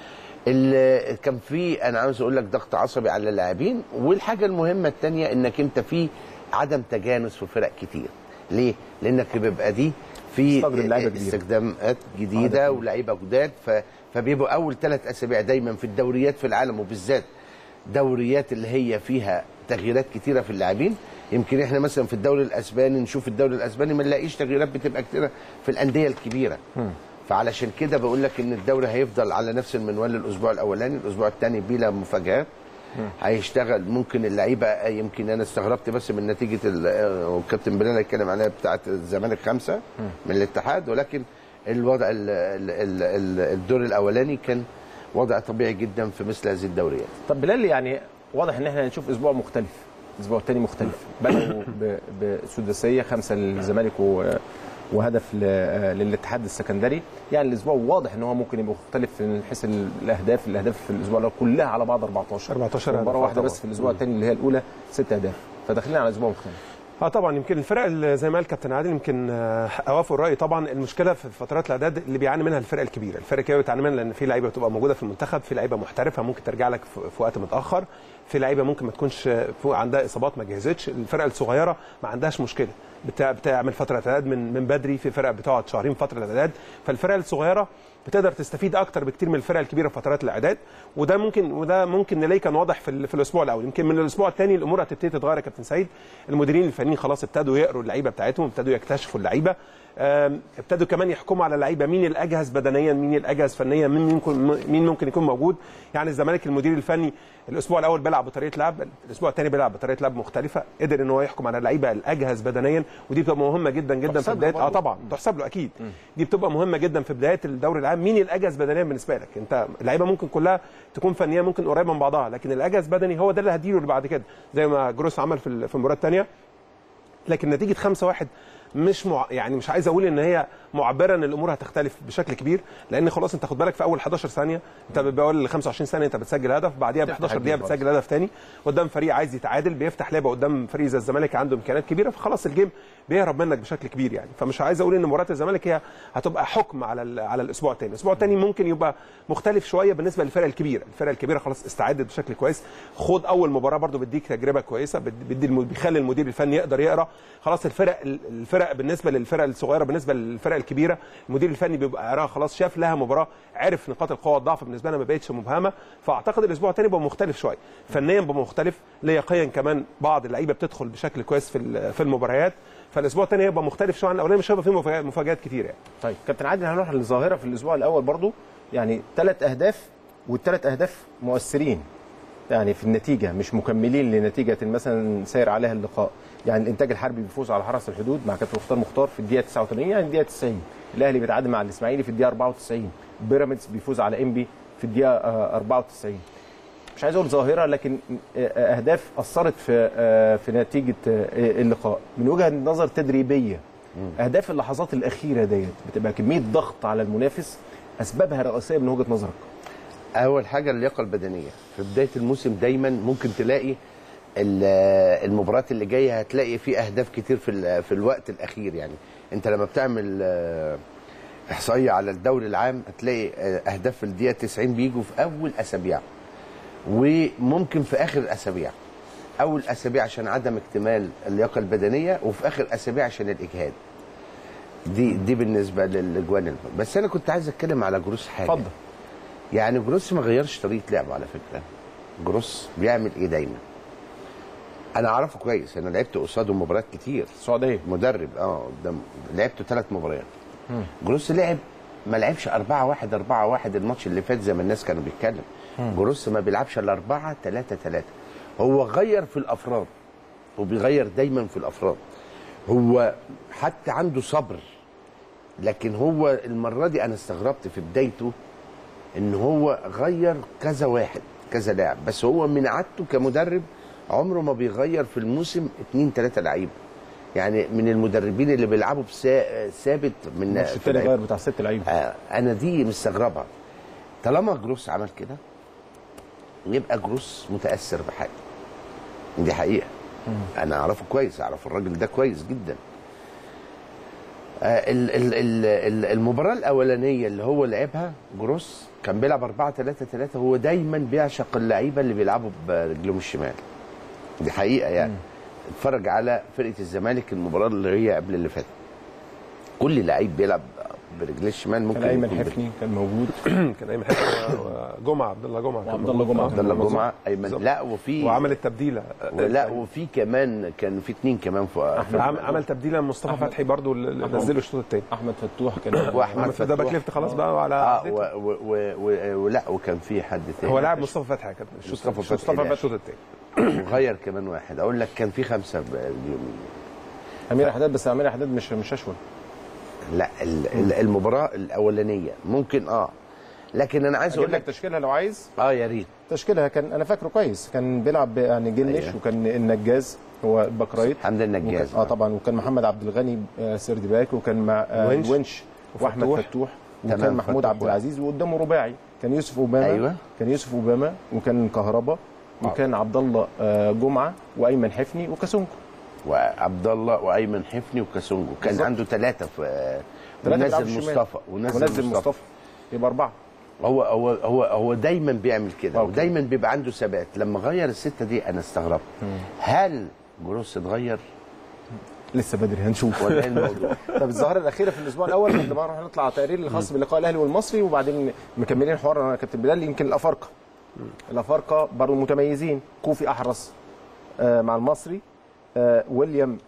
اللي كان في انا عاوز اقول لك ضغط عصبي على اللاعبين والحاجه المهمه الثانيه انك انت في عدم تجانس في فرق كتير ليه لانك بيبقى دي في استخدم لعيبة جديدة. استخدامات جديده ولاعيبه جداد ف... فبيبقوا اول ثلاث اسابيع دايما في الدوريات في العالم وبالذات دوريات اللي هي فيها تغييرات كتيره في اللاعبين يمكن احنا مثلا في الدوري الاسباني نشوف الدوري الاسباني ما نلاقيش تغييرات بتبقى كتيره في الانديه الكبيره فعلشان كده بقول لك ان الدوري هيفضل على نفس المنوال الاسبوع الاولاني الاسبوع الثاني بلا مفاجات هيشتغل ممكن اللعيبه يمكن انا استغربت بس من نتيجه ال- والكابتن بلال هيتكلم عليها بتاعه الزمالك خمسه من الاتحاد ولكن الوضع ال- ال- ال- ال- الدور الاولاني كان وضع طبيعي جدا في مثل هذه الدوريات طب بلال يعني واضح ان احنا هنشوف اسبوع مختلف الاسبوع الثاني مختلف بدأوا ب- بسداسيه خمسه للزمالك و- وهدف ل- للاتحاد السكندري يعني الاسبوع واضح ان هو ممكن يبقى مختلف من حيث الاهداف الاهداف في الاسبوع الاول كلها على بعض 14 14 هدف. مباراه واحده طبعا. بس في الاسبوع الثاني اللي هي الاولى ست اهداف فداخلين على اسبوع مختلف اه طبعا يمكن الفرق اللي زي ما قال كابتن عادل يمكن آه، اوافق الراي طبعا المشكله في فترات الاعداد اللي بيعاني منها الفرق الكبيره الفرق الكبيره بتعاني منها لان في لعيبه بتبقى موجوده في المنتخب في لعيبه محترفه ممكن ترجع لك في في وقت متاخر في لعيبه ممكن ما تكونش آه، فوق عندها اصابات ما جهزتش الفرق الصغيره ما عندهاش مشكله بتاع بتعمل فتره اعداد من من بدري في فرق بتقعد شهرين فتره اعداد فالفرق الصغيره بتقدر تستفيد اكتر بكتير من الفرق الكبيره في فترات الاعداد وده ممكن وده ممكن نلاقيه كان واضح في, ال- في الاسبوع الاول يمكن من الاسبوع الثاني الامور هتبتدي تتغير يا كابتن سعيد المديرين الفنيين خلاص ابتدوا يقروا اللعيبه بتاعتهم ابتدوا يكتشفوا اللعيبه آم، ابتدوا كمان يحكموا على اللعيبه مين الاجهز بدنيا مين الاجهز فنيا مين ممكن مين ممكن يكون موجود يعني الزمالك المدير الفني الاسبوع الاول بيلعب بطريقه لعب الاسبوع الثاني بيلعب بطريقه لعب مختلفه قدر ان هو يحكم على اللعيبه الاجهز بدنيا ودي بتبقى مهمه جدا جدا في تحسب له بدايه اه برضه. طبعا تحسب له اكيد دي بتبقى مهمه جدا في بدايه الدوري العام مين الاجهز بدنيا بالنسبه لك انت اللعيبه ممكن كلها تكون فنيا ممكن قريبه من بعضها لكن الاجهز بدني هو ده اللي هديله اللي بعد كده زي ما جروس عمل في ال- في المباراه الثانيه لكن نتيجه 5 1 مش مع... يعني مش عايز اقول ان هي معبره ان الامور هتختلف بشكل كبير لان خلاص انت خد بالك في اول 11 ثانيه انت بقول 25 ثانيه انت بتسجل هدف بعديها ب 11 دقيقه خالص. بتسجل هدف ثاني قدام فريق عايز يتعادل بيفتح لعبه قدام فريق زي الزمالك عنده امكانيات كبيره فخلاص الجيم بيهرب منك بشكل كبير يعني فمش عايز اقول ان مباراه الزمالك هي هتبقى حكم على ال- على الاسبوع الثاني الاسبوع الثاني ممكن يبقى مختلف شويه بالنسبه للفرق الكبيره الفرق الكبيره خلاص استعدت بشكل كويس خد اول مباراه برضو بيديك تجربه كويسه بد- بيدي الم- بيخلي المدير الفني يقدر يقرا خلاص الفرق الفرق بالنسبه للفرق الصغيره بالنسبه للفرق الكبيره المدير الفني بيبقى قراها خلاص شاف لها مباراه عرف نقاط القوه والضعف بالنسبه لنا ما بقتش مبهمه فاعتقد الاسبوع الثاني بقى مختلف شويه فنيا بقى مختلف لياقيا كمان بعض اللعيبه بتدخل بشكل كويس في ال- في المباريات فالاسبوع الثاني هيبقى مختلف شويه عن الاولاني مش هيبقى فيه مفاجآت- مفاجات كتير يعني طيب كابتن عادل هنروح للظاهره في الاسبوع الاول برضو يعني ثلاث اهداف والثلاث اهداف مؤثرين يعني في النتيجه مش مكملين لنتيجه مثلا سير عليها اللقاء يعني الانتاج الحربي بيفوز على حرس الحدود مع كابتن مختار مختار في الدقيقه 89 يعني الدقيقه 90 الاهلي بيتعادل مع الاسماعيلي في الدقيقه 94 بيراميدز بيفوز على انبي في الدقيقه آه، 94 مش عايز اقول ظاهره لكن آه، اهداف اثرت في آه، في نتيجه آه، اللقاء من وجهه نظر تدريبيه اهداف اللحظات الاخيره ديت بتبقى كميه ضغط على المنافس اسبابها الرئيسيه من وجهه نظرك اول حاجه اللياقه البدنيه في بدايه الموسم دايما ممكن تلاقي ال- المباريات اللي جايه هتلاقي في اهداف كتير في ال- في الوقت الاخير يعني انت لما بتعمل آه، احصائيه على الدوري العام هتلاقي آه، اهداف في الدقيقه 90 بيجوا في اول اسابيع وممكن في اخر الاسابيع اول اسابيع عشان عدم اكتمال اللياقه البدنيه وفي اخر اسابيع عشان الاجهاد دي دي بالنسبه للاجوان الم- بس انا كنت عايز اتكلم على جروس حاجه اتفضل يعني جروس ما غيرش طريقه لعبه على فكره جروس بيعمل ايه دايما انا اعرفه كويس انا لعبت قصاده مباريات كتير السعوديه مدرب اه قدام لعبته ثلاث مباريات جروس لعب ما لعبش 4 1 4 1 الماتش اللي فات زي ما الناس كانوا بيتكلم جروس ما بيلعبش الا 4 3 3 هو غير في الافراد وبيغير دايما في الافراد هو حتى عنده صبر لكن هو المره دي انا استغربت في بدايته ان هو غير كذا واحد كذا لاعب بس هو من عادته كمدرب عمره ما بيغير في الموسم اتنين تلاته لعيبه يعني من المدربين اللي بيلعبوا بسا- ثابت من الماتش في الثاني لعيبة. غير بتاع ست لعيبه آه انا دي مستغربها طالما جروس عمل كده يبقى جروس متاثر بحاجه دي حقيقه انا اعرفه كويس اعرف الراجل ده كويس جدا آه، ال- ال- ال- ال- المباراه الاولانيه اللي هو لعبها جروس كان بيلعب 4 3 3 هو دايما بيعشق اللعيبه اللي بيلعبوا برجلهم الشمال دي حقيقه يعني اتفرج على فرقه الزمالك المباراه اللي هي قبل اللي فاتت كل لعيب بيلعب برجليه الشمال ممكن كان ايمن يكون حفني كان موجود كان ايمن حفني جمعه عبد الله جمعه كان وعبد الله موجود. جمعة. آه. عبد الله مظبوط. جمعه ايمن بالظبط. لا وفي وعمل التبديله لا وفي كمان كان في اثنين كمان في عم- عمل تبديله مصطفى أحمد. فتحي برضو اللي أحمد. نزله الشوط الثاني احمد فتوح كان واحمد احمد ده باك فتوح. ليفت خلاص بقى على اه عقدته. و- و- و- و- ولا وكان في حد تاني هو لاعب مصطفى فتحي كان الشوط مصطفى الشوط- فتحي مصطفى لاعب. الشوط الثاني وغير كمان واحد اقول لك كان في خمسه اليوم امير حداد بس امير حداد مش مش اشول لا ال- ال- المباراه الاولانيه ممكن اه لكن انا عايز اجيب اقول لك لك تشكيلها لو عايز اه يا ريت تشكيلها كان انا فاكره كويس كان بيلعب يعني جنش أيوة. وكان النجاز هو الباك رايت حمد النجاز وكان- اه طبعا وكان محمد عبد الغني آه، سيرد باك وكان مع آه، ونش. ونش واحمد وفتوح. فتوح تمام، وكان محمود فتوح عبد العزيز وقدامه رباعي كان يوسف اوباما أيوة. كان يوسف اوباما وكان كهربا وكان عبد الله آه، جمعه وايمن حفني وكاسونكو وعبد الله وايمن حفني وكاسونجو كان بالظبط. عنده ثلاثه في ثلاثة بيلعبوا ونزل الشمال. مصطفى ونزل, ونزل مصطفى يبقى اربعه هو هو هو هو دايما بيعمل كده أوكي. ودايما بيبقى عنده ثبات لما غير السته دي انا استغربت هل جروس اتغير لسه بدري هنشوف ولا ايه الموضوع؟ طب الظاهره الاخيره في الاسبوع الاول قبل ما نروح نطلع تقرير الخاص بلقاء الاهلي والمصري وبعدين مكملين حوار انا كابتن بلال يمكن الافارقه الافارقه برضه متميزين كوفي احرز آه، مع المصري آه، ويليام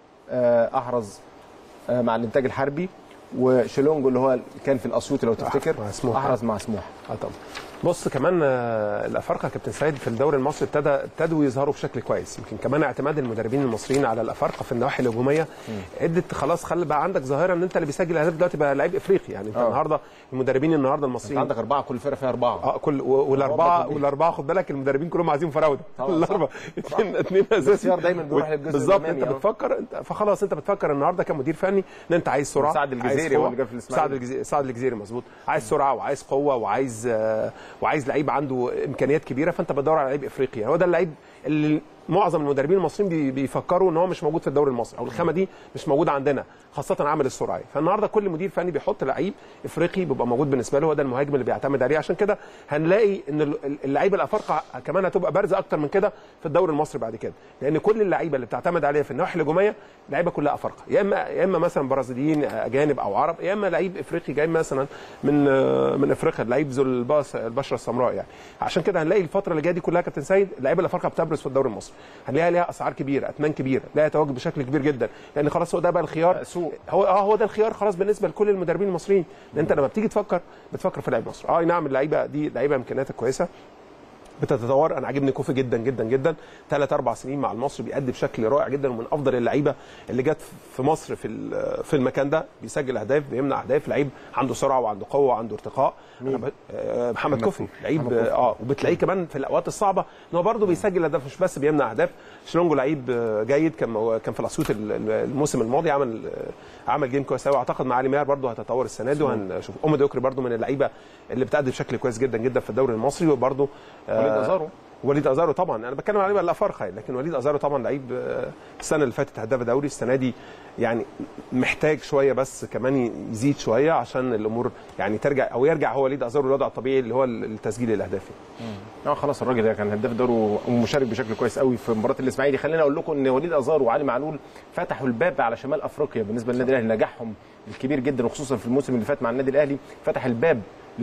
آه، احرز آه، مع الانتاج الحربي وشيلونجو اللي هو كان في الاسيوطي لو تفتكر مع سموحة. احرز مع سموحه اه طبعا بص كمان آه، الافارقه يا كابتن سعيد في الدوري المصري ابتدى ابتدوا يظهروا بشكل كويس يمكن كمان اعتماد المدربين المصريين على الافارقه في النواحي الهجوميه ادت خلاص خلى بقى عندك ظاهره ان انت اللي بيسجل اهداف دلوقتي بقى لعيب افريقي يعني انت آه. النهارده المدربين النهارده انت المصريين عندك اربعه كل فرقه فيها اربعه اه كل و- والاربعه أبيض والاربعه خد بالك المدربين كلهم عايزين فراوده طبعا، الاربعه صح. اثنين اثنين اساسي الاختيار دايما بيروح للجزء بالظبط الأمامي، انت اه. بتفكر انت فخلاص انت بتفكر النهارده كمدير فني ان انت عايز سرعه سعد الجزيري عايز هو قوة. اللي جاب في الإسماعيلي. سعد الجزيري سعد الجزيري مظبوط عايز سرعه وعايز قوه وعايز آه، وعايز لعيب عنده امكانيات كبيره فانت بتدور على لعيب افريقي هو ده اللعيب اللي معظم المدربين المصريين بي- بيفكروا ان هو مش موجود في الدوري المصري او الخامه دي مش موجوده عندنا خاصه عامل السرعه فالنهارده كل مدير فني بيحط لعيب افريقي بيبقى موجود بالنسبه له هو ده المهاجم اللي بيعتمد عليه عشان كده هنلاقي ان ال- ال- اللعيبه الافارقه كمان هتبقى بارزه اكتر من كده في الدوري المصري بعد كده لان كل اللعيبه اللي بتعتمد عليها في النواحي الهجوميه لعيبه كلها افارقه يا اما يا اما مثلا برازيليين اجانب او عرب يا اما لعيب افريقي جاي مثلا من من افريقيا لعيب ذو الباس- البشره السمراء يعني عشان كده هنلاقي الفتره اللي جايه دي كلها كابتن سيد اللعيبه الافارقه بتبرز في الدوري المصري هنلاقيها ليها اسعار كبيره اثمان كبيره لها تواجد بشكل كبير جدا لان خلاص هو ده بقى الخيار سوق. هو اه هو ده الخيار خلاص بالنسبه لكل المدربين المصريين لان انت لما بتيجي تفكر بتفكر في لعيب مصر اه أي نعم اللعيبه دي لعيبه امكانياتها كويسه بتتطور انا عاجبني كوفي جدا جدا جدا ثلاث اربع سنين مع المصري بيأدي بشكل رائع جدا ومن افضل اللعيبه اللي جت في مصر في ال- في المكان ده بيسجل اهداف بيمنع اهداف لعيب عنده سرعه وعنده قوه وعنده ارتقاء أنا ب... آه، محمد كوفي لعيب اه وبتلاقيه كمان في الاوقات الصعبه ان هو برده بيسجل اهداف مش بس بيمنع اهداف شلونجو لعيب آه، جيد كان مو- كان في الاسيوط ال- ال- الموسم الماضي عمل آه، عمل جيم كويس قوي اعتقد مع علي ماهر برده هتطور السنه دي وهنشوف ام ديوكري برده من اللعيبه اللي بتأدي بشكل كويس جدا جدا في الدوري المصري وبرده وليد ازارو وليد ازارو طبعا انا بتكلم على الافارقه يعني، لكن وليد ازارو طبعا لعيب آه، السنه اللي فاتت هداف دوري السنه دي يعني محتاج شويه بس كمان يزيد شويه عشان الامور يعني ترجع او يرجع هو وليد ازارو الوضع الطبيعي اللي هو التسجيل الاهداف يعني. اه خلاص الراجل ده كان هداف الدوري ومشارك بشكل كويس قوي في مباراه الاسماعيلي خلينا اقول لكم ان وليد ازار وعلي معلول فتحوا الباب على شمال افريقيا بالنسبه للنادي الاهلي نجاحهم الكبير جدا وخصوصا في الموسم اللي فات مع النادي الاهلي فتح الباب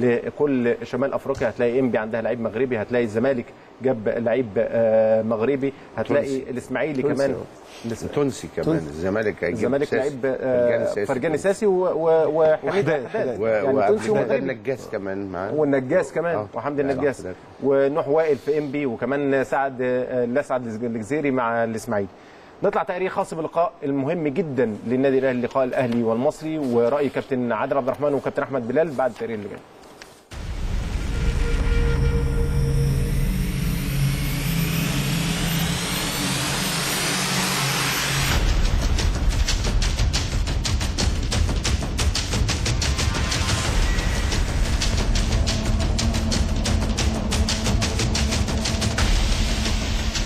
لكل شمال افريقيا هتلاقي انبي عندها لعيب مغربي هتلاقي الزمالك جاب لعيب آه، مغربي هتلاقي تونسي. الاسماعيلي تونسي، كمان آه. لسه- تونسي كمان تونسي. الزمالك هيجيب الزمالك ساسي. لعيب فرجاني آه، ساسي. فرجاني ساسي و- و- وحميد وحداد، حداد و- يعني تونسي وعبد ومغربي النجاس كمان معاه والنجاس كمان آه. وحمدي آه، النجاس واحد. ونوح وائل في ام بي وكمان سعد آه، لا سعد الجزيري مع الاسماعيلي نطلع تقرير خاص باللقاء المهم جدا للنادي الاهلي لقاء الاهلي والمصري وراي كابتن عادل عبد الرحمن وكابتن احمد بلال بعد التقرير اللي جاي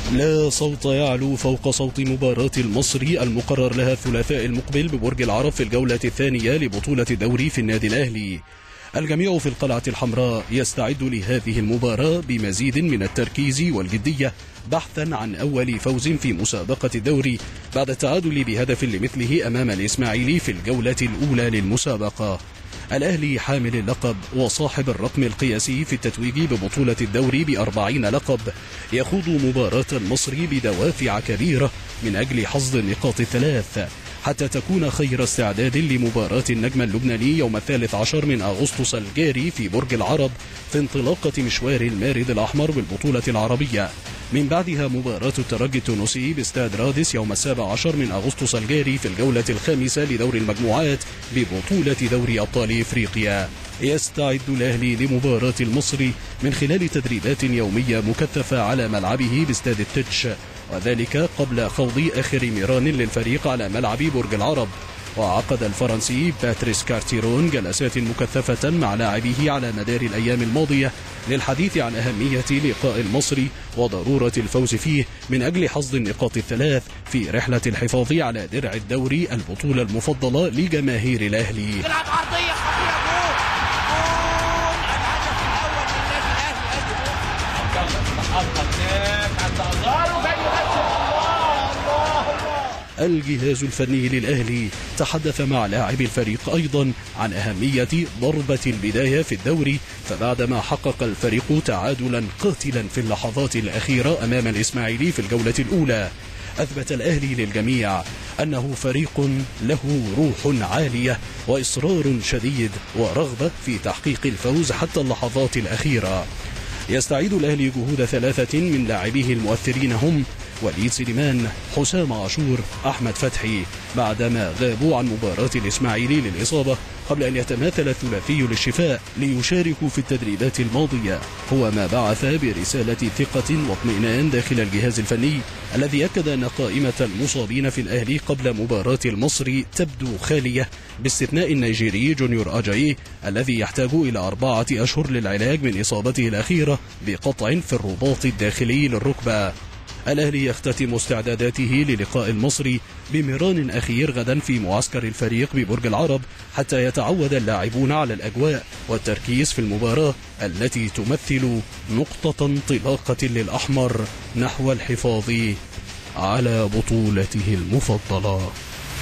لا صوت يعلو فوق صوت مباراة المصري المقرر لها الثلاثاء المقبل ببرج العرب في الجولة الثانية لبطولة الدوري في النادي الأهلي الجميع في القلعة الحمراء يستعد لهذه المباراة بمزيد من التركيز والجدية بحثا عن أول فوز في مسابقة الدوري بعد التعادل بهدف لمثله أمام الإسماعيلي في الجولة الأولى للمسابقة الأهلي حامل اللقب وصاحب الرقم القياسي في التتويج ببطولة الدوري بأربعين لقب يخوض مباراة المصري بدوافع كبيرة من أجل حصد النقاط الثلاث حتى تكون خير استعداد لمباراة النجم اللبناني يوم الثالث عشر من أغسطس الجاري في برج العرب في انطلاقة مشوار المارد الأحمر بالبطولة العربية من بعدها مباراة الترجي التونسي باستاد رادس يوم السابع عشر من أغسطس الجاري في الجولة الخامسة لدور المجموعات ببطولة دوري أبطال إفريقيا يستعد الأهلي لمباراة المصري من خلال تدريبات يومية مكثفة على ملعبه باستاد التتش وذلك قبل خوض آخر ميران للفريق على ملعب برج العرب وعقد الفرنسي باتريس كارتيرون جلسات مكثفة مع لاعبيه على مدار الأيام الماضية للحديث عن أهمية لقاء المصري وضرورة الفوز فيه من أجل حصد النقاط الثلاث في رحلة الحفاظ على درع الدوري البطولة المفضلة لجماهير الأهلي تلعب عرضيه خطيره جول الجهاز الفني للأهلي تحدث مع لاعبي الفريق أيضا عن أهمية ضربة البداية في الدوري فبعدما حقق الفريق تعادلا قاتلا في اللحظات الأخيرة أمام الإسماعيلي في الجولة الأولى أثبت الأهلي للجميع أنه فريق له روح عالية وإصرار شديد ورغبة في تحقيق الفوز حتى اللحظات الأخيرة يستعيد الأهلي جهود ثلاثة من لاعبيه المؤثرين هم وليد سليمان حسام عاشور أحمد فتحي بعدما غابوا عن مباراة الإسماعيلي للإصابة قبل أن يتماثل الثلاثي للشفاء ليشاركوا في التدريبات الماضية هو ما بعث برسالة ثقة واطمئنان داخل الجهاز الفني الذي أكد أن قائمة المصابين في الأهلي قبل مباراة المصري تبدو خالية باستثناء النيجيري جونيور أجاي الذي يحتاج إلى أربعة أشهر للعلاج من إصابته الأخيرة بقطع في الرباط الداخلي للركبة الأهلي يختتم استعداداته للقاء المصري بمران أخير غدا في معسكر الفريق ببرج العرب حتى يتعود اللاعبون على الأجواء والتركيز في المباراة التي تمثل نقطة انطلاقة للأحمر نحو الحفاظ على بطولته المفضلة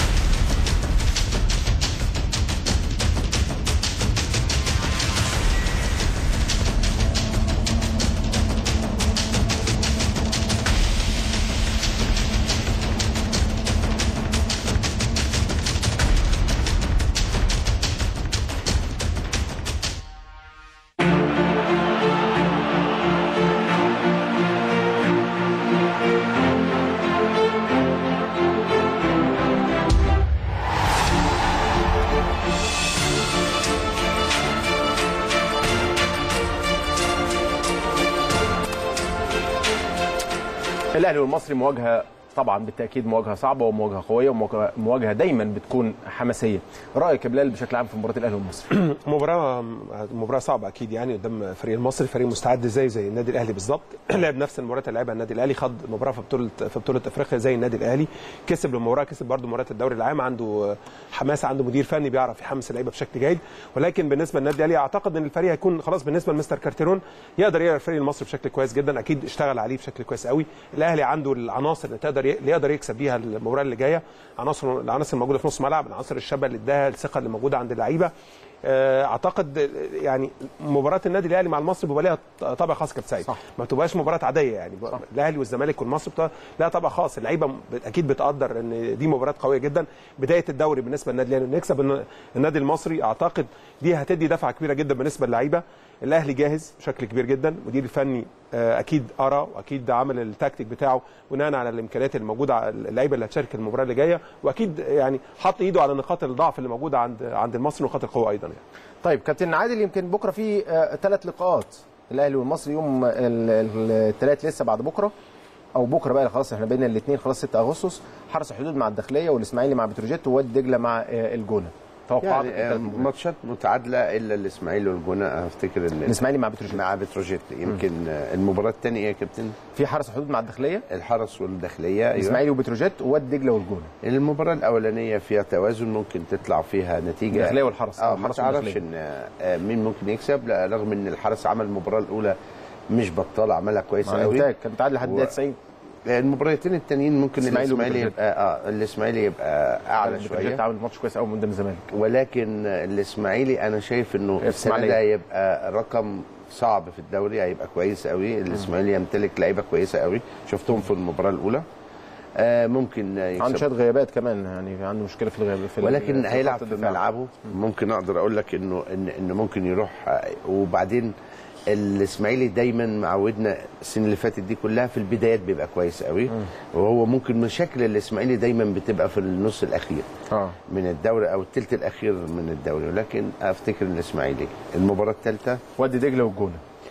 الاهلي والمصري مواجهه طبعا بالتاكيد مواجهه صعبه ومواجهه قويه ومواجهه مواجهة دايما بتكون حماسيه رايك يا بلال بشكل عام في مباراه الاهلي والمصري مباراة مباراة صعبة أكيد يعني قدام فريق المصري فريق مستعد زي زي النادي الأهلي بالظبط لعب نفس المباريات اللي لعبها النادي الأهلي خد مباراة في بطولة في بطولة أفريقيا زي النادي الأهلي كسب المباراة كسب برضه مباراة الدوري العام عنده حماس عنده مدير فني بيعرف يحمس اللعيبة بشكل جيد ولكن بالنسبة للنادي الأهلي أعتقد إن الفريق هيكون خلاص بالنسبة لمستر كارتيرون يقدر يقرا الفريق المصري بشكل كويس جدا أكيد اشتغل عليه بشكل كويس قوي الأهلي عنده العناصر اللي تقدر اللي يقدر يكسب بيها المباراة اللي جاية عناصر العناصر الموجودة في نص ملعب العناصر الشابة اللي اداها الثقة اللي موجودة عند اللعيبة اعتقد يعني مباراه النادي الاهلي مع المصري بيبقى لها طابع خاص كابتن سعيد ما تبقاش مباراه عاديه يعني صح. الاهلي والزمالك والمصري بتبقى لها طابع خاص اللعيبه اكيد بتقدر ان دي مباراه قويه جدا بدايه الدوري بالنسبه للنادي الاهلي نكسب النادي المصري اعتقد دي هتدي دفعه كبيره جدا بالنسبه للعيبه الاهلي جاهز بشكل كبير جدا المدير الفني اكيد قرا واكيد عمل التكتيك بتاعه بناء على الامكانيات الموجوده على اللعيبه اللي هتشارك المباراه اللي جايه واكيد يعني حط ايده على نقاط الضعف اللي موجوده عند عند المصري ونقاط القوه ايضا يعني. طيب كابتن عادل يمكن بكره في ثلاث لقاءات الاهلي والمصري يوم الثلاث لسه بعد بكره او بكره بقى خلاص احنا بقينا الاثنين خلاص 6 اغسطس حرس الحدود مع الداخليه والاسماعيلي مع بتروجيت ووادي دجله مع الجونه توقعاتك يعني آه، الثلاث مباريات. ماتشات متعادله الا الاسماعيلي والجونه افتكر ان الاسماعيلي مع بتروجيت مع بتروجيت يمكن آه، المباراه الثانيه ايه يا كابتن في حرس حدود مع الداخليه الحرس والداخليه أيوة. الاسماعيلي وبتروجيت ووادي دجله والجونه المباراه الاولانيه فيها توازن ممكن تطلع فيها نتيجه الداخلية والحرس. اه آه، ما الحرس تعرفش والداخلية. ان آه، مين ممكن يكسب لا رغم ان الحرس عمل المباراه الاولى مش بطال عملها كويس مع قوي الانتاج كان متعادل لحد و- الدقيقه 90 المباراتين التانيين ممكن الإسماعيلي الاسماعيلي وبتروجيت. يبقى اه الاسماعيلي يبقى اعلى بتروجيت شويه عامل ماتش كويس قوي قدام الزمالك ولكن الاسماعيلي انا شايف انه السنه الإسماعيلي. ده هيبقى رقم صعب في الدوري هيبقى كويس قوي الاسماعيلي يمتلك لعيبه كويسه قوي شفتهم في المباراه الاولى آه ممكن عنده يكسب شويه غيابات كمان يعني عنده مشكله في الغياب في ولكن في هيلعب خط في الدفاع. ملعبه ممكن اقدر اقول لك انه ان انه ممكن يروح آه، وبعدين الاسماعيلي دايما معودنا السنه اللي فاتت دي كلها في البدايات بيبقى كويس قوي وهو ممكن مشاكل الاسماعيلي دايما بتبقى في النص الاخير اه من الدوري او الثلث الاخير من الدوري ولكن افتكر الاسماعيلي المباراه الثالثه وادي دجله والجونه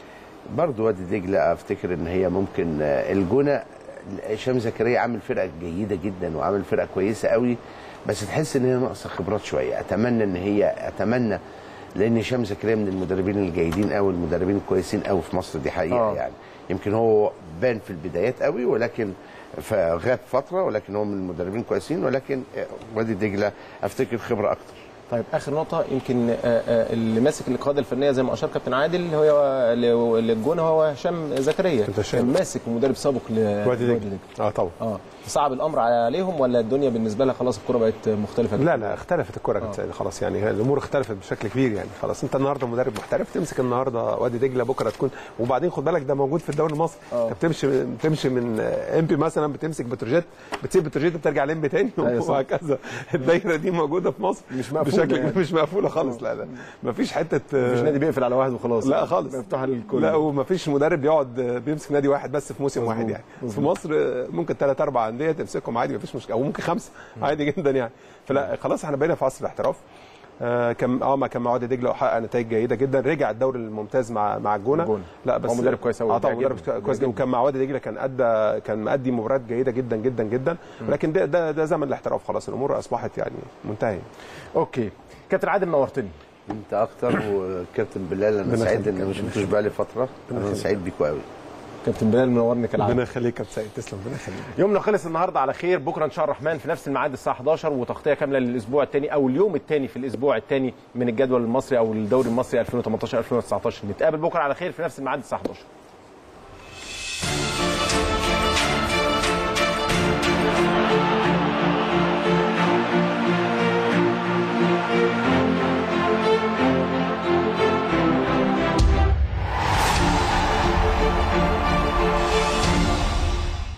برضه وادي دجله افتكر ان هي ممكن آه، الجونه هشام زكريا عامل فرقه جيده جدا وعامل فرقه كويسه قوي بس تحس ان هي ناقصه خبرات شويه اتمنى ان هي اتمنى لان هشام زكريا من المدربين الجيدين قوي المدربين الكويسين قوي في مصر دي حقيقه آه. آه. يعني يمكن هو بان في البدايات قوي ولكن فغاب فتره ولكن هو من المدربين كويسين ولكن آه، وادي دجله افتكر خبره اكتر طيب اخر نقطه يمكن آه، آه، اللي ماسك القياده الفنيه زي ما اشار كابتن عادل هو للجونه هو هشام زكريا كان ماسك ومدرب سابق وادي دجله اه طبعا اه صعب الامر عليهم ولا الدنيا بالنسبه لها خلاص الكره بقت مختلفه لا لا اختلفت الكره كانت خلاص يعني الامور اختلفت بشكل كبير يعني خلاص انت النهارده مدرب محترف تمسك النهارده وادي دجله بكره تكون وبعدين خد بالك ده موجود في الدوري المصري انت بتمشي بتمشي من ام بي مثلا بتمسك بتروجيت بتسيب بتروجيت بترجع لام بي تاني أيوة صح. وهكذا الدايره دي موجوده في مصر مش مقفولة بشكل يعني. مش مقفوله خالص لا لا مفيش حته مفيش نادي بيقفل على واحد وخلاص لا خالص مفتوحه للكل لا ومفيش مدرب يقعد بيمسك نادي واحد بس في موسم واحد يعني في مصر ممكن ثلاث اربع انديه تمسكهم عادي مفيش مشكله او ممكن خمسه عادي جدا يعني فلا خلاص احنا بقينا في عصر الاحتراف آه كان اه ما كان مع وادي دجله وحقق نتائج جيده جدا رجع الدوري الممتاز مع مع الجونه الجونة. لا بس هو مدرب كويس أوي، اه طبعا بيعجبني. مدرب كويس جدا بيعجبني. وكان مع وادي دجله كان ادى كان مادي مباريات جيده جدا جدا جدا ولكن ده ده, ده زمن الاحتراف خلاص الامور اصبحت يعني منتهيه اوكي كابتن عادل نورتني انت اكتر وكابتن بلال انا ربنا سعيد يخليك. ان ما شفتوش بقالي فتره انا سعيد بيكوا قوي كابتن بلال منورني كالعاده ربنا يخليك يا كابتن سعيد تسلم ربنا يخليك يومنا خلص النهارده على خير بكره ان شاء الرحمن في نفس الميعاد الساعه 11 وتغطيه كامله للاسبوع الثاني او اليوم الثاني في الاسبوع الثاني من الجدول المصري او الدوري المصري 2018 2019 نتقابل بكره على خير في نفس الميعاد الساعه 11